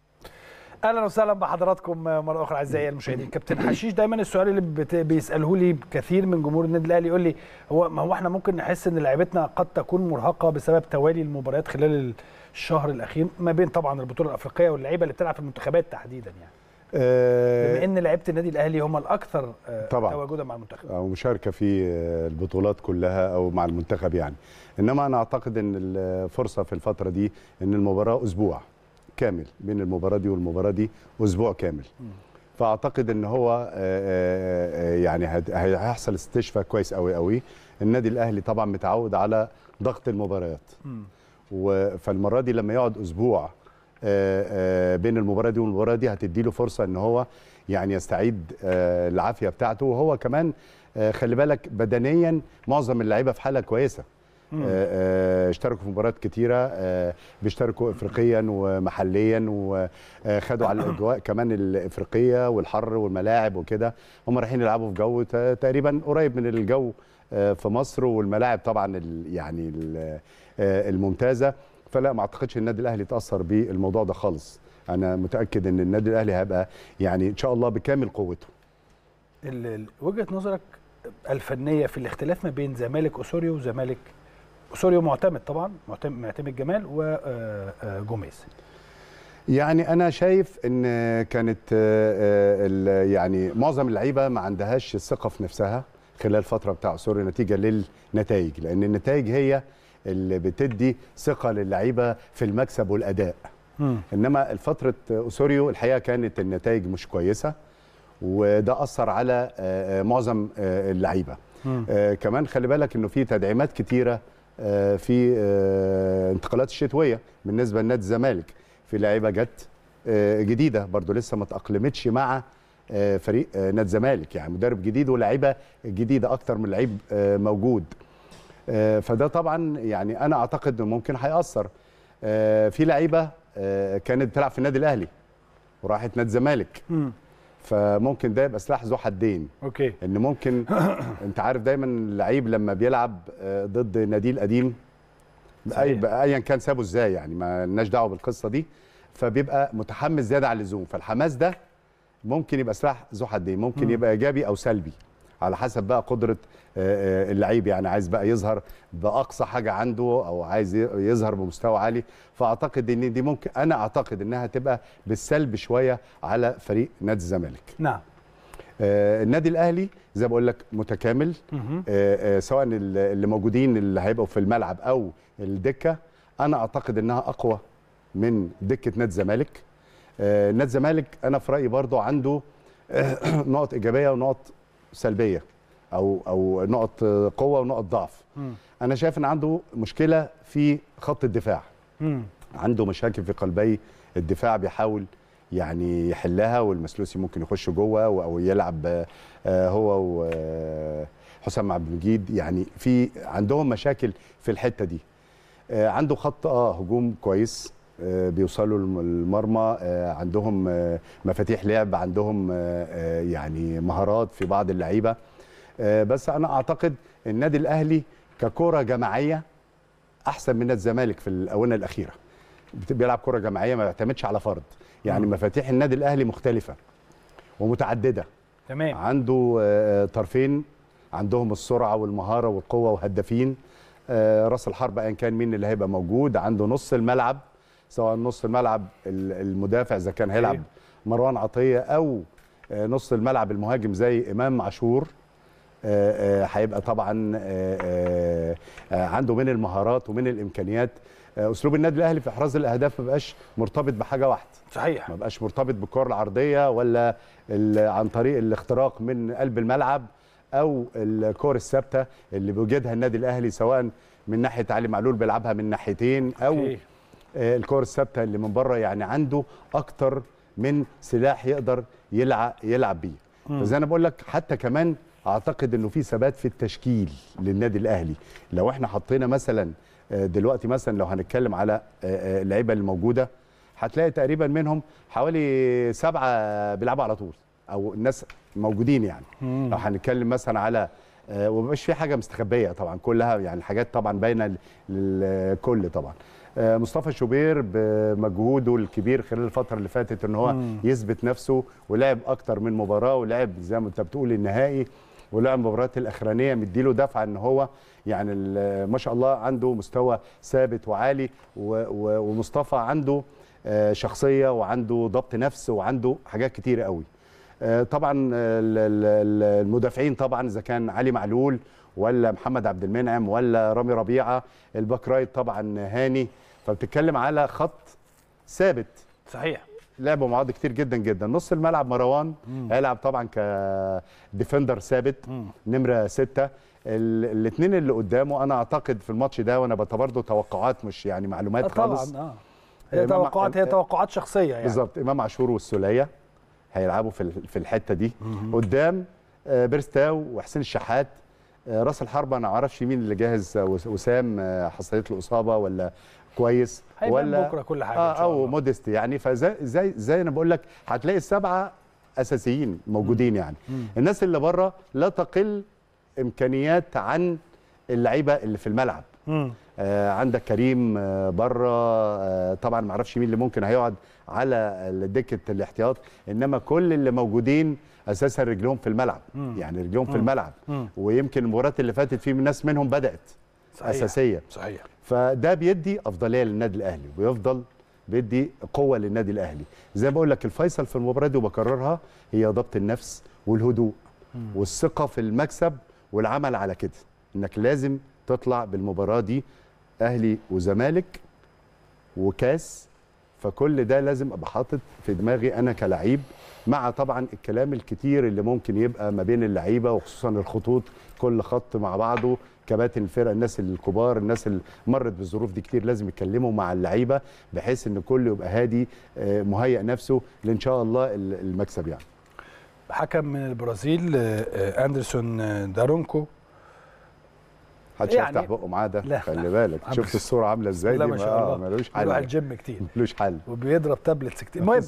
اهلا وسهلا بحضراتكم مره اخرى اعزائي المشاهدين كابتن حشيش دايما السؤال اللي بت- بيساله لي كثير من جمهور النادي الاهلي يقول لي هو ما هو احنا ممكن نحس ان لعيبتنا قد تكون مرهقه بسبب توالي المباريات خلال الشهر الاخير ما بين طبعا البطوله الافريقيه واللعيبه اللي بتلعب في المنتخبات تحديدا يعني آه، بما ان لعيبه النادي الاهلي هم الاكثر آه، طبعاً. تواجدا مع المنتخب او مشاركه في آه، البطولات كلها او مع المنتخب يعني انما انا اعتقد ان الفرصه في الفتره دي ان المباراه اسبوع كامل بين المباراه دي والمباراه دي اسبوع كامل فاعتقد ان هو آه، آه، آه، يعني هت- هيحصل استشفاء كويس قوي قوي النادي الاهلي طبعا متعود على ضغط المباريات مم. و- فالمره دي لما يقعد اسبوع آه، آه، بين المباراه دي والمباراه دي هتدي له فرصه ان هو يعني يستعيد آه، العافيه بتاعته وهو كمان آه، خلي بالك بدنيا معظم اللعيبه في حاله كويسه مم. آه، آه، اشتركوا في مباريات كتيره آه، بيشتركوا افريقيا ومحليا وخدوا على الاجواء كمان الافريقيه والحر والملاعب وكده هم رايحين يلعبوا في جو ت- تقريبا قريب من الجو آه، في مصر والملاعب طبعا ال- يعني ال- آه، الممتازه فلا ما اعتقدش النادي الاهلي اتاثر بالموضوع ده خالص انا متاكد ان النادي الاهلي هيبقى يعني ان شاء الله بكامل قوته ال- ال- وجهه نظرك الفنيه في الاختلاف ما بين زمالك اسوريو وزمالك اسوريو معتمد طبعا معتمد, معتمد جمال وجوميز يعني انا شايف ان كانت آه، آه، ال- يعني معظم اللعيبه ما عندهاش الثقه في نفسها خلال الفتره بتاع سوري نتيجه للنتائج لان النتائج هي اللي بتدي ثقه للعيبه في المكسب والاداء انما فتره اسوريو الحقيقه كانت النتائج مش كويسه وده اثر على آه، آه، معظم آه، اللعيبه آه، كمان خلي بالك انه في تدعيمات كتيره آه، في آه، انتقالات الشتويه بالنسبه لنادي الزمالك في لعيبه جت آه، جديده برضو لسه ما تاقلمتش مع آه، فريق آه، نادي الزمالك يعني مدرب جديد ولاعيبه جديده اكتر من لعيب آه، موجود آه، فده طبعا يعني انا اعتقد انه ممكن هياثر آه، في لعيبه آه، كانت بتلعب في النادي الاهلي وراحت نادي الزمالك فممكن ده يبقى سلاح ذو حدين اوكي ان ممكن انت عارف دايما اللعيب لما بيلعب آه، ضد ناديه القديم أي- صحيح. ايا كان سابه ازاي يعني ما لناش دعوه بالقصه دي فبيبقى متحمس زياده عن اللزوم فالحماس ده ممكن يبقى سلاح ذو حدين ممكن يبقى ايجابي او سلبي على حسب بقى قدره آه، آه، اللعيب يعني عايز بقى يظهر باقصى حاجه عنده او عايز ي- يظهر بمستوى عالي فاعتقد ان دي ممكن انا اعتقد انها تبقى بالسلب شويه على فريق نادي الزمالك نعم آه، النادي الاهلي زي ما بقول لك متكامل مهم. آه، آه، سواء ال- اللي موجودين اللي هيبقوا في الملعب او الدكه انا اعتقد انها اقوى من دكه نادي الزمالك آه، نادي الزمالك انا في رايي برضو عنده آه، نقط ايجابيه ونقط سلبيه او او نقط قوه ونقط ضعف مم. انا شايف ان عنده مشكله في خط الدفاع مم. عنده مشاكل في قلبي الدفاع بيحاول يعني يحلها والمسلوسي ممكن يخش جوه و- او يلعب آه، هو وحسام عبد المجيد يعني في عندهم مشاكل في الحته دي آه، عنده خط اه هجوم كويس آه، بيوصلوا الم- المرمى آه، عندهم آه، مفاتيح لعب عندهم آه، آه، يعني مهارات في بعض اللعيبه آه، بس انا اعتقد النادي الاهلي ككره جماعيه احسن من نادي الزمالك في الاونه الاخيره بت- بيلعب كره جماعيه ما بيعتمدش على فرد يعني مفاتيح النادي الاهلي مختلفه ومتعدده تمام عنده آه، طرفين عندهم السرعه والمهاره والقوه وهدافين آه، راس الحرب ايا كان مين اللي هيبقى موجود عنده نص الملعب سواء نص الملعب ال- المدافع اذا كان هيلعب أوكي. مروان عطيه او آه، نص الملعب المهاجم زي امام عاشور آه، آه، هيبقى طبعا آه، آه، آه، عنده من المهارات ومن الامكانيات آه، اسلوب النادي الاهلي في احراز الاهداف ما بقاش مرتبط بحاجه واحده صحيح ما بقاش مرتبط بالكره العرضيه ولا ال- عن طريق الاختراق من قلب الملعب او الكور الثابته اللي بيوجدها النادي الاهلي سواء من ناحيه علي معلول بيلعبها من ناحيتين او أوكي. آه، الكور الثابته اللي من بره يعني عنده اكتر من سلاح يقدر يلعب يلعب بيه فزي انا بقول لك حتى كمان اعتقد انه في ثبات في التشكيل للنادي الاهلي لو احنا حطينا مثلا آه، دلوقتي مثلا لو هنتكلم على آه، آه، اللعيبه الموجوده هتلاقي تقريبا منهم حوالي سبعه بيلعبوا على طول او الناس موجودين يعني لو هنتكلم مثلا على آه، ومبقاش في حاجه مستخبيه طبعا كلها يعني الحاجات طبعا باينه للكل طبعا آه، مصطفى شوبير بمجهوده الكبير خلال الفتره اللي فاتت ان هو يثبت نفسه ولعب اكتر من مباراه ولعب زي ما انت بتقول النهائي ولعب المباريات الاخرانيه مديله دفعه ان هو يعني ال- ما شاء الله عنده مستوى ثابت وعالي و- و- ومصطفى عنده آه، شخصيه وعنده ضبط نفس وعنده حاجات كتيره قوي آه، طبعا ال- ال- ال- المدافعين طبعا اذا كان علي معلول ولا محمد عبد المنعم ولا رامي ربيعه الباك رايت طبعا هاني فبتتكلم على خط ثابت صحيح لعبوا مع بعض كتير جدا جدا نص الملعب مروان هيلعب طبعا كديفندر ثابت نمره ستة الاثنين اللي قدامه انا اعتقد في الماتش ده وانا برضه توقعات مش يعني آه معلومات طبعا خالص اه هي إمام- توقعات هي توقعات شخصيه يعني بالظبط امام عاشور والسوليه هيلعبوا في ال- في الحته دي قدام آه، بيرستاو وحسين الشحات آه، راس الحربه انا ما اعرفش مين اللي جاهز آه، وس- وسام آه، حصلت له اصابه ولا كويس هيبان ولا بكرة كل حاجة آه إن شاء او الله. موديست يعني فزي زي زي انا بقول لك هتلاقي السبعه اساسيين موجودين يعني الناس اللي بره لا تقل امكانيات عن اللعيبه اللي في الملعب مم. آه عندك كريم آه بره آه طبعا ما اعرفش مين اللي ممكن هيقعد على دكه الاحتياط انما كل اللي موجودين اساسا رجلهم في الملعب مم. يعني رجلهم في الملعب مم. ويمكن المباريات اللي فاتت في ناس منهم بدات صحيح. اساسيه صحيح فده بيدي افضليه للنادي الاهلي ويفضل بيدي قوه للنادي الاهلي زي ما بقول لك الفيصل في المباراه دي وبكررها هي ضبط النفس والهدوء والثقه في المكسب والعمل على كده انك لازم تطلع بالمباراه دي اهلي وزمالك وكاس فكل ده لازم ابقى حاطط في دماغي انا كلعيب مع طبعا الكلام الكتير اللي ممكن يبقى ما بين اللعيبه وخصوصا الخطوط كل خط مع بعضه كباتن الفرقه الناس الكبار الناس اللي مرت بالظروف دي كتير لازم يتكلموا مع اللعيبه بحيث ان كله يبقى هادي آه، مهيئ نفسه لان شاء الله ال- المكسب يعني حكم من البرازيل آه، آه، اندرسون آه، دارونكو محدش يعني- يفتح بقه معاه ده لا، خلي لا. بالك عم- شفت الصوره عامله ازاي لا دي ما شاء الله ملوش بيروح حل الجيم كتير ملوش حل وبيضرب تابلتس كتير المهم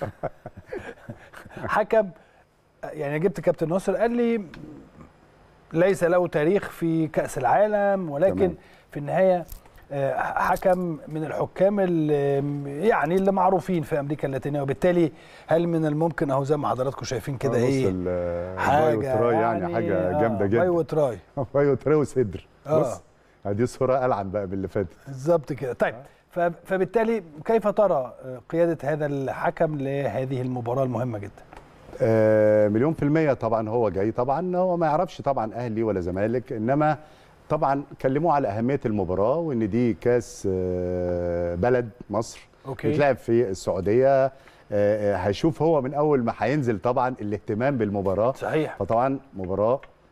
حكم يعني جبت كابتن ناصر قال لي ليس له تاريخ في كأس العالم ولكن تمام. في النهاية آه، حكم من الحكام اللي يعني اللي معروفين في امريكا اللاتينيه وبالتالي هل من الممكن اهو زي ما حضراتكم شايفين كده آه، بص ايه ال- الباي حاجه وتراي يعني حاجه جامده باي جدا وتراي باي وتراي وصدر آه. بص دي صوره العن بقى باللي فاتت بالظبط كده طيب ف- فبالتالي كيف ترى آه، قياده هذا الحكم لهذه المباراه المهمه جدا آه، مليون في المية طبعا هو جاي طبعا هو ما يعرفش طبعا أهلي ولا زمالك إنما طبعا كلموه على أهمية المباراة وإن دي كاس آه، بلد مصر أوكي. بتلعب في السعودية آه، آه، هيشوف هو من أول ما هينزل طبعا الاهتمام بالمباراة صحيح فطبعا مباراة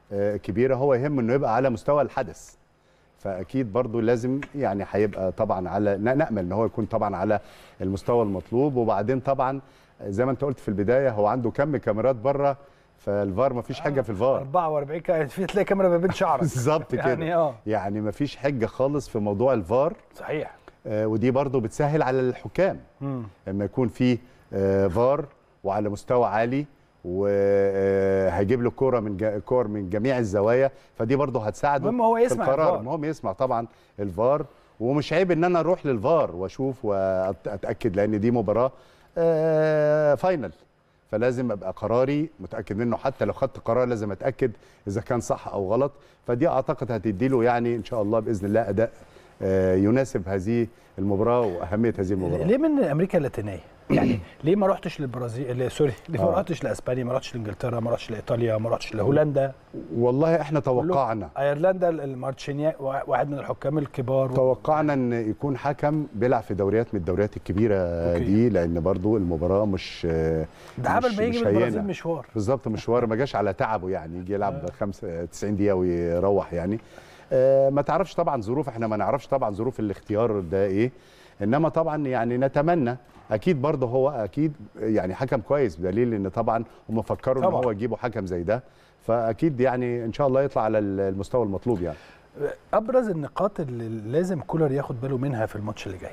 آه، كبيره هو يهم انه يبقى على مستوى الحدث فاكيد برضو لازم يعني هيبقى طبعا على ن- نامل ان هو يكون طبعا على المستوى المطلوب وبعدين طبعا زي ما انت قلت في البدايه هو عنده كم كاميرات بره فالفار ما فيش حاجه في الفار 44 كان في تلاقي كاميرا ما بين شعرك بالظبط كده يعني اه يعني ما فيش حجه خالص في موضوع الفار صحيح آه، ودي برضو بتسهل على الحكام مم. لما يكون في آه، فار وعلى مستوى عالي وهيجيب له كوره من جا- كور من جميع الزوايا فدي برضه هتساعده المهم هو في يسمع القرار الفار. المهم يسمع طبعا الفار ومش عيب ان انا اروح للفار واشوف واتاكد لان دي مباراه آه، فاينل فلازم ابقى قراري متاكد منه حتى لو خدت قرار لازم اتاكد اذا كان صح او غلط فدي اعتقد هتدي له يعني ان شاء الله باذن الله اداء آه، يناسب هذه المباراه واهميه هذه المباراه ليه من امريكا اللاتينيه؟ يعني ليه ما رحتش للبرازيل ل- سوري ليه ما آه. رحتش لاسبانيا ما رحتش لانجلترا ما رحتش لايطاليا ما رحتش لهولندا والله احنا توقعنا ايرلندا المارتشينيا واحد من الحكام الكبار توقعنا ان يكون حكم بيلعب في دوريات من الدوريات الكبيره أوكي. دي لان برضو المباراه مش ده عمل مش- ما يجي مش من البرازيل هينة. مشوار بالظبط مشوار ما جاش على تعبه يعني يجي يلعب خمس 90 دقيقه ويروح يعني آه، ما تعرفش طبعا ظروف احنا ما نعرفش طبعا ظروف الاختيار ده ايه انما طبعا يعني نتمنى اكيد برضه هو اكيد يعني حكم كويس بدليل ان طبعا هم فكروا ان طبعاً. هو يجيبوا حكم زي ده فاكيد يعني ان شاء الله يطلع على المستوى المطلوب يعني ابرز النقاط اللي لازم كولر ياخد باله منها في الماتش اللي جاي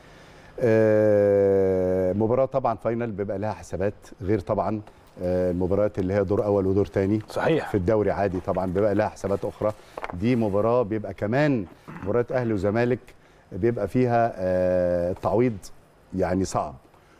آه، مباراة طبعا فاينل بيبقى لها حسابات غير طبعا آه، المباريات اللي هي دور اول ودور تاني صحيح في الدوري عادي طبعا بيبقى لها حسابات اخرى دي مباراة بيبقى كمان مباراة اهلي وزمالك بيبقى فيها آه، التعويض يعني صعب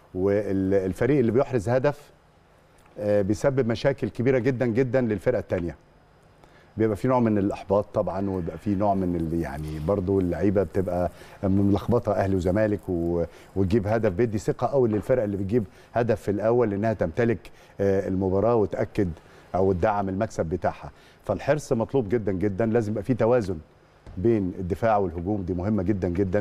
والفريق اللي بيحرز هدف آه، بيسبب مشاكل كبيرة جدا جدا للفرقة التانية بيبقى في نوع من الاحباط طبعا وبيبقى في نوع من ال- يعني برضو اللعيبه بتبقى ملخبطه اهلي وزمالك و- وتجيب هدف بيدي ثقه قوي للفرقه اللي بتجيب هدف في الاول انها تمتلك آه، المباراه وتاكد او تدعم المكسب بتاعها فالحرص مطلوب جدا جدا لازم يبقى في توازن بين الدفاع والهجوم دي مهمه جدا جدا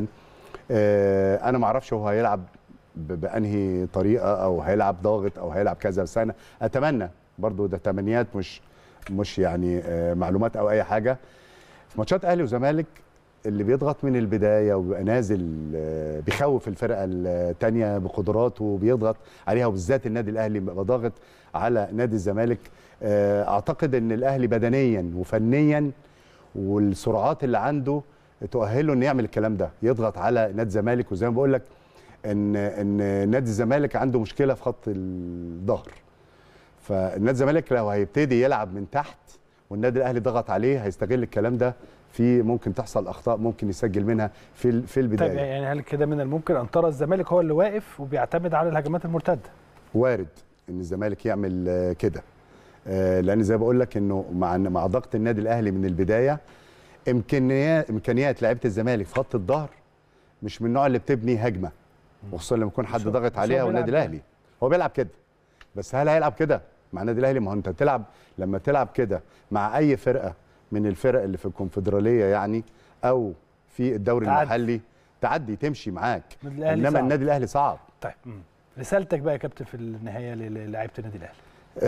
آه، انا ما اعرفش هو هيلعب ب- بانهي طريقه او هيلعب ضاغط او هيلعب كذا بس انا اتمنى برضو ده تمنيات مش مش يعني آه، معلومات او اي حاجه في ماتشات اهلي وزمالك اللي بيضغط من البدايه وبيبقى نازل آه، بيخوف الفرقه الثانيه بقدراته وبيضغط عليها وبالذات النادي الاهلي بيبقى ضاغط على نادي الزمالك آه، اعتقد ان الاهلي بدنيا وفنيا والسرعات اللي عنده تؤهله انه يعمل الكلام ده يضغط على نادي الزمالك وزي ما بقول لك ان ان نادي الزمالك عنده مشكله في خط الظهر فالنادي الزمالك لو هيبتدي يلعب من تحت والنادي الاهلي ضغط عليه هيستغل الكلام ده في ممكن تحصل اخطاء ممكن يسجل منها في ال- في طيب البدايه يعني هل كده من الممكن ان ترى الزمالك هو اللي واقف وبيعتمد على الهجمات المرتده وارد ان الزمالك يعمل آه، كده آه، لان زي ما بقول لك انه مع مع ضغط النادي الاهلي من البدايه امكانيات امكانيات لعيبه الزمالك في خط الظهر مش من النوع اللي بتبني هجمه وخصوصا لما يكون حد بس هو- ضاغط بس هو عليها بيلعب والنادي كده. الاهلي هو بيلعب كده بس هل هيلعب كده مع النادي الاهلي ما هو انت تلعب لما تلعب كده مع اي فرقه من الفرق اللي في الكونفدراليه يعني او في الدوري تعدي. المحلي تعدي تمشي معاك النادي الأهلي انما صعب. النادي الاهلي صعب طيب مم. رسالتك بقى يا كابتن في النهايه ل- للاعيبه النادي الاهلي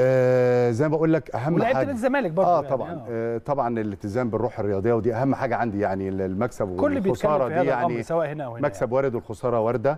آه زي ما بقول لك اهم ولعيبه حاجه نادي الزمالك برضه اه يعني، طبعا آه طبعا الالتزام بالروح الرياضيه ودي اهم حاجه عندي يعني المكسب كل بيتكلم والخساره في دي هذا الامر يعني سواء هنا او هنا مكسب وارد والخساره وارده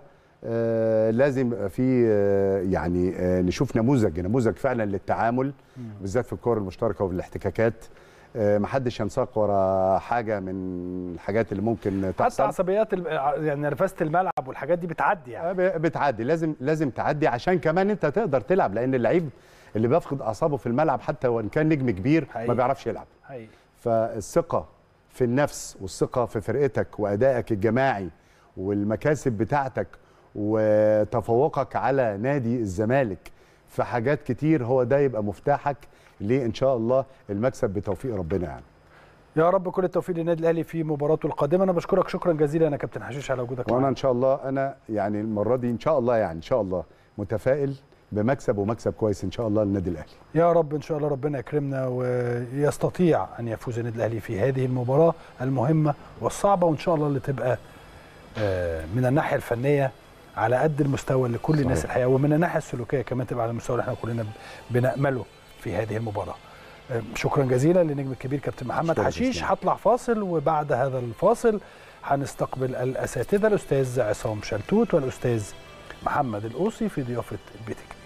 آه لازم يبقى في آه يعني آه نشوف نموذج نموذج فعلا للتعامل مم. بالذات في الكور المشتركه وفي الاحتكاكات آه محدش ينساق ورا حاجه من الحاجات اللي ممكن حتى تحصل عصبيات الم- يعني نرفزه الملعب والحاجات دي بتعدي يعني آه، ب- بتعدي لازم لازم تعدي عشان كمان انت تقدر تلعب لان اللعيب اللي بيفقد اعصابه في الملعب حتى وان كان نجم كبير حقيقي. ما بيعرفش يلعب حقيقي فالثقه في النفس والثقه في فرقتك وادائك الجماعي والمكاسب بتاعتك وتفوقك على نادي الزمالك في حاجات كتير هو ده يبقى مفتاحك ليه ان شاء الله المكسب بتوفيق ربنا يعني يا رب كل التوفيق للنادي الاهلي في مباراته القادمه انا بشكرك شكرا جزيلا يا كابتن حشيش على وجودك وانا معنا ان شاء الله انا يعني المره دي ان شاء الله يعني ان شاء الله متفائل بمكسب ومكسب كويس ان شاء الله للنادي الاهلي يا رب ان شاء الله ربنا يكرمنا ويستطيع ان يفوز النادي الاهلي في هذه المباراه المهمه والصعبه وان شاء الله اللي تبقى آه، من الناحيه الفنيه على قد المستوى اللي كل الناس صحيح. الحقيقه ومن الناحيه السلوكيه كمان تبقى على المستوى اللي احنا كلنا بنامله في هذه المباراه شكرا جزيلا للنجم الكبير كابتن محمد شكراً حشيش جزيلاً. هطلع فاصل وبعد هذا الفاصل هنستقبل الاساتذه الاستاذ عصام شلتوت والاستاذ محمد القوسي في ضيافه البيت الكبير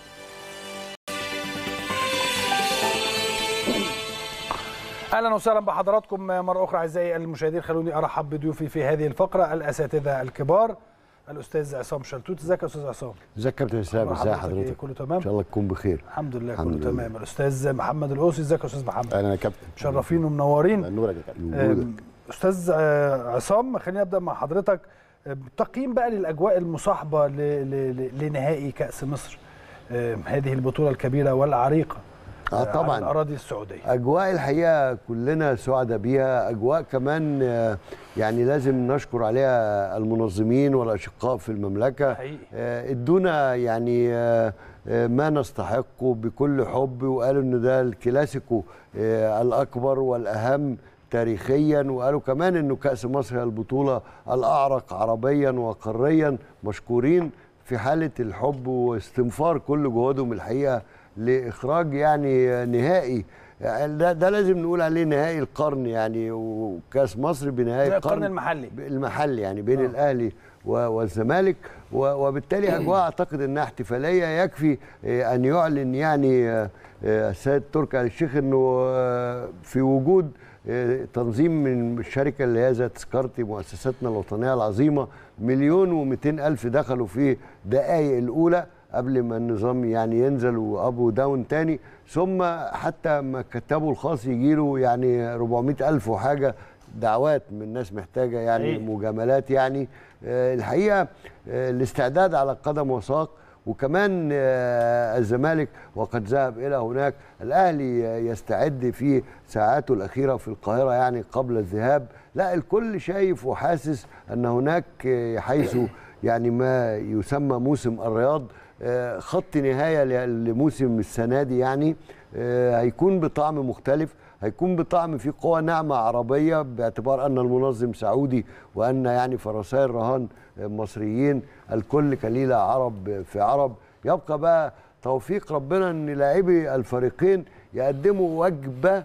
اهلا وسهلا بحضراتكم مره اخرى اعزائي المشاهدين خلوني ارحب بضيوفي في هذه الفقره الاساتذه الكبار الاستاذ عصام شلتوت ازيك يا استاذ عصام ازيك يا كابتن اسلام أخبار ازي حضرتك إيه؟ حضرتك كله تمام ان شاء الله تكون بخير الحمد لله الحمد كله لله. تمام الاستاذ محمد القوسي ازيك يا استاذ محمد انا يا كابتن مشرفين ومنورين نورك يا كابتن أم، استاذ آه، عصام خليني ابدا مع حضرتك أم، تقييم بقى للاجواء المصاحبه ل- ل- ل- لنهائي كاس مصر أم، هذه البطوله الكبيره والعريقه اه على طبعا الاراضي السعوديه اجواء الحقيقه كلنا سعداء بيها اجواء كمان آه، يعني لازم نشكر عليها المنظمين والاشقاء في المملكه حقيقي. آه، ادونا يعني آه، آه، ما نستحقه بكل حب وقالوا ان ده الكلاسيكو آه، الاكبر والاهم تاريخيا وقالوا كمان انه كاس مصر هي البطوله الاعرق عربيا وقاريا مشكورين في حاله الحب واستنفار كل جهودهم الحقيقه لاخراج يعني نهائي يعني ده, ده لازم نقول عليه نهائي القرن يعني وكاس مصر بنهائي زي القرن المحلي المحل يعني بين آه. آه. الاهلي و- والزمالك و- وبالتالي اجواء اعتقد انها احتفاليه يكفي آه، ان يعلن يعني آه، آه، السيد تركي آل الشيخ انه آه، في وجود آه، تنظيم من الشركه اللي هي ذات تذكرتي مؤسساتنا الوطنيه العظيمه مليون ومئتين الف دخلوا في دقائق الاولى قبل ما النظام يعني ينزل وابو داون تاني ثم حتى ما كتبوا الخاص يجيله يعني 400 الف وحاجه دعوات من ناس محتاجه يعني حقيقي. مجاملات يعني آه، الحقيقه آه، الاستعداد على قدم وساق وكمان آه، الزمالك وقد ذهب الى هناك الاهلي آه، يستعد في ساعاته الاخيره في القاهره يعني قبل الذهاب لا الكل شايف وحاسس ان هناك آه، حيث يعني ما يسمى موسم الرياض آه، خط نهايه ل- لموسم السنه دي يعني آه، هيكون بطعم مختلف هيكون بطعم في قوى ناعمه عربيه باعتبار ان المنظم سعودي وان يعني فرساء الرهان مصريين الكل كليله عرب في عرب يبقى بقى توفيق ربنا ان لاعبي الفريقين يقدموا وجبه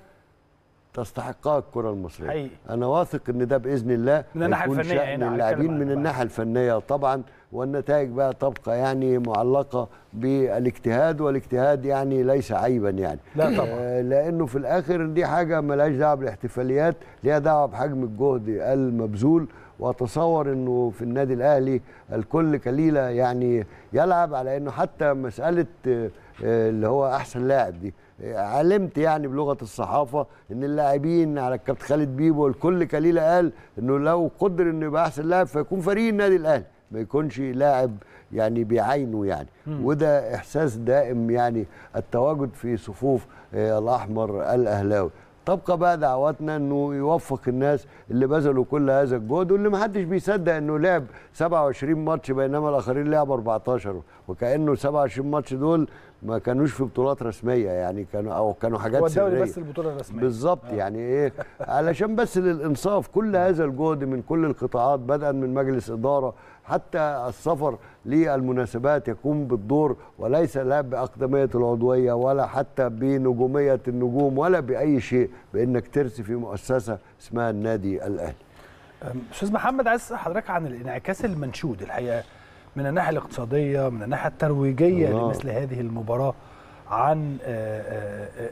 تستحقها الكره المصريه حقيقي. انا واثق ان ده باذن الله من الناحية هيكون الفنية شأن هنا هنتكلم اللاعبين عن من البعض. الناحيه الفنيه طبعا والنتائج بقى تبقى يعني معلقه بالاجتهاد والاجتهاد يعني ليس عيبا يعني لا طبعا. آه، لانه في الاخر دي حاجه ملهاش دعوه بالاحتفاليات ليها دعوه بحجم الجهد المبذول واتصور انه في النادي الاهلي الكل كليله يعني يلعب على انه حتى مساله آه، آه، اللي هو احسن لاعب دي آه، علمت يعني بلغه الصحافه ان اللاعبين على الكابتن خالد بيبو الكل كليله قال انه لو قدر انه يبقى احسن لاعب فيكون فريق النادي الاهلي ما يكونش لاعب يعني بعينه يعني وده احساس دائم يعني التواجد في صفوف آه، الاحمر الاهلاوي تبقى بقى دعواتنا انه يوفق الناس اللي بذلوا كل هذا الجهد واللي ما حدش بيصدق انه لعب 27 ماتش بينما الاخرين لعبوا 14 وكانه 27 ماتش دول ما كانوش في بطولات رسميه يعني كانوا او كانوا حاجات هو الدوري سريه بس البطوله الرسميه بالظبط يعني ايه علشان بس للانصاف كل هذا الجهد من كل القطاعات بدءا من مجلس اداره حتى السفر للمناسبات يقوم بالدور وليس لا باقدميه العضويه ولا حتى بنجوميه النجوم ولا باي شيء بانك ترسي في مؤسسه اسمها النادي الاهلي أم، استاذ محمد عايز اسال حضرتك عن الانعكاس المنشود الحقيقه من الناحيه الاقتصاديه من الناحيه الترويجيه الله. لمثل هذه المباراه عن آه، آه، آه،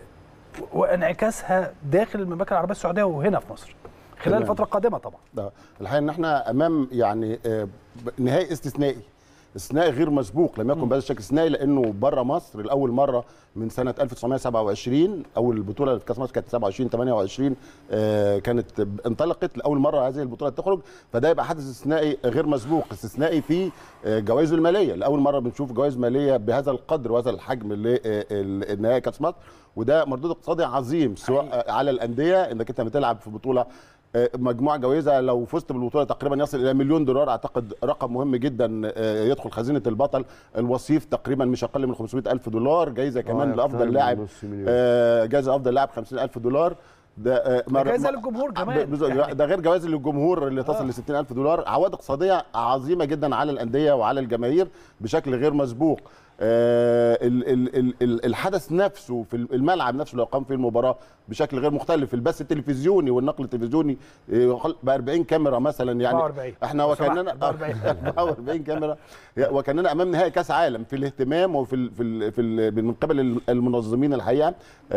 وانعكاسها داخل المملكه العربيه السعوديه وهنا في مصر خلال تمام. الفتره القادمه طبعا ده الحقيقه ان احنا امام يعني آه، ب- نهائي استثنائي استثنائي غير مسبوق لم يكن بهذا الشكل استثنائي لانه بره مصر لاول مره من سنه 1927 اول بطوله كاس مصر كانت 27 28 آه، كانت ب- انطلقت لاول مره هذه البطوله تخرج فده يبقى حدث استثنائي غير مسبوق استثنائي في آه، جوائزه الماليه لاول مره بنشوف جوائز ماليه بهذا القدر وهذا الحجم للنهائي كاس مصر وده مردود اقتصادي عظيم سواء آه، على الانديه انك انت بتلعب في بطوله آه، مجموع جوائزها لو فزت بالبطوله تقريبا يصل الى مليون دولار اعتقد رقم مهم جدا آه، يدخل خزينه البطل الوصيف تقريبا مش اقل من 500 الف دولار جايزه كمان أكتر لافضل من لاعب نص مليون. آه، جائزه افضل لاعب 50 الف دولار ده آه، ده مر- جايزة م- للجمهور ب- كمان. بز- ده غير جوائز للجمهور اللي تصل آه. ل 60000 دولار عوائد اقتصاديه عظيمه جدا على الانديه وعلى الجماهير بشكل غير مسبوق آه، ال- ال- ال- ال- الحدث نفسه في الملعب نفسه لو قام فيه المباراه بشكل غير مختلف البث التلفزيوني والنقل التلفزيوني ب 40 كاميرا مثلا يعني 44. احنا لو وكاننا سمحت، 44. 44 كاميرا وكاننا امام نهائي كاس عالم في الاهتمام وفي ال في ال في ال من قبل المنظمين الحقيقه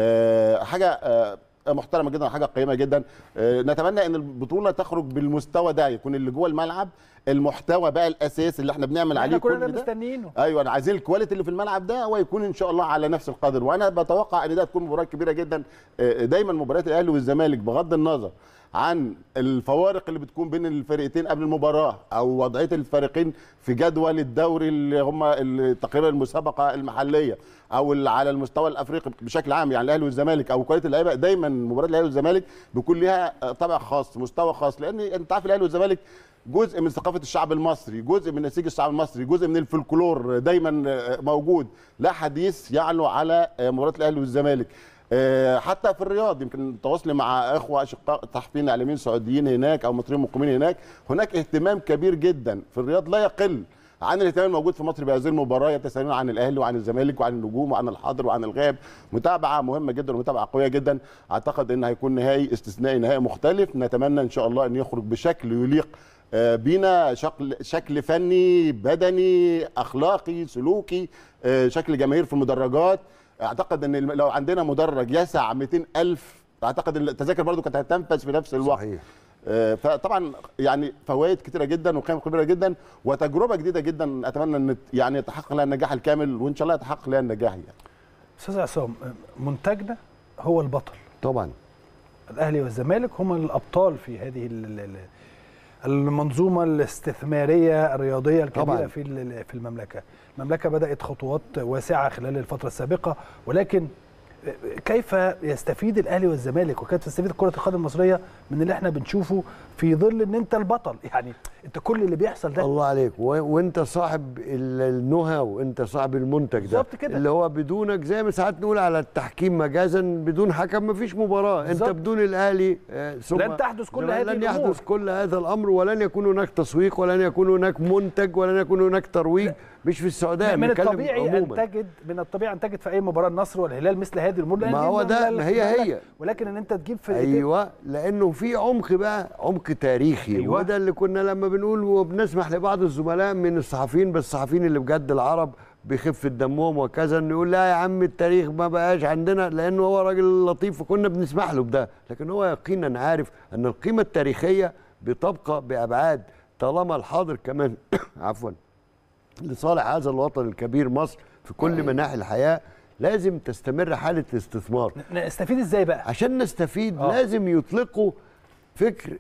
آه، حاجه آه، محترمه جدا وحاجه قيمه جدا آه، نتمنى ان البطوله تخرج بالمستوى ده يكون اللي جوه الملعب المحتوى بقى الاساسي اللي احنا بنعمل عليه احنا كلنا كل ده مستنيينه ايوه انا عايزين الكواليتي اللي في الملعب ده هو يكون ان شاء الله على نفس القدر وانا بتوقع ان ده تكون مباراه كبيره جدا آه، دايما مباريات الاهلي والزمالك بغض النظر عن الفوارق اللي بتكون بين الفرقتين قبل المباراه او وضعيه الفريقين في جدول الدوري اللي هم ال- تقريبا المسابقه المحليه او اللي على المستوى الافريقي بشكل عام يعني الاهلي والزمالك او كواليتي اللعيبه دايما مباراه الاهلي والزمالك بيكون ليها آه، طابع خاص مستوى خاص لان انت عارف الاهلي والزمالك جزء من ثقافه الشعب المصري جزء من نسيج الشعب المصري جزء من الفلكلور دايما آه، موجود لا حديث يعلو على آه، مباراه الاهلي والزمالك آه، حتى في الرياض يمكن تواصلي مع اخوه اشقاء صحفيين اعلاميين سعوديين هناك او مصريين مقيمين هناك هناك اهتمام كبير جدا في الرياض لا يقل عن الاهتمام الموجود في مصر بهذه المباراه يتساءلون عن الاهلي وعن الزمالك وعن النجوم وعن الحاضر وعن الغائب متابعه مهمه جدا ومتابعه قويه جدا اعتقد ان هيكون نهائي استثنائي نهائي مختلف نتمنى ان شاء الله ان يخرج بشكل يليق آه، بينا شكل شكل فني بدني اخلاقي سلوكي آه، شكل جماهير في المدرجات اعتقد ان الم- لو عندنا مدرج يسع 200 الف اعتقد ان التذاكر برضو كانت هتنفذ في نفس الوقت صحيح. آه، فطبعا يعني فوائد كتيره جدا وقيم كبيره جدا وتجربه جديده جدا اتمنى ان يعني يتحقق لها النجاح الكامل وان شاء الله يتحقق لها النجاح يعني استاذ عصام منتجنا هو البطل طبعا الاهلي والزمالك هم الابطال في هذه ال- ال- ال- المنظومه الاستثماريه الرياضيه الكبيره طبعاً. في ال- في المملكه المملكه بدات خطوات واسعه خلال الفتره السابقه ولكن كيف يستفيد الاهلي والزمالك وكيف تستفيد كره القدم المصريه من اللي احنا بنشوفه في ظل ان انت البطل يعني انت كل اللي بيحصل ده الله عليك و... وانت صاحب ال- النهى وانت صاحب المنتج ده بالظبط كده. اللي هو بدونك زي ما ساعات نقول على التحكيم مجازا بدون حكم مفيش مباراه بالظبط. انت بدون الاهلي آه، ثم لن تحدث كل زمان هذه لن الأمور. يحدث كل هذا الامر ولن يكون هناك تسويق ولن يكون هناك منتج ولن يكون هناك ترويج مش في السعوديه من بنتكلم الطبيعي ان عموماً. تجد من الطبيعي ان تجد في اي مباراه النصر والهلال مثل هذه الامور لأن ما دي هو من ده- ال- ما هي الملك. هي. ولكن ان انت تجيب فرقتين ايوه لانه في عمق بقى عمق تاريخي أيوة. أيوة. وده اللي كنا لما بنقول وبنسمح لبعض الزملاء من الصحفيين بس الصحفيين اللي بجد العرب بخفه دمهم وكذا انه يقول لا يا عم التاريخ ما بقاش عندنا لانه هو راجل لطيف وكنا بنسمح له بده لكن هو يقينا عارف ان القيمه التاريخيه بتبقى بابعاد طالما الحاضر كمان عفوا لصالح هذا الوطن الكبير مصر في كل مناحي الحياه لازم تستمر حاله الاستثمار نستفيد ازاي بقى عشان نستفيد آه. آه. لازم يطلقوا فكر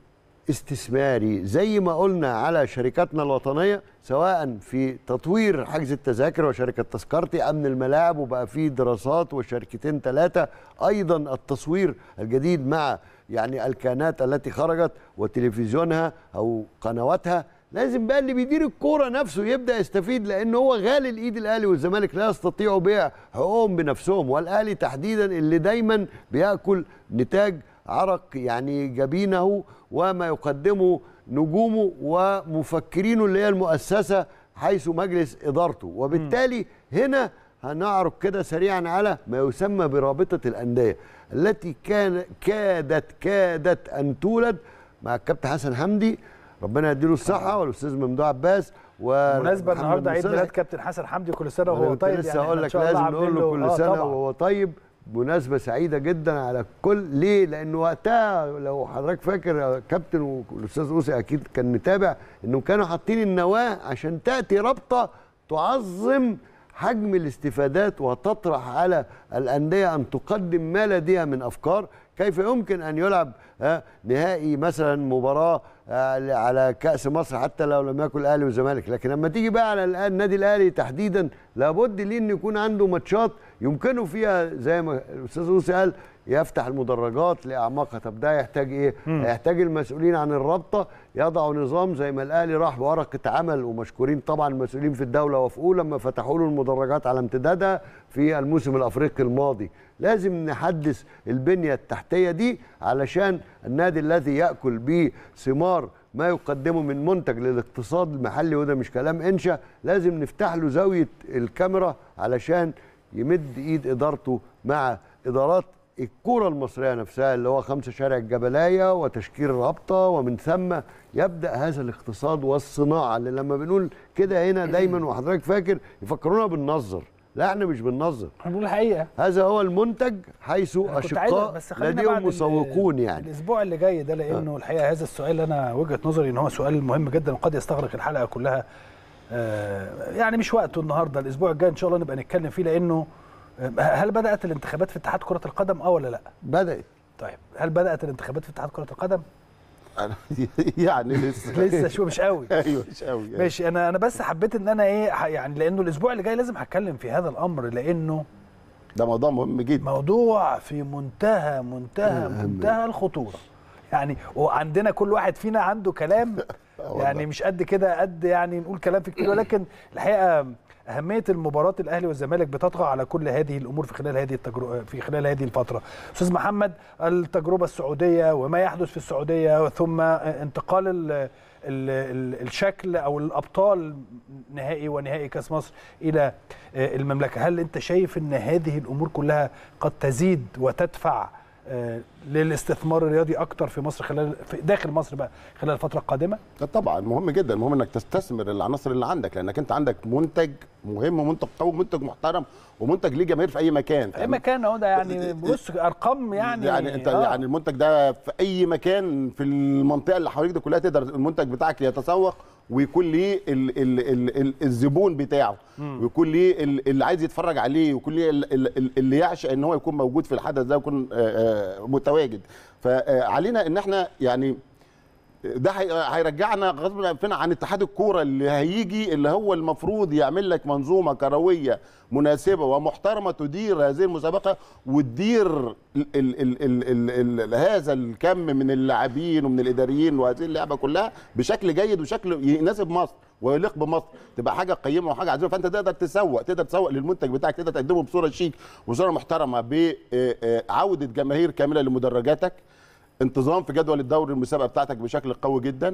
استثماري زي ما قلنا على شركاتنا الوطنيه سواء في تطوير حجز التذاكر وشركه تذكرتي امن الملاعب وبقى في دراسات وشركتين ثلاثه ايضا التصوير الجديد مع يعني الكيانات التي خرجت وتلفزيونها او قنواتها لازم بقى اللي بيدير الكوره نفسه يبدا يستفيد لان هو غالي الايد الاهلي والزمالك لا يستطيعوا بيع حقوقهم بنفسهم والاهلي تحديدا اللي دايما بياكل نتاج عرق يعني جبينه وما يقدمه نجومه ومفكرينه اللي هي المؤسسه حيث مجلس ادارته وبالتالي هنا هنعرض كده سريعا على ما يسمى برابطه الانديه التي كان كادت كادت ان تولد مع الكابتن حسن حمدي ربنا يديله الصحه والاستاذ ممدوح عباس بالمناسبه ومحمد النهارده عيد مصلح. ميلاد كابتن حسن حمدي كل سنه أنا وهو كنت طيب لسه يعني هقول إحنا إن لك شاء الله لازم عاملين نقول له له- كل آه سنه طبعاً. وهو طيب مناسبة سعيدة جدا على كل ليه؟ لأن وقتها لو حضرتك فاكر يا كابتن والأستاذ أوسي أكيد كان متابع إنهم كانوا حاطين النواة عشان تأتي رابطة تعظم حجم الاستفادات وتطرح على الأندية أن تقدم ما لديها من أفكار كيف يمكن أن يلعب آه، نهائي مثلا مباراة آه، على كاس مصر حتى لو لم يكن الاهلي والزمالك لكن لما تيجي بقى على الآن- النادي الاهلي تحديدا لابد ليه ان يكون عنده ماتشات يمكنه فيها زي ما الاستاذ اوسي قال يفتح المدرجات لاعماقها طب ده يحتاج ايه؟ يحتاج المسؤولين عن الرابطه يضعوا نظام زي ما الاهلي راح بورقه عمل ومشكورين طبعا المسؤولين في الدوله وافقوا لما فتحوا له المدرجات على امتدادها في الموسم الافريقي الماضي لازم نحدث البنيه التحتيه دي علشان النادي الذي ياكل بثمار ما يقدمه من منتج للاقتصاد المحلي وده مش كلام انشا لازم نفتح له زاويه الكاميرا علشان يمد ايد ادارته مع ادارات الكرة المصرية نفسها اللي هو خمسة شارع الجبلاية وتشكيل رابطة ومن ثم يبدأ هذا الاقتصاد والصناعة اللي لما بنقول كده هنا دايما وحضرتك فاكر يفكرونا بالنظر لا احنا مش بننظر احنا بنقول الحقيقه هذا هو المنتج حيث أنا كنت عايز- أشقاء بس خلينا بعد لديهم ال- مسوقون يعني الاسبوع اللي جاي ده لانه الحقيقه هذا السؤال انا وجهه نظري ان هو سؤال مهم جدا وقد يستغرق الحلقه كلها آه، يعني مش وقته النهارده الاسبوع الجاي ان شاء الله نبقى نتكلم فيه لانه آه، هل بدات الانتخابات في اتحاد كره القدم اه ولا لا بدأت طيب هل بدات الانتخابات في اتحاد كره القدم أنا- يعني لسه لسه شو مش قوي ايوه مش قوي ماشي انا انا بس حبيت ان انا ايه ح- يعني لانه الاسبوع اللي جاي لازم هتكلم في هذا الامر لانه ده موضوع مهم جدا موضوع في منتهى منتهى منتهى الخطوره يعني وعندنا كل واحد فينا عنده كلام يعني مش قد كده قد يعني نقول كلام في كتير ولكن الحقيقه اهميه المباراه الاهلي والزمالك بتطغى على كل هذه الامور في خلال هذه التجربه في خلال هذه الفتره استاذ محمد التجربه السعوديه وما يحدث في السعوديه ثم انتقال ال ال ال الشكل او الابطال نهائي ونهائي كاس مصر الى المملكه هل انت شايف ان هذه الامور كلها قد تزيد وتدفع آه، للاستثمار الرياضي اكتر في مصر خلال في داخل مصر بقى خلال الفتره القادمه ده طبعا مهم جدا مهم انك تستثمر العناصر اللي عندك لانك انت عندك منتج مهم ومنتج قوي ومنتج محترم ومنتج ليه جماهير في اي مكان في اي مكان اهو ده يعني بص ارقام يعني يعني انت آه. يعني المنتج ده في اي مكان في المنطقه اللي حواليك دي كلها تقدر المنتج بتاعك يتسوق ويكون ليه ال ال ال ال الزبون بتاعه ويكون ليه ال- اللي عايز يتفرج عليه ويكون ليه ال- ال- ال- اللي يعشق ان هو يكون موجود في الحدث ده ويكون آه، آه، متواجد فعلينا ان احنا يعني ده هي- هيرجعنا غصب عننا عن اتحاد الكوره اللي هيجي اللي هو المفروض يعمل لك منظومه كرويه مناسبه ومحترمه تدير هذه المسابقه وتدير ال ال ال ال ال ال هذا الكم من اللاعبين ومن الاداريين وهذه اللعبه كلها بشكل جيد وشكل يناسب مصر ويليق بمصر تبقى حاجه قيمه وحاجه عزيزه فانت تقدر تسوق تقدر تسوق للمنتج بتاعك تقدر تقدمه بصوره شيك وصوره محترمه بعوده جماهير كامله لمدرجاتك انتظام في جدول الدوري المسابقه بتاعتك بشكل قوي جدا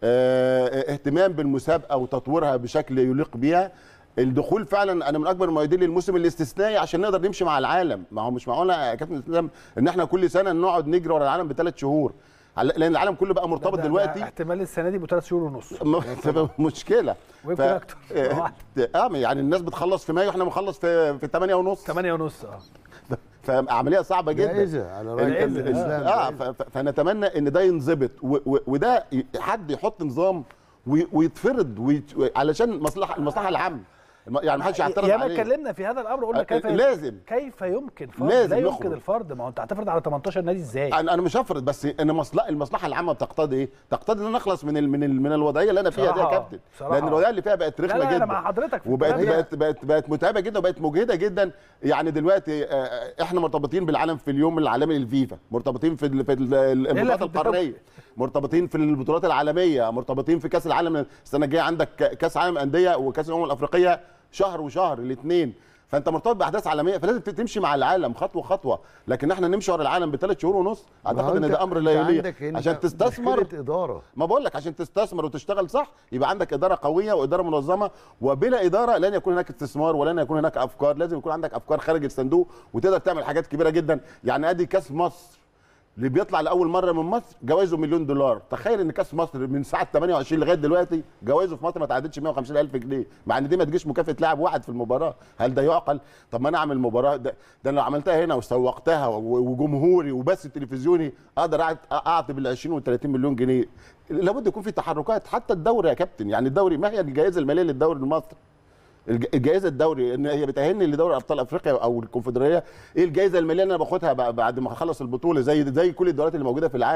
اه، اهتمام بالمسابقه وتطويرها بشكل يليق بيها الدخول فعلا انا من اكبر المؤيدين للموسم الاستثنائي عشان نقدر نمشي مع العالم ما هو مش معقوله يا كابتن اسلام ان احنا كل سنه نقعد نجري ورا العالم بثلاث شهور على- لان العالم كله بقى مرتبط ده- ده دلوقتي احتمال السنه دي بثلاث شهور ونص م- تبقى مشكله ويمكن أكتر. اه آه، يعني الناس بتخلص في مايو احنا بنخلص في في 8 ونص 8 ونص اه فعمليه صعبه جدا جائزة على ال- رأي ال- كابتن ال- إسلام، اه جائزة. ف- ف- فنتمنى ان ده ينضبط و- و- وده ي- حد يحط نظام وي- ويتفرض ويت- علشان مصلحه المصلحه العامه الم- يعني ما حدش يعترض ياما عليه اتكلمنا في هذا الامر قلنا آه، كيف لازم. كيف يمكن فرض لازم لا يمكن يخرج. الفرض ما هو انت هتفرض على 18 نادي ازاي انا انا مش هفرض بس ان مصلحه المصلحه العامه بتقتضي ايه؟ تقتضي ان انا اخلص من ال من ال من الوضعيه اللي انا فيها دي يا بصراحة- كابتن بصراحة. لان الوضعيه اللي فيها بقت لا رخمه لا جدا انا مع حضرتك في وبقت الكلام ده. بقت بقت بقت متعبه جدا وبقت مجهده جدا يعني دلوقتي آه، احنا مرتبطين بالعالم في اليوم العالمي للفيفا مرتبطين في ال- في ال- البطولات في الدوري. القاريه مرتبطين في البطولات العالميه مرتبطين في كاس العالم السنه الجايه عندك ك- كاس عالم انديه وكاس الامم الافريقيه شهر وشهر الاثنين فانت مرتبط باحداث عالميه فلازم تمشي مع العالم خطوه خطوه لكن احنا نمشي ورا العالم بثلاث شهور ونص ما هو اعتقد ان أنت- ده امر أنت لا يليق عندك هنا عشان تستثمر مشكلة إدارة ما بقول لك عشان تستثمر وتشتغل صح يبقى عندك اداره قويه واداره منظمه وبلا اداره لن يكون هناك استثمار ولن يكون هناك افكار لازم يكون عندك افكار خارج الصندوق وتقدر تعمل حاجات كبيره جدا يعني ادي كاس مصر اللي بيطلع لاول مره من مصر جوائزه مليون دولار تخيل ان كاس مصر من ساعه 28 لغايه دلوقتي جوائزه في مصر ما تعدتش 150 الف جنيه مع ان دي ما تجيش مكافاه لاعب واحد في المباراه هل ده يعقل طب ما انا اعمل مباراه ده, ده انا لو عملتها هنا وسوقتها و- وجمهوري وبث تلفزيوني اقدر أعت- اعطي بال 20 وال 30 مليون جنيه لابد يكون في تحركات حتى الدوري يا كابتن يعني الدوري ما هي الجائزه الماليه للدوري المصري الج- الجائزه الدوري ان هي بتاهلني لدوري ابطال افريقيا او الكونفدراليه ايه الجائزه الماليه اللي انا باخدها بع- بعد ما اخلص البطوله زي زي كل الدوريات اللي موجوده في العالم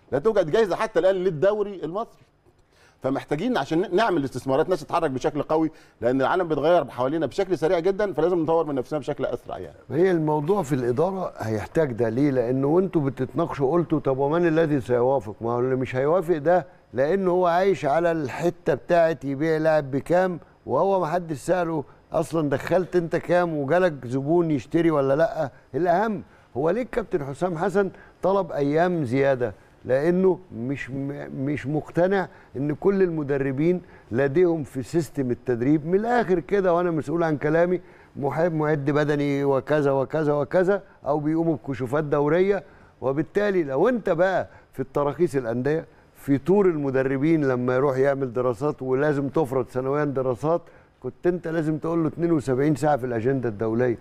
لا توجد جايزه حتى الان للدوري المصري فمحتاجين عشان نعمل استثمارات الناس تتحرك بشكل قوي لان العالم بيتغير حوالينا بشكل سريع جدا فلازم نطور من نفسنا بشكل اسرع يعني هي الموضوع في الإدارة هيحتاج ده ليه؟ لأنه وأنتوا بتتناقشوا قلتوا طب ومن الذي سيوافق؟ ما هو اللي مش هيوافق ده لأنه هو عايش على الحتة بتاعت يبيع لاعب بكام وهو ما حدش سأله أصلا دخلت أنت كام وجالك زبون يشتري ولا لأ؟ الأهم هو ليه الكابتن حسام حسن طلب أيام زيادة؟ لأنه مش م- مش مقتنع إن كل المدربين لديهم في سيستم التدريب من الآخر كده وأنا مسؤول عن كلامي محب معد بدني وكذا وكذا وكذا او بيقوموا بكشوفات دوريه وبالتالي لو انت بقى في التراخيص الانديه في طور المدربين لما يروح يعمل دراسات ولازم تفرض سنويا دراسات كنت انت لازم تقول له 72 ساعه في الاجنده الدوليه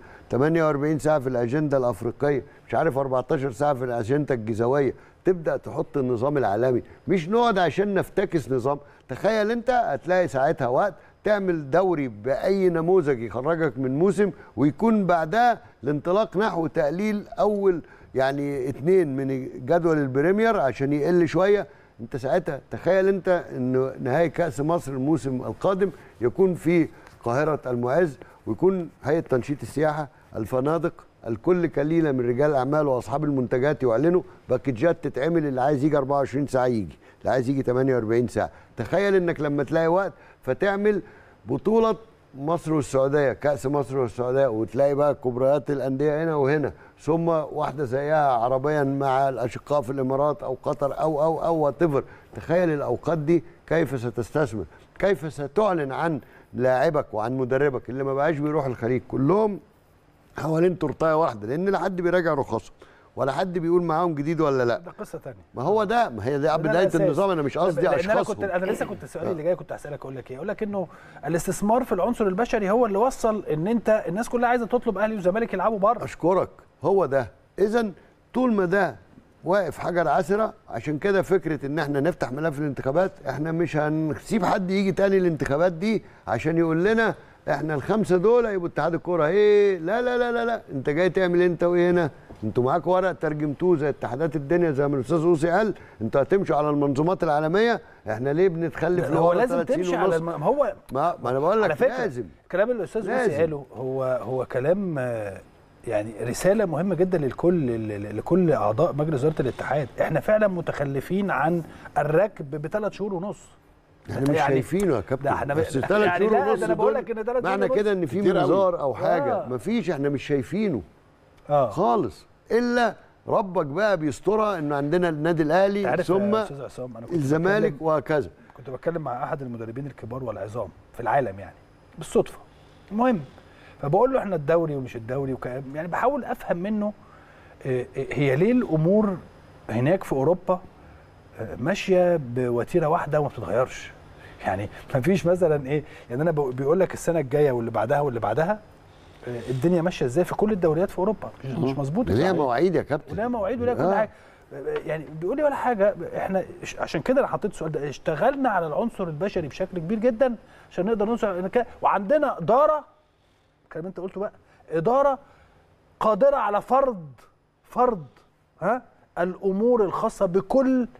48 ساعه في الاجنده الافريقيه مش عارف 14 ساعه في الاجنده الجزويه تبدا تحط النظام العالمي مش نقعد عشان نفتكس نظام تخيل انت هتلاقي ساعتها وقت تعمل دوري باي نموذج يخرجك من موسم ويكون بعدها الانطلاق نحو تقليل اول يعني اتنين من جدول البريمير عشان يقل شويه انت ساعتها تخيل انت ان نهائي كاس مصر الموسم القادم يكون في قاهره المعز ويكون هيئه تنشيط السياحه الفنادق الكل كليله من رجال الاعمال واصحاب المنتجات يعلنوا باكجات تتعمل اللي عايز يجي 24 ساعه يجي اللي عايز يجي 48 ساعه تخيل انك لما تلاقي وقت فتعمل بطوله مصر والسعوديه كاس مصر والسعوديه وتلاقي بقى كبريات الانديه هنا وهنا ثم واحده زيها عربيا مع الاشقاء في الامارات او قطر او او او وات تخيل الاوقات دي كيف ستستثمر كيف ستعلن عن لاعبك وعن مدربك اللي ما بقاش بيروح الخليج كلهم حوالين تورتايه واحده لان لا حد بيراجع رخصهم ولا حد بيقول معاهم جديد ولا لا ده قصه ثانيه ما هو ده ما هي ده ده بدايه الأساس. النظام انا مش قصدي لان انا اشخاصهم كنت انا لسه كنت السؤال اللي جاي كنت هسالك اقول لك ايه اقول لك انه الاستثمار في العنصر البشري هو اللي وصل ان انت الناس كلها عايزه تطلب اهلي وزمالك يلعبوا بره اشكرك هو ده اذا طول ما ده واقف حجر عسره عشان كده فكره ان احنا نفتح ملف الانتخابات احنا مش هنسيب حد يجي تاني الانتخابات دي عشان يقول لنا احنا الخمسه دول يبقوا اتحاد الكوره ايه لا لا لا لا لا انت جاي تعمل إيه انت وايه هنا انتوا معاك ورق ترجمتوه زي اتحادات الدنيا زي ما الاستاذ اوسي قال انتوا هتمشوا على المنظومات العالميه احنا ليه بنتخلف هو لورا لازم ثلاث سنين تمشي على ونص؟ الم... ما هو ما, ما انا بقول على لك فكره لازم كلام الاستاذ لازم. موسي قاله هو هو كلام آه، يعني رساله مهمه جدا للكل ل- لكل اعضاء مجلس اداره الاتحاد احنا فعلا متخلفين عن الركب بثلاث شهور ونص احنا مش يعني شايفينه يا كابتن ده احنا ب- بس ثلاث يعني شهور لا، ده ونص أنا بقول دول لك إن ثلاث معنى شهور ونص كده ان في كتير أوي. منظار او حاجه آه. مفيش احنا مش شايفينه اه خالص الا ربك بقى بيسترها انه عندنا النادي الاهلي تعرف ثم يا استاذ عصام انا كنت الزمالك بتكلم- وهكذا كنت بتكلم مع احد المدربين الكبار والعظام في العالم يعني بالصدفه المهم فبقول له احنا الدوري ومش الدوري وك... يعني بحاول افهم منه آه، آه، هي ليه الامور هناك في اوروبا آه، ماشيه بوتيره واحده وما بتتغيرش يعني ما فيش مثلا ايه يعني انا بق- بيقول لك السنه الجايه واللي بعدها واللي بعدها آه، الدنيا ماشيه ازاي في كل الدوريات في اوروبا مش, مش مظبوط ليها التعليق. مواعيد يا كابتن ولها مواعيد ولها كل آه. حاجه يعني بيقول لي ولا حاجه احنا ش- عشان كده انا حطيت السؤال ده اشتغلنا على العنصر البشري بشكل كبير جدا عشان نقدر نوصل إن كده- وعندنا اداره الكلام اللي انت قلته بقى اداره قادره على فرض فرض ها الامور الخاصه بكل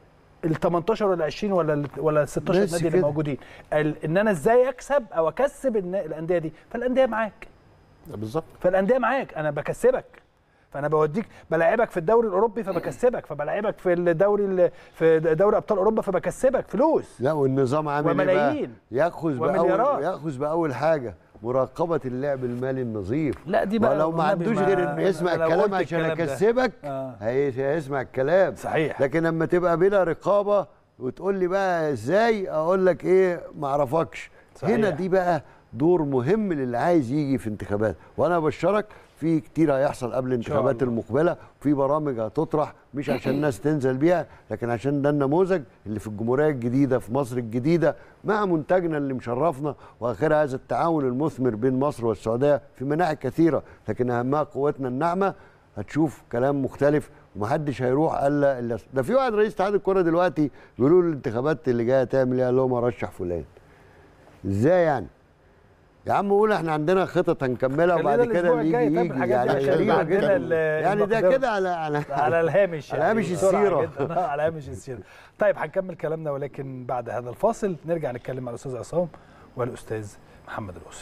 ال 18 ولا 20 ولا ال ولا ال 16 بس نادي اللي كده. موجودين ال- ان انا ازاي اكسب او اكسب النا- الانديه دي فالانديه معاك بالظبط فالانديه معاك انا بكسبك فانا بوديك بلاعبك في الدوري الاوروبي فبكسبك فبلاعبك في الدوري ال- في دوري ابطال اوروبا فبكسبك فلوس لا والنظام عامل ايه بقى وملايين. ياخذ ومليارات. باول ياخذ باول حاجه مراقبه اللعب المالي النظيف لا دي بقى ولو ما والنبي عندوش ما- غير انه يسمع أنا لو الكلام قلت عشان الكلام ده. اكسبك آه. هي- هيسمع الكلام صحيح. لكن لما تبقى بلا رقابه وتقول لي بقى ازاي اقول لك ايه ما اعرفكش صحيح. هنا دي بقى دور مهم للي عايز يجي في انتخابات وانا ابشرك في كتير هيحصل قبل الانتخابات الله. المقبله في برامج هتطرح مش عشان الناس تنزل بيها لكن عشان ده النموذج اللي في الجمهوريه الجديده في مصر الجديده مع منتجنا اللي مشرفنا واخرها هذا التعاون المثمر بين مصر والسعوديه في مناحي كثيره لكن اهمها قوتنا الناعمه هتشوف كلام مختلف ومحدش هيروح الا الا ده في واحد رئيس اتحاد الكوره دلوقتي بيقولوا له الانتخابات اللي جايه تعمل ايه قال لهم ارشح فلان ازاي يعني يا عم قول احنا عندنا خطط هنكملها خلينا وبعد كده الأسبوع اللي الجاي يجي طب يجي الحاجات دي يعني عشان غريبه عندنا جدا ال- يعني ده المقدرة. كده على على على الهامش على يعني هامش بسرعة السيرة. جداً. آه، على هامش السيره طيب هنكمل كلامنا ولكن بعد هذا الفاصل نرجع نتكلم مع الاستاذ عصام والاستاذ محمد القصي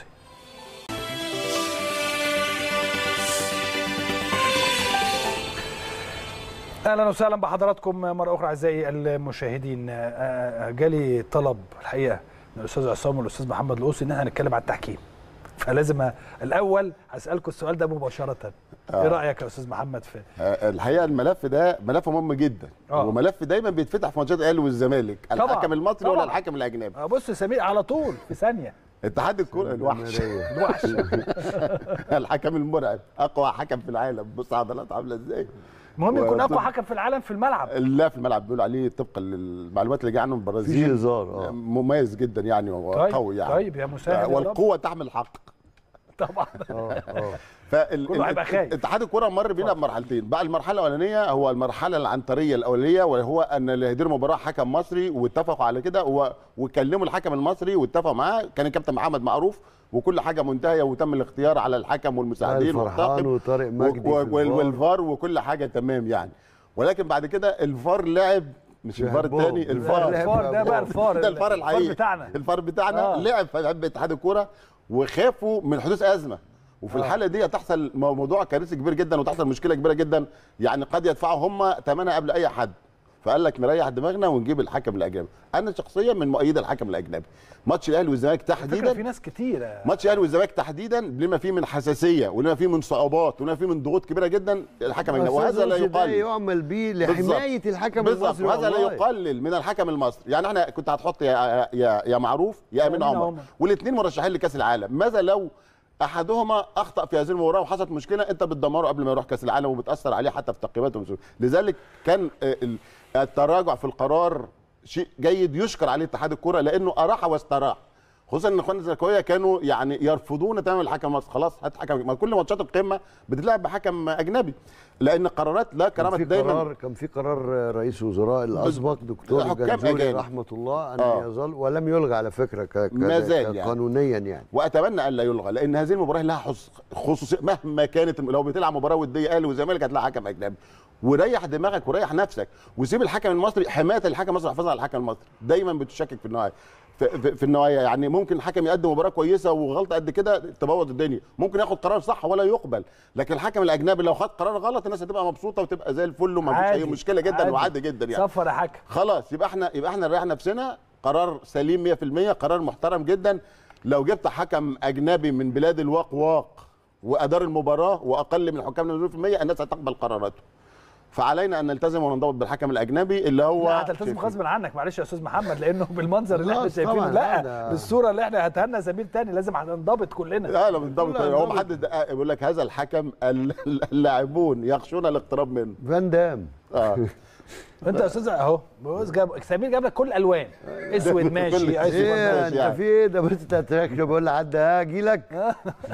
اهلا وسهلا بحضراتكم مره اخرى اعزائي المشاهدين آه، آه، جالي طلب الحقيقه من الاستاذ عصام والاستاذ محمد القصي ان احنا هنتكلم عن التحكيم فلازم أ- الاول هسالكم السؤال ده مباشره ايه آه. رايك يا استاذ محمد في آه، الحقيقه الملف ده ملف مهم جدا آه. وملف دايما بيتفتح في ماتشات الاهلي والزمالك طبعاً، الحكم المصري ولا طبعاً. الحكم الاجنبي آه، بص سمير على طول في ثانيه اتحاد الكره الوحش الوحش الحكم المرعب اقوى حكم في العالم بص عضلات عامله ازاي المهم يكون و- اقوى حكم في العالم في الملعب لا في الملعب بيقولوا عليه طبقا للمعلومات اللي جايه عنه من فيش البرازيل هزار اه مميز جدا يعني وقوي يعني طيب يا مسهل يا رب. والقوه تحمل الحق طبعا اه اه فال كله هيبقى خايف. اتحاد الكره مر بينا بمرحلتين بقى المرحله الاولانيه هو المرحله العنتريه الاوليه وهو ان اللي هيدير المباراه حكم مصري واتفقوا على كده و- وكلموا الحكم المصري واتفقوا معاه كان الكابتن محمد معروف وكل حاجه منتهيه وتم الاختيار على الحكم والمساعدين فرحان والطاقم وطارق مجدي و- في وال- الفار. والفار وكل حاجه تمام يعني ولكن بعد كده الفار لعب مش الفار شهبهم. الثاني لا، الفار لا، الفار ده بقى الفار ده الفار الحقيقي بتاعنا الفار بتاعنا آه. لعب في لعب اتحاد الكوره وخافوا من حدوث ازمه وفي آه. الحاله دي تحصل مو- موضوع كارثي كبير جدا وتحصل مشكله كبيره جدا يعني قد يدفعوا هم ثمنها قبل اي حد فقال لك نريح دماغنا ونجيب الحكم الاجنبي انا شخصيا من مؤيد الحكم الاجنبي ماتش الاهلي والزمالك فكرة في تحديدا ناس كتيرة ماتش الاهلي والزمالك تحديدا لما فيه من حساسيه ولما فيه من صعوبات ولما فيه من ضغوط كبيره جدا الحكم الاجنبي وهذا لا أستاذ ده يقلل يعمل بيه بالظبط. لحمايه الحكم بالظبط المصري وهذا لا والله. يقلل من الحكم المصري يعني احنا كنت هتحط يا يا يا معروف يا امين أمين عمر عمر. والاثنين مرشحين لكاس العالم ماذا لو احدهما اخطا في هذه المباراه وحصلت مشكله انت بتدمره قبل ما يروح كاس العالم وبتاثر عليه حتى في تقييماته ومسؤول. لذلك كان آه، ال- التراجع في القرار شيء جيد يشكر عليه اتحاد الكره لانه اراح واستراح خصوصا ان اخواننا الزملكاويه كانوا يعني يرفضون تماما الحكم المصري خلاص هات حكم ما كل ماتشات القمه بتتلعب بحكم اجنبي لان القرارات لا كان كرامه في دايما قرار كان في قرار رئيس وزراء الاسبق دكتور حكام الجنزوري أجانب. رحمه الله ان آه. يظل ولم يلغى على فكره ك... ك... ما زال يعني. قانونيا يعني واتمنى الا يلغى لان هذه المباراه لها حص- خصوصيه مهما كانت لو بتلعب مباراه وديه اهلي وزمالك هتلاقي حكم اجنبي وريح دماغك وريح نفسك وسيب الحكم المصري حمايه الحكم المصري وحفاظا على الحكم المصري دايما بتشكك في النهايه في, في, في النهايه يعني ممكن الحكم يقدم مباراه كويسه وغلطه قد كده تبوظ الدنيا ممكن ياخد قرار صح ولا يقبل لكن الحكم الاجنبي لو خد قرار غلط الناس هتبقى مبسوطه وتبقى زي الفل وما فيش اي عادي، مشكله جدا عادي. وعادي جدا يعني صفر يا حكم خلاص يبقى احنا يبقى احنا نريح نفسنا قرار سليم 100% قرار محترم جدا لو جبت حكم اجنبي من بلاد الواق واق وادار المباراه واقل من الحكام 100% الناس هتقبل قراراته فعلينا ان نلتزم وننضبط بالحكم الاجنبي اللي هو لا هتلتزم غصب عنك معلش يا استاذ محمد لانه بالمنظر اللي احنا خلاص شايفينه طبعاً، لا هذا- بالصوره اللي احنا هتهنى زميل تاني لازم هننضبط كلنا لا لا بالضبط لا، هو لا. محدد يقول لك هذا الحكم اللاعبون يخشون الاقتراب منه فان دام اه انت يا استاذ اهو بص جاب سمير جاب لك كل الالوان اسود ماشي كل- اسود ايه ماشي انت يعني. في ايه ده بس تتركنا بقول لحد هاجي لك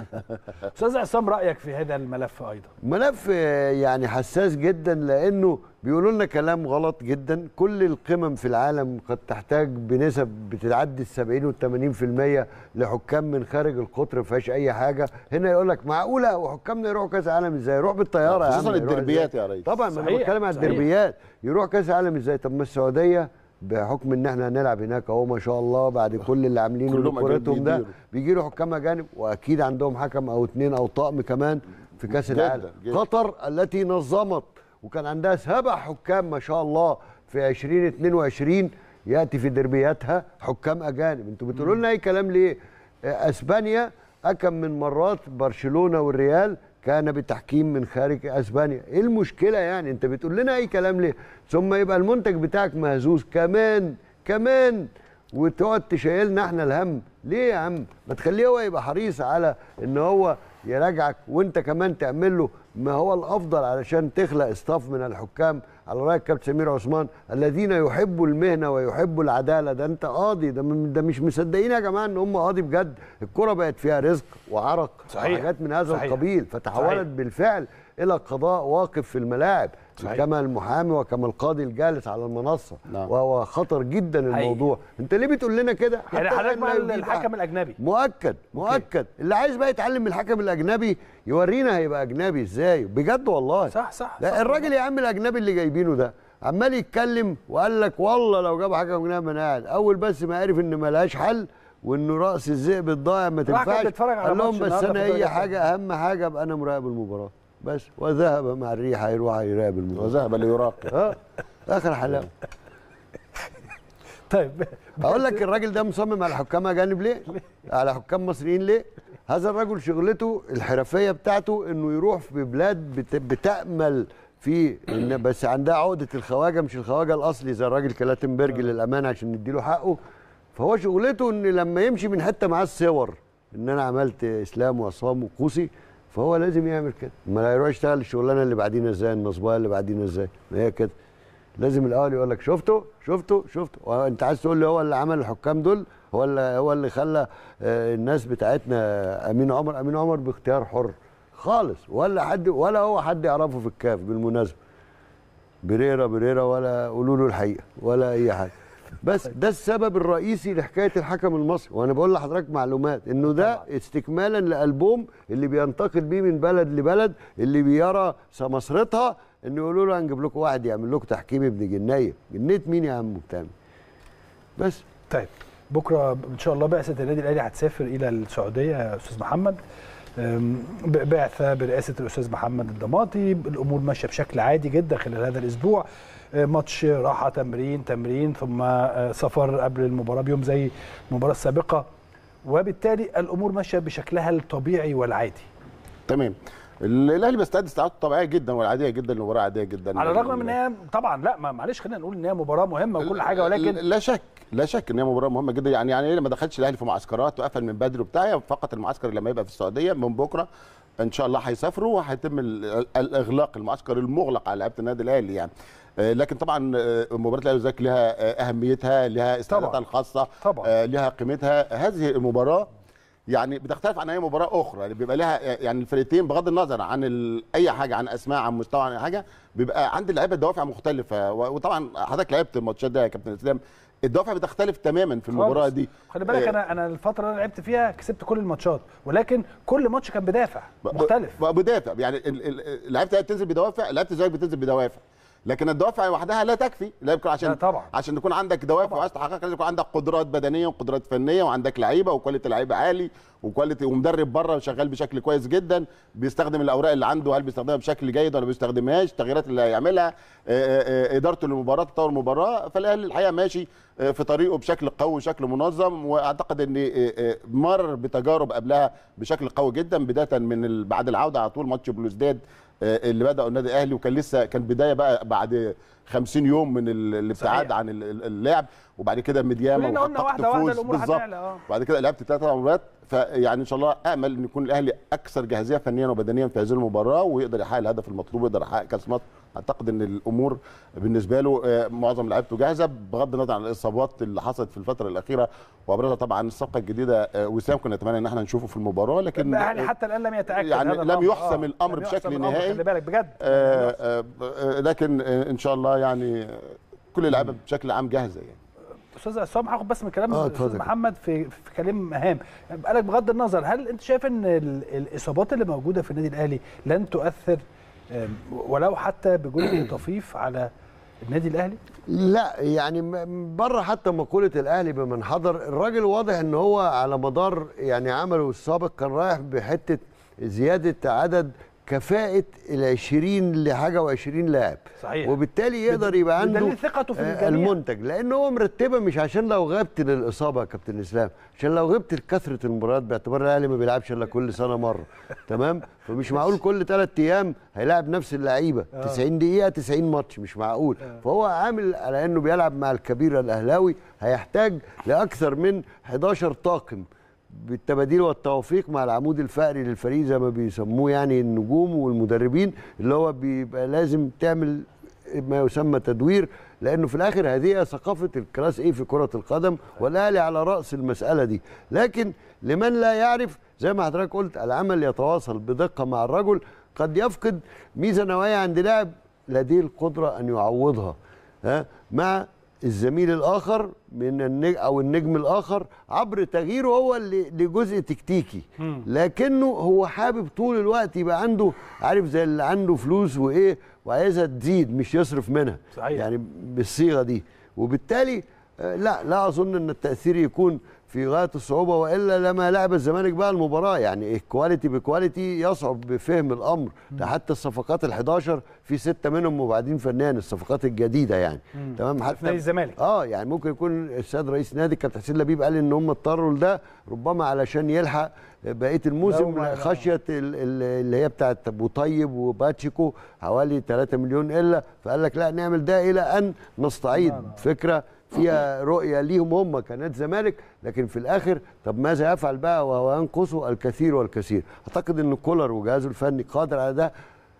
استاذ عصام رايك في هذا الملف ايضا ملف آه، يعني حساس جدا لانه بيقولوا لنا كلام غلط جدا كل القمم في العالم قد تحتاج بنسب بتعدي ال 70 وال 80% لحكام من خارج القطر ما فيهاش اي حاجه هنا يقول لك معقوله وحكامنا يروحوا كاس العالم ازاي يروح بالطياره يا عم خصوصا يروح الدربيات إزاي؟ يا ريس طبعا ما انا صحيح، بتكلم عن صحيح. الدربيات يروح كاس العالم ازاي طب ما السعوديه بحكم ان احنا هنلعب هناك اهو ما شاء الله بعد كل اللي عاملينه كلهم أجانب لكورتهم ده بيديروا. بيجي له حكام اجانب واكيد عندهم حكم او اتنين او طقم كمان في كاس جداً، العالم جداً. قطر التي نظمت وكان عندها سبع حكام ما شاء الله في 2022 ياتي في دربياتها حكام اجانب انتوا بتقولوا لنا اي كلام ليه آه، اسبانيا اكم من مرات برشلونه والريال كان بتحكيم من خارج اسبانيا ايه المشكله يعني انت بتقول لنا اي كلام ليه ثم يبقى المنتج بتاعك مهزوز كمان كمان وتقعد تشيلنا احنا الهم ليه يا عم ما تخليه هو يبقى حريص على ان هو يراجعك وانت كمان تعمل له ما هو الافضل علشان تخلق اصطاف من الحكام على راي الكابتن سمير عثمان الذين يحبوا المهنه ويحبوا العداله ده انت قاضي ده, م- ده مش مصدقين يا جماعه ان هم قاضي بجد الكره بقت فيها رزق وعرق صحيح. وحاجات من هذا صحيح. القبيل فتحولت صحيح. بالفعل الى قضاء واقف في الملاعب صحيح. كما المحامي وكما القاضي الجالس على المنصه نعم. وهو خطر جدا الموضوع انت ليه بتقول لنا كده يعني حتى حضرتك الآن مع لا يجيب الحكم أحد. الاجنبي مؤكد مؤكد اللي عايز بقى يتعلم من الحكم الاجنبي يورينا هيبقى اجنبي ازاي بجد والله صح صح, لا صح الراجل يا عم الاجنبي اللي جايبينه ده عمال يتكلم وقال لك والله لو جاب حاجه اجنبي ما انا قاعد اول بس ما عرف ان ملهاش حل وانه راس الذئب الضايع ما راح كان تنفعش بيتفرج على قال لهم ماتش بس النهاردة انا في الدرجة اي حاجه اهم حاجه ابقى انا مراقب المباراه بس وذهب مع الريح هيروح يراقب المباراه وذهب ليراقب اه اخر حلاوه طيب اقول لك الراجل ده مصمم على حكام اجانب ليه؟ على حكام مصريين ليه؟ هذا الرجل شغلته الحرفيه بتاعته انه يروح في بلاد بت- بتامل في إن بس عندها عقده الخواجه مش الخواجه الاصلي زي الراجل كلاتنبرج للامانه عشان نديله حقه فهو شغلته ان لما يمشي من حته معاه الصور ان انا عملت اسلام وعصام وقوسي فهو لازم يعمل كده امال هيروح يشتغل الشغلانه اللي بعدين ازاي النصبايه اللي بعدين ازاي ما هي كده لازم الاول يقول لك شفته شفته شفته انت عايز تقول لي هو اللي عمل الحكام دول هو اللي هو اللي خلى آه، الناس بتاعتنا امين عمر امين عمر باختيار حر خالص ولا حد ولا هو حد يعرفه في الكاف بالمناسبه بريرا بريرا ولا قولوا له الحقيقه ولا اي حاجه بس ده السبب الرئيسي لحكايه الحكم المصري وانا بقول لحضرتك معلومات انه ده استكمالا لالبوم اللي بينتقل بيه من بلد لبلد اللي بيرى سمسرتها انه يقولوا له هنجيب لكم واحد يعمل لكم تحكيم ابن جنيه جنيه مين يا عم بتعمل بس طيب بكره ان شاء الله بعثه النادي الاهلي هتسافر الى السعوديه يا استاذ محمد أم، ب- بعثه برئاسه الاستاذ محمد الضماطي الامور ماشيه بشكل عادي جدا خلال هذا الاسبوع أه، ماتش راحه تمرين تمرين ثم أه، سفر قبل المباراه بيوم زي المباراه السابقه وبالتالي الامور ماشيه بشكلها الطبيعي والعادي تمام ال- الاهلي بيستعد استعداد طبيعيه جدا والعاديه جدا المباراه عاديه جدا على الرغم من ان هي طبعا لا ما- معلش خلينا نقول ان هي مباراه مهمه وكل حاجه ولكن لا شك لا شك ان هي مباراه مهمه جدا يعني يعني إيه لما دخلش الاهلي في معسكرات وقفل من بدري وبتاع فقط المعسكر لما يبقى في السعوديه من بكره ان شاء الله هيسافروا وهيتم ال- الاغلاق المعسكر المغلق على لعيبه النادي الاهلي يعني آه، لكن طبعا آه، مباراه الاهلي والزمالك لها آه، اهميتها لها استعداداتها طبعاً. الخاصه طبعاً. آه، لها قيمتها هذه المباراه يعني بتختلف عن اي مباراه اخرى يعني بيبقى لها يعني الفرقتين بغض النظر عن ال... اي حاجه عن اسماء عن مستوى عن اي حاجه بيبقى عند اللعيبه دوافع مختلفه و... وطبعا حضرتك لعبت الماتشات ده يا كابتن اسلام الدوافع بتختلف تماما في المباراه خالص. دي خلي بالك آه، انا انا الفتره اللي انا لعبت فيها كسبت كل الماتشات ولكن كل ماتش كان بدافع ب- مختلف ب- بدافع يعني ال- ال- لعيبه الأهلي بتنزل بدوافع لعيبه الزمالك بتنزل بدوافع لكن الدوافع لوحدها لا تكفي لا يمكن عشان لا طبعاً. عشان يكون عندك دوافع وعايز تحققها لازم يكون عندك قدرات بدنيه وقدرات فنيه وعندك لعيبه وكواليتي لعيبه عالي وكواليتي ومدرب بره شغال بشكل كويس جدا بيستخدم الاوراق اللي عنده هل بيستخدمها بشكل جيد ولا ما بيستخدمهاش التغييرات اللي هيعملها آه، آه، آه، ادارته للمباراه تطور المباراه فالاهلي الحقيقه ماشي آه، في طريقه بشكل قوي وشكل منظم واعتقد ان آه، آه، مر بتجارب قبلها بشكل قوي جدا بدايه من ال- بعد العوده على طول ماتش بلوزداد آه، اللي بدأوا النادي الاهلي وكان لسه كان بدايه بقى بعد 50 يوم من ال- الابتعاد صحيح. عن ال- ال- اللعب وبعد كده مدياما كلنا قلنا وحققت واحدة واحدة فوز الأمور بالظبط. هتعلى، آه. وبعد كده لعبت ثلاث مباريات فيعني ان شاء الله امل ان يكون الاهلي اكثر جاهزيه فنيا وبدنيا في هذه المباراه ويقدر يحقق الهدف المطلوب ويقدر يحقق كاس مصر اعتقد ان الامور بالنسبه له آه، معظم لعيبته جاهزه بغض النظر عن الاصابات اللي حصلت في الفتره الاخيره وابرزها طبعا الصفقه الجديده آه، وسام كنا نتمنى ان احنا نشوفه في المباراه لكن يعني حتى الان لم يتاكد يعني هذا لم الأمر. يحسم آه، الأمر لم بشكل يحسم الأمر، نهائي. خلي بالك بجد آه، آه، آه، لكن آه، ان شاء الله يعني آه، كل اللعيبه بشكل عام جاهزه يعني استاذ عصام هاخد بس من كلام آه، الاستاذ اتفضل. محمد في في كلام هام بالك بغض النظر هل انت شايف ان ال- الاصابات اللي موجوده في النادي الاهلي لن تؤثر آم، ولو حتى بجزء طفيف على النادي الاهلي لا يعني م- بره حتى مقولة الأهلي بمن حضر الراجل واضح إن هو على مدار يعني عمله السابق كان رايح بحتة زيادة عدد كفاءة العشرين لحاجة وعشرين لاعب صحيح. وبالتالي يقدر يبقى عنده بدليل ثقته في آه، الجميع. المنتج لأن هو مرتبة مش عشان لو غبت للإصابة يا كابتن إسلام عشان لو غبت لكثرة المباريات باعتبار الأهلي ما بيلعبش إلا كل سنة مرة تمام فمش معقول كل ثلاث أيام هيلاعب نفس اللعيبة 90 دقيقة 90 ماتش مش معقول فهو عامل على انه بيلعب مع الكبير الاهلاوي هيحتاج لاكثر من 11 طاقم بالتباديل والتوفيق مع العمود الفقري للفريق زي ما بيسموه يعني النجوم والمدربين اللي هو بيبقى لازم تعمل ما يسمى تدوير لانه في الاخر هذه ثقافه الكلاس ايه في كره القدم والاهلي على راس المساله دي لكن لمن لا يعرف زي ما حضرتك قلت العمل يتواصل بدقه مع الرجل قد يفقد ميزه نوعيه عند لاعب لديه القدره ان يعوضها ها مع الزميل الاخر من النجم او النجم الاخر عبر تغييره هو اللي لجزء تكتيكي لكنه هو حابب طول الوقت يبقى عنده عارف زي اللي عنده فلوس وايه وعايزها تزيد مش يصرف منها صحيح. يعني بالصيغه دي وبالتالي آه، لا لا اظن ان التاثير يكون في غايه الصعوبه والا لما لعب الزمالك بقى المباراه يعني الكواليتي بكواليتي يصعب بفهم الامر ده حتى الصفقات ال11 في سته منهم مبعدين فنيا الصفقات الجديده يعني تمام حتى نادي الزمالك. اه يعني ممكن يكون السيد رئيس نادي كابتن حسين لبيب قال ان هم اضطروا لده ربما علشان يلحق بقيه الموسم لا، لا. خشيه ال- ال- اللي هي بتاعت ابو طيب وباتشيكو حوالي 3 مليون الا فقال لك لا نعمل ده الى ان نستعيد فكره فيها رؤيه ليهم هم كنادي زمالك لكن في الاخر طب ماذا يفعل بقى وهو ينقصه الكثير والكثير اعتقد ان كولر وجهازه الفني قادر على ده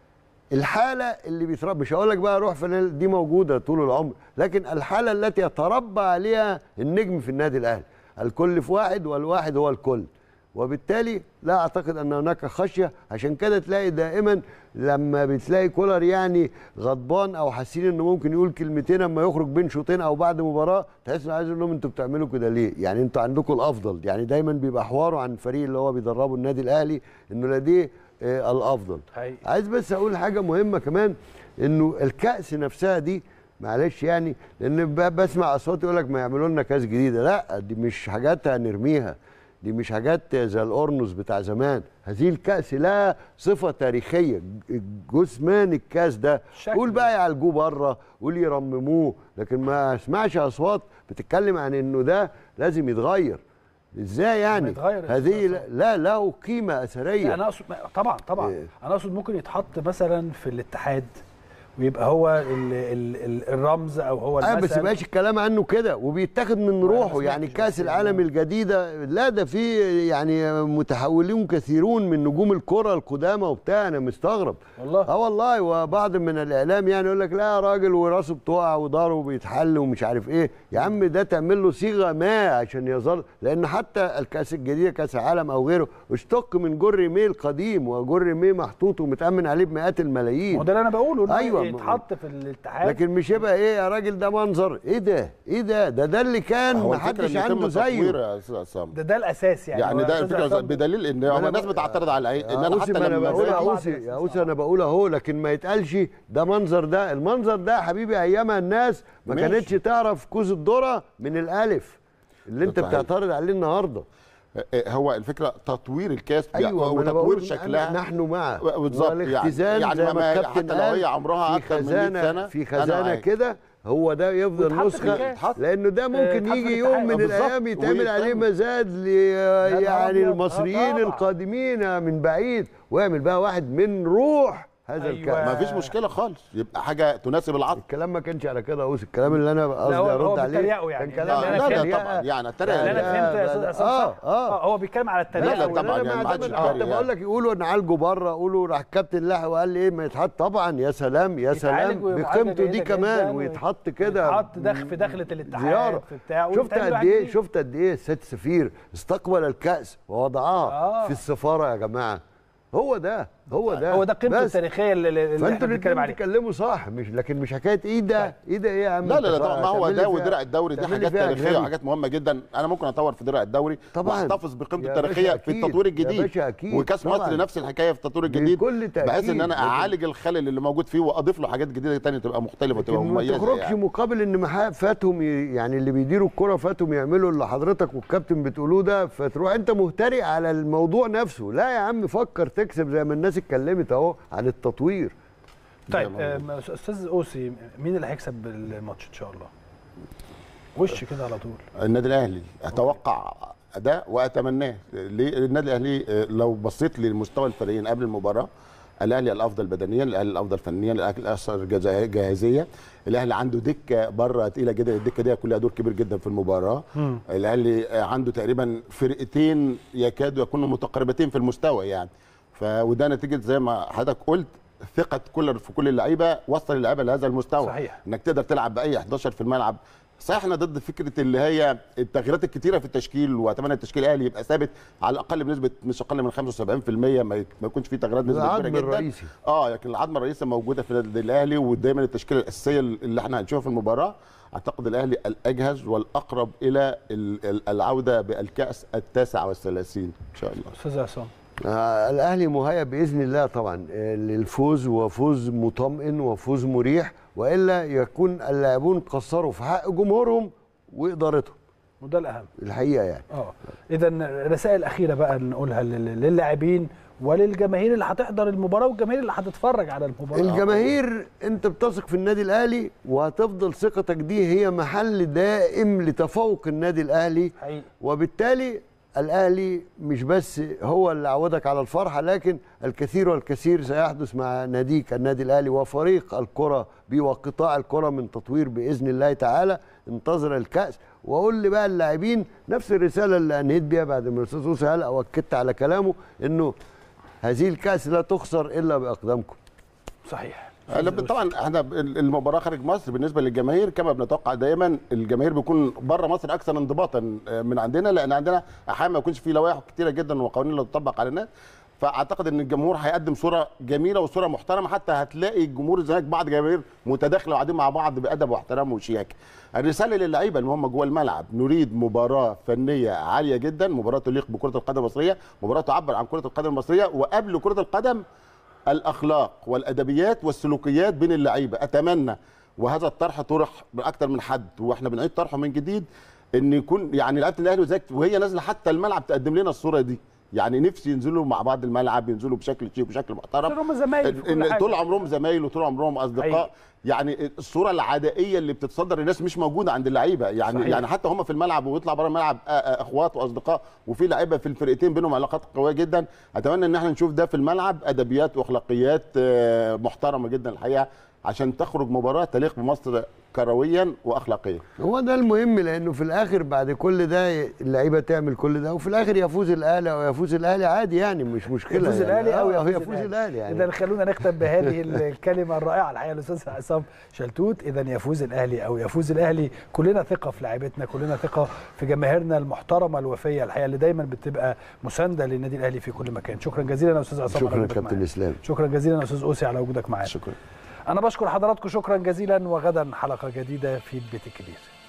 الحاله اللي بيتربى مش هقول لك بقى روح فنان دي موجوده طول العمر لكن الحاله التي يتربى عليها النجم في النادي الاهلي الكل في واحد والواحد هو الكل وبالتالي لا اعتقد ان هناك خشيه عشان كده تلاقي دائما لما بتلاقي كولر يعني غضبان او حاسين انه ممكن يقول كلمتين اما يخرج بين شوطين او بعد مباراه تحس انه عايز يقول لهم انتوا بتعملوا كده ليه؟ يعني انتوا عندكم الافضل يعني دايما بيبقى حواره عن الفريق اللي هو بيدربه النادي الاهلي انه لديه آه الافضل حقيقي. عايز بس اقول حاجه مهمه كمان انه الكاس نفسها دي معلش يعني لان ب- بسمع اصوات يقول لك ما يعملوا لنا كاس جديده لا دي مش حاجات هنرميها دي مش حاجات زي القرنص بتاع زمان هذه الكاس لها صفه تاريخيه ج- جثمان الكاس ده شكل. قول بقى يعالجوه بره قول يرمموه لكن ما اسمعش اصوات بتتكلم عن انه ده لازم يتغير ازاي يعني يتغير هذه الأساس. لا, لا له قيمه اثريه لا انا اقصد طبعا طبعا إيه. انا اقصد ممكن يتحط مثلا في الاتحاد ويبقى هو ال ال ال الرمز او هو اه المثل بس ماشي الكلام عنه كده وبيتاخد من ما روحه سمعتش يعني بس كاس يعني. العالم الجديده لا ده في يعني متحولين كثيرون من نجوم الكره القدامى وبتاع انا مستغرب والله. اه والله وبعض من الاعلام يعني يقول لك لا يا راجل وراسه بتقع وضهره بيتحل ومش عارف ايه يا عم ده تعمل له صيغه ما عشان يظل لان حتى الكاس الجديده كاس العالم او غيره اشتق من جر ميل قديم وجر ميل محطوط ومتامن عليه بمئات الملايين هو ده اللي انا بقوله انه أيوة، أيوة يتحط في الاتحاد لكن مش يبقى ايه يا راجل ده منظر ايه ده ايه ده ده ده اللي كان هو ما الفكرة حدش إن يتم عنده تطوير زيه يا أستاذ عصام. ده ده الاساس يعني يعني هو ده أستاذ الفكره عصام بدليل ان أنا هو الناس ب- بتعترض على ايه ان يا انا أوسي حتى ما انا لما بقول يا بعض اوسي الناس يا اوسي انا بقول اهو لكن ما يتقالش ده منظر ده المنظر ده يا حبيبي ايامها الناس ما ماشي. كانتش تعرف كوز الذره من الالف اللي انت صحيح. بتعترض عليه النهارده هو الفكره تطوير الكاس ايوه ما أنا وتطوير بقول شكلها نحن مع بالظبط يعني والاختزان يعني زي ما- ما الكابتن حتى لو قال هي عمرها في اكتر من 100 خزانه سنه في أنا خزانه معاك. كده هو ده يفضل ويتحط في نسخه الكاس. لانه ده ممكن يتحط في يجي الاتحاد. يوم من بالظبط. الايام يتعمل عليه ويتم. مزاد ل نهار يعني أبيض. المصريين آه طبعا. القادمين من بعيد ويعمل بقى واحد من روح هذا أيوة. الكلام ما فيش مشكله خالص يبقى حاجه تناسب العصر الكلام ما كانش على كده يا اوس الكلام اللي انا قصدي هو- هو ارد عليه بيتريقوا يعني. كان لا، كلام لا، لا لا تريقة. طبعا يعني اللي التريقه انا لا، فهمته يا لا، استاذ لا. عصام آه، صح آه. هو بيتكلم على لا التريقه لا، وال- طبعاً، أنا يعني ما ما حدش أعتمد- يتريق حتى بقول لك يقولوا نعالجه بره قولوا راح كابتن لاحق وقال لي ايه ما يتحط طبعا يا سلام يا يتعالج سلام ومعالجة بقيمته دي جيدة كمان جداً ويتحط كده يتحط داخل في دخله الاتحاد زياره في بتاع شفت ويتعمل قد واحد ايه جديد. شفت قد ايه السيد سفير استقبل الكاس ووضعها آه. في السفاره يا جماعه هو ده هو ده هو ده قيمته بس. التاريخيه اللي, اللي فانتوا احنا بنتكلم الاثنين عليها بتتكلموا صح مش لكن مش حكايه ايه ده ايه ده ايه يا عم لا لا لا أنت طبعا ما هو هتعمل ده لي ودرع فيها- الدوري دي تعمل لي حاجات فيها تاريخيه أجنبي. وحاجات مهمه جدا انا ممكن اطور في درع الدوري طبعاً. واحتفظ بقيمته يا التاريخيه باشا في أكيد. التطوير يا الجديد باشا أكيد. وكاس طبعاً. مصر نفس الحكايه في التطوير الجديد بكل تأكيد. بحيث ان انا لكن- اعالج الخلل اللي موجود فيه واضيف له حاجات جديده تانية تبقى مختلفه وتبقى لكن ما مميزه تخرجش يعني. مقابل ان محا- فاتهم ي- يعني اللي بيديروا الكرة فاتهم يعملوا اللي حضرتك والكابتن بتقولوه ده فتروح انت مهترئ على الموضوع نفسه لا يا عم فكر تكسب زي ما الناس اتكلمت اهو عن التطوير طيب ده آم، استاذ اوسي مين اللي هيكسب الماتش ان شاء الله وش كده على طول النادي الاهلي اتوقع ده واتمناه ليه النادي الاهلي آه، لو بصيت لمستوى الفريقين قبل المباراه الاهلي الافضل بدنيا الاهلي الافضل فنيا الاهلي الاكثر جزا- جاهزيه الاهلي عنده دكه بره تقيله جدا الدكه دي كلها دور كبير جدا في المباراه الاهلي آه، عنده تقريبا فرقتين يكادوا يكونوا متقاربتين في المستوى يعني ف وده نتيجه زي ما حضرتك قلت ثقه كولر في كل اللعيبه وصل اللعيبه لهذا المستوى صحيح. انك تقدر تلعب باي 11 في الملعب صحيح احنا ضد فكره اللي هي التغييرات الكتيره في التشكيل واتمنى التشكيل الاهلي يبقى ثابت على الاقل بنسبه مش اقل من 75% ما ما يكونش فيه تغييرات بنسبه كبيره العظم جدا الرئيسي. اه لكن العظمه الرئيسيه موجوده في النادي الاهلي ودايما التشكيله الاساسيه اللي احنا هنشوفها في المباراه اعتقد الاهلي الاجهز والاقرب الى ال- ال- العوده بالكاس التاسع والثلاثين ان شاء الله استاذ عصام آه الاهلي مهيأ باذن الله طبعا آه، للفوز وفوز مطمئن وفوز مريح والا يكون اللاعبون قصروا في حق جمهورهم وادارتهم وده الاهم الحقيقه يعني اه اذا رسائل اخيره بقى نقولها لل- للاعبين وللجماهير اللي هتحضر المباراه والجماهير اللي هتتفرج على المباراه الجماهير انت بتثق في النادي الاهلي وهتفضل ثقتك دي هي محل دائم لتفوق النادي الاهلي حقيقي وبالتالي الاهلي مش بس هو اللي عودك على الفرحه لكن الكثير والكثير سيحدث مع ناديك النادي الاهلي وفريق الكره بيه وقطاع الكره من تطوير باذن الله تعالى انتظر الكاس واقول لي بقى اللاعبين نفس الرساله اللي انهيت بيها بعد ما الاستاذ اوسي قال او اكدت على كلامه انه هذه الكاس لا تخسر الا باقدامكم صحيح لا، طبعا احنا المباراه خارج مصر بالنسبه للجماهير كما بنتوقع دايما الجماهير بيكون بره مصر اكثر انضباطا من عندنا لان عندنا احيانا ما يكونش في لوائح كتيره جدا وقوانين اللي تطبق على الناس فاعتقد ان الجمهور هيقدم صوره جميله وصوره محترمه حتى هتلاقي الجمهور الزمالك بعض جماهير متداخله وقاعدين مع بعض بادب واحترام وشياكه. الرساله للعيبه اللي هم جوه الملعب نريد مباراه فنيه عاليه جدا، مباراه تليق بكره القدم المصريه، مباراه تعبر عن كره القدم المصريه وقبل كره القدم الاخلاق والادبيات والسلوكيات بين اللعيبه اتمنى وهذا الطرح طرح باكثر من حد واحنا بنعيد طرحه من جديد ان يكون يعني لعيبه الاهلي والزمالك وهي نازله حتى الملعب تقدم لنا الصوره دي يعني نفسي ينزلوا مع بعض الملعب ينزلوا بشكل شيك وبشكل محترم عشان هم زمايل في كل إن حاجة. طول عمرهم زمايل وطول عمرهم اصدقاء حقيقي. يعني الصوره العدائيه اللي بتتصدر الناس مش موجوده عند اللعيبه يعني صحيح. يعني حتى هم في الملعب ويطلع بره الملعب آه، آه، اخوات واصدقاء وفي لعيبه في الفرقتين بينهم علاقات قويه جدا اتمنى ان احنا نشوف ده في الملعب ادبيات واخلاقيات آه، محترمه جدا الحقيقه عشان تخرج مباراه تليق بمصر كرويا واخلاقيا هو ده المهم لانه في الاخر بعد كل ده اللعيبه تعمل كل ده وفي الاخر يفوز الاهلي او يفوز الاهلي عادي يعني مش مشكله يفوز يعني. الاهلي او آه، يفوز, يفوز الاهلي يعني اذا خلونا نختم بهذه الكلمه الرائعه الحقيقه الاستاذ عصام شلتوت اذا يفوز الاهلي او يفوز الاهلي كلنا ثقه في لاعيبتنا كلنا ثقه في جماهيرنا المحترمه الوفيه الحقيقه اللي دايما بتبقى مسانده للنادي الاهلي في كل مكان شكرا جزيلا يا استاذ عصام على شكرا وجودك كابتن معانا. اسلام شكرا جزيلا يا استاذ اوسي على وجودك معانا شكرا انا بشكر حضراتكم شكرا جزيلا وغدا حلقه جديده في البيت الكبير